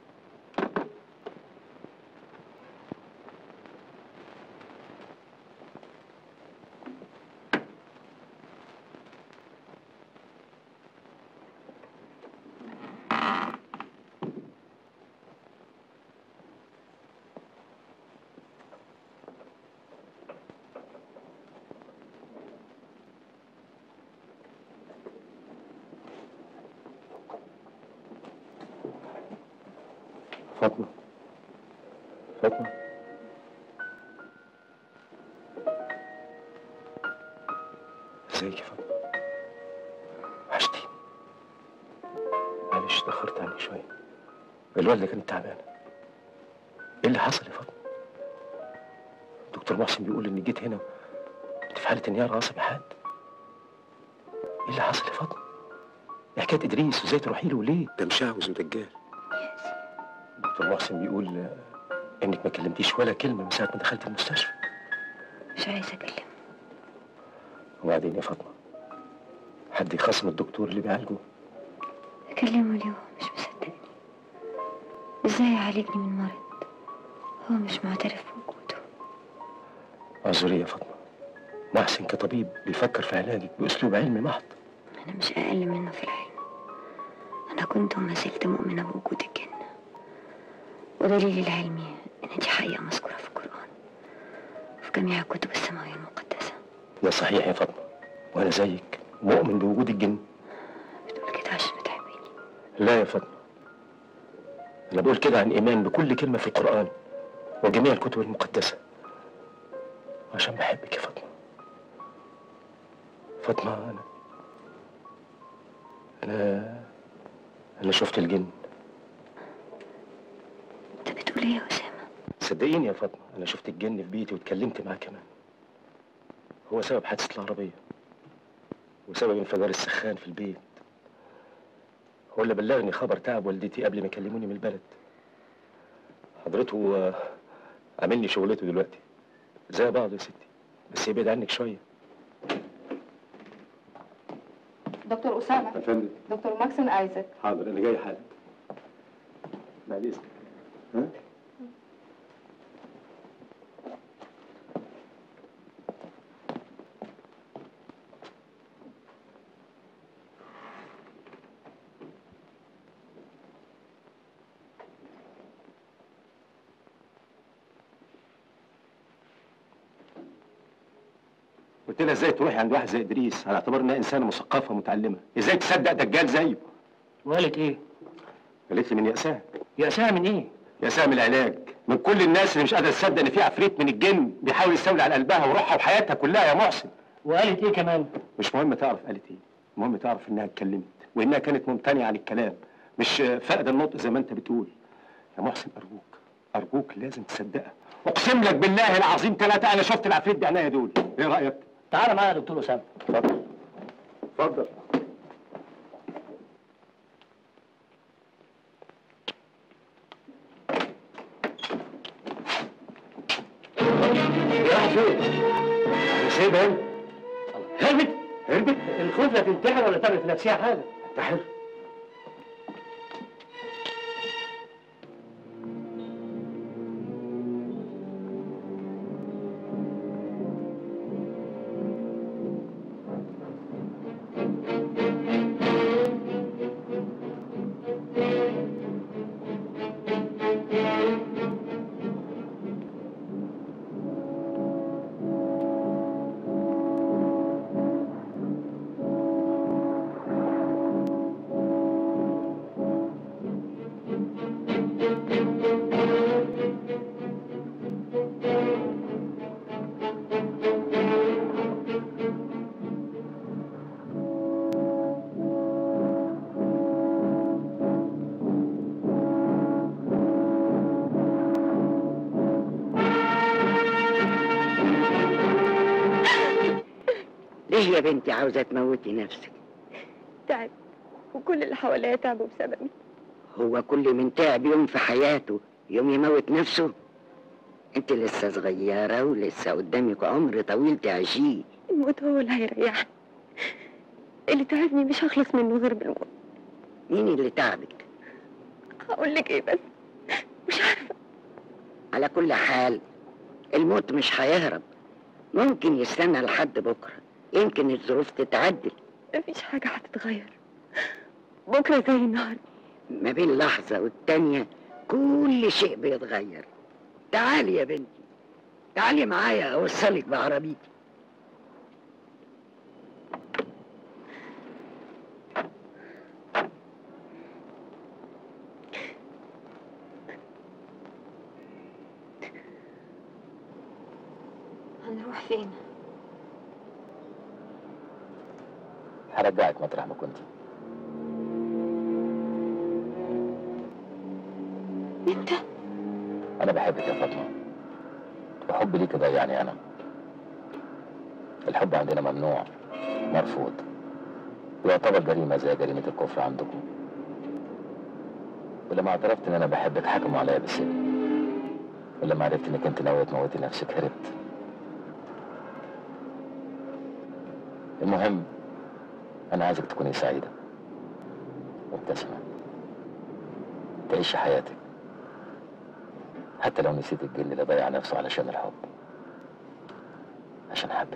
فاطمة فاطمة ازيك يا فاطمة وحشتيني معلش اتأخرت عني شوية الوالدة كانت تعبانة ايه اللي حصل يا فاطمة؟ دكتور محسن بيقول اني جيت هنا كنت في حالة انهيار عصبي حاد ايه اللي حصل يا فاطمة؟ ايه حكاية ادريس وازاي تروحي له وليه؟ ده مشعوذ ودجال دكتور محسن بيقول آه، انك ما كلمتيش ولا كلمة من ساعة ما دخلت المستشفى مش عايزة أكلم وبعدين يا فاطمة حد يخصم الدكتور اللي بيعالجه أكلمه ليه هو مش مصدقني إزاي يعالجني من مرض هو مش معترف بوجوده اعذري يا فاطمة محسن كطبيب بيفكر في علاجك بأسلوب علمي محض أنا مش أقل منه في العلم أنا كنت وما زلت مؤمنة بوجود الجن ودليلي العلمي إن دي حقيقة مذكورة في القرآن وفي جميع الكتب السماوية المقدسة ده صحيح يا فاطمة وأنا زيك مؤمن بوجود الجن بتقول كده عشان بتحبني لا يا فاطمة أنا بقول كده عن إيمان بكل كلمة في القرآن وجميع الكتب المقدسة عشان بحبك يا فاطمة فاطمة أنا أنا أنا شفت الجن أنت بتقول إيه يا أسامة صدقيني يا فاطمة أنا شفت الجن في بيتي واتكلمت معاه كمان هو سبب حادثة العربية وسبب انفجار السخان في البيت هو اللي بلغني خبر تعب والدتي قبل ما يكلموني من البلد حضرته آه، عامل لي شغلته دلوقتي زي بعض يا ستي بس يبعد عنك شوية دكتور أسامة يا فندم دكتور ماكسون آيزك حاضر أنا جاي حالا بعد إذنك ها؟ قلت لها ازاي تروحي عند واحد زي ادريس على اعتبار انها انسانه مثقفه متعلمه ازاي تصدق دجال زيه وقالت ايه؟ قالت لي من يأسها يأسها من ايه؟ يا سامي العلاج من كل الناس اللي مش قادره تصدق ان في عفريت من الجن بيحاول يستولي على قلبها وروحها وحياتها كلها يا محسن وقالت ايه كمان مش مهم تعرف قالت ايه المهم تعرف انها اتكلمت وانها كانت ممتنعه عن الكلام مش فاقده النطق زي ما انت بتقول يا محسن ارجوك ارجوك لازم تصدقها اقسم لك بالله العظيم ثلاثه انا شفت العفريت بعينيا دول ايه رايك تعالى معايا يا دكتور اسامه اتفضل اتفضل راح فين؟ سيبها هربت هربت الخوف لا تنتحر ولا تعمل في نفسها حاجه انتحر ليه يا بنتي عاوزة تموتي نفسك؟ تعب وكل اللي حواليا تعبوا بسببي هو كل من تعب يوم في حياته يوم يموت نفسه؟ انت لسه صغيرة ولسه قدامك عمر طويل تعيشيه الموت هو اللي هيريحني اللي تعبني مش هخلص منه غير بالموت مين اللي تعبك؟ هقول لك ايه بس على كل حال الموت مش هيهرب ممكن يستنى لحد بكرة يمكن الظروف تتعدل مفيش حاجة هتتغير بكرة زي النهاردة ما بين لحظة والتانية كل شيء بيتغير تعالي يا بنتي تعالي معايا أوصلك بعربيتي هنروح فين؟ هرجعك مطرح ما كنت انت انا بحبك يا فاطمه وحبي ليك ضيعني انا الحب عندنا ممنوع مرفوض ويعتبر جريمه زي جريمه الكفر عندكم ولما اعترفت ان انا بحبك حكموا عليا بالسجن ولما عرفت انك انت ناويه تموتي نفسك هربت المهم انا عايزك تكوني سعيده مبتسمه تعيشي حياتك حتى لو نسيت الجن اللي ضيع نفسه علشان الحب عشان حبك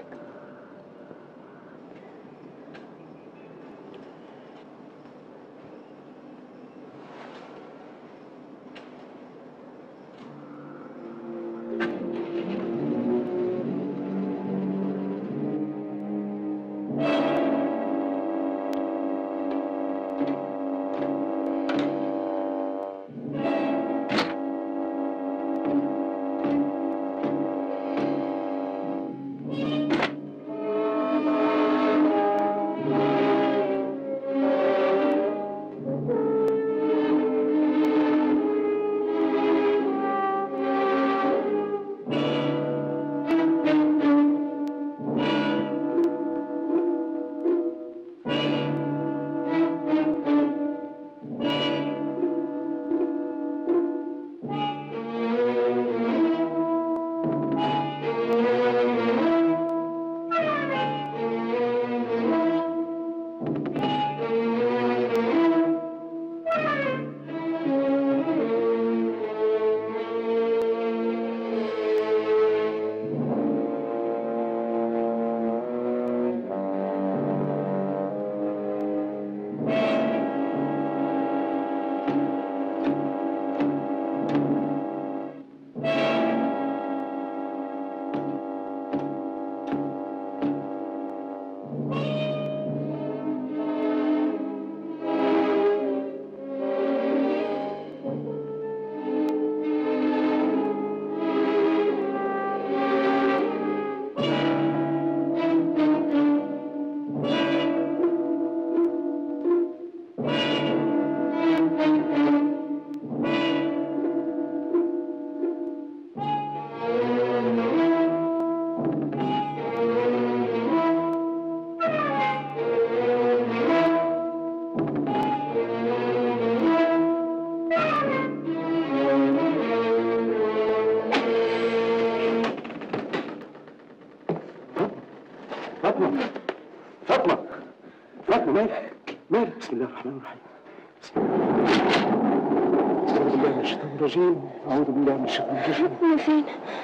فاطمة فاطمة فاطمة مالك مالك بسم الله الرحمن الرحيم بسم الله أعوذ بالله من الشيطان الرجيم أعوذ بالله من الشيطان الرجيم أنا فين؟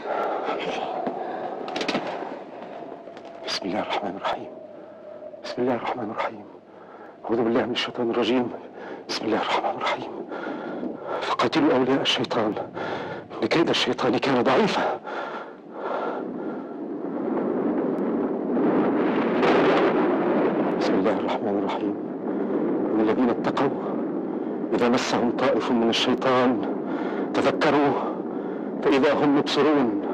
بسم الله الرحمن الرحيم بسم الله الرحمن الرحيم أعوذ بالله من الشيطان الرجيم بسم الله الرحمن الرحيم فقاتلوا أولياء الشيطان إن كيد الشيطان كان ضعيفا بسم الله الرحمن الرحيم إن الذين اتقوا إذا مسهم طائف من الشيطان تذكروا فإذا هم مبصرون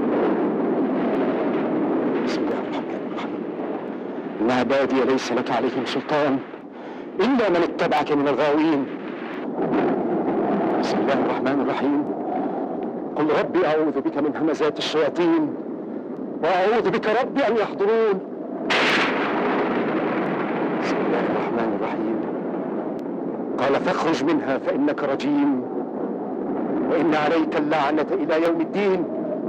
بسم الله الرحمن الرحيم إن عبادي ليس لك عليهم سلطان إلا من اتبعك من الغاوين بسم الله الرحمن الرحيم قل ربي أعوذ بك من همزات الشياطين وأعوذ بك ربي أن يحضرون بسم الله الرحمن الرحيم قال فاخرج منها فإنك رجيم وإن عليك اللعنة إلى يوم الدين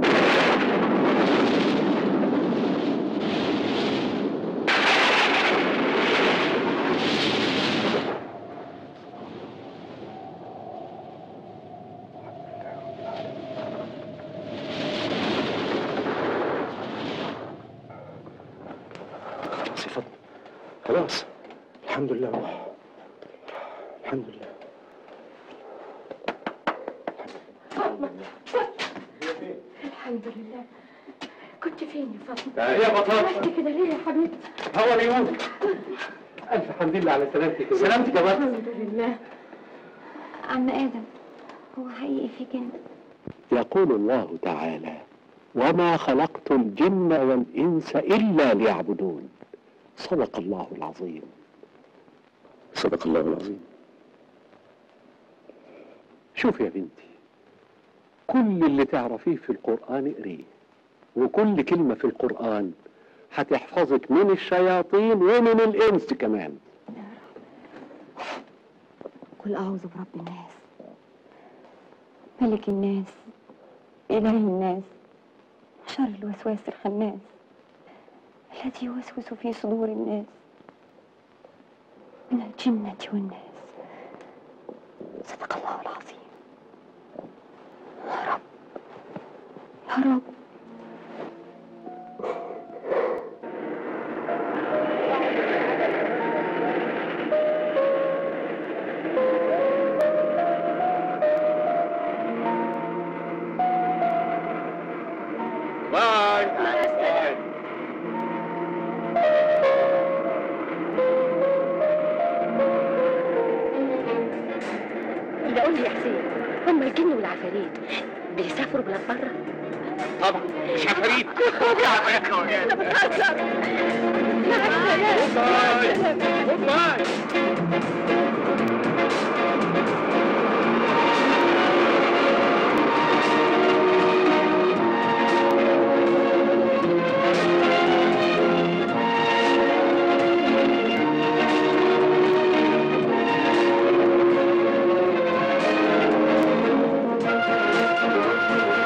خلاص يا فاطمة خلاص الحمد لله روح الحمد لله فاطمة الحمد لله كنت فين يا فاطمة؟ تعالي يا بطاطا. عملت كده ليه يا حبيبتي؟ هو اليوم ألف حمد لله على سلامتك سلامتك يا بطل الحمد لله عم آدم هو حقيقي في جن يقول الله تعالى وما خلقت الجن والإنس إلا ليعبدون صدق الله العظيم صدق الله العظيم شوف يا بنتي كل اللي تعرفيه في القرآن اقريه وكل كلمة في القرآن هتحفظك من الشياطين ومن الإنس كمان قل أعوذ برب الناس ملك الناس إله الناس شر الوسواس الخناس الذي يوسوس في صدور الناس من الجنة والناس صدق الله العظيم يا رب يا رب باي اللي قول لي يا حسين هم الجن والعفاريت بيسافروا بلاد بره طبعا مش عفاريت انا بتهزر باي باي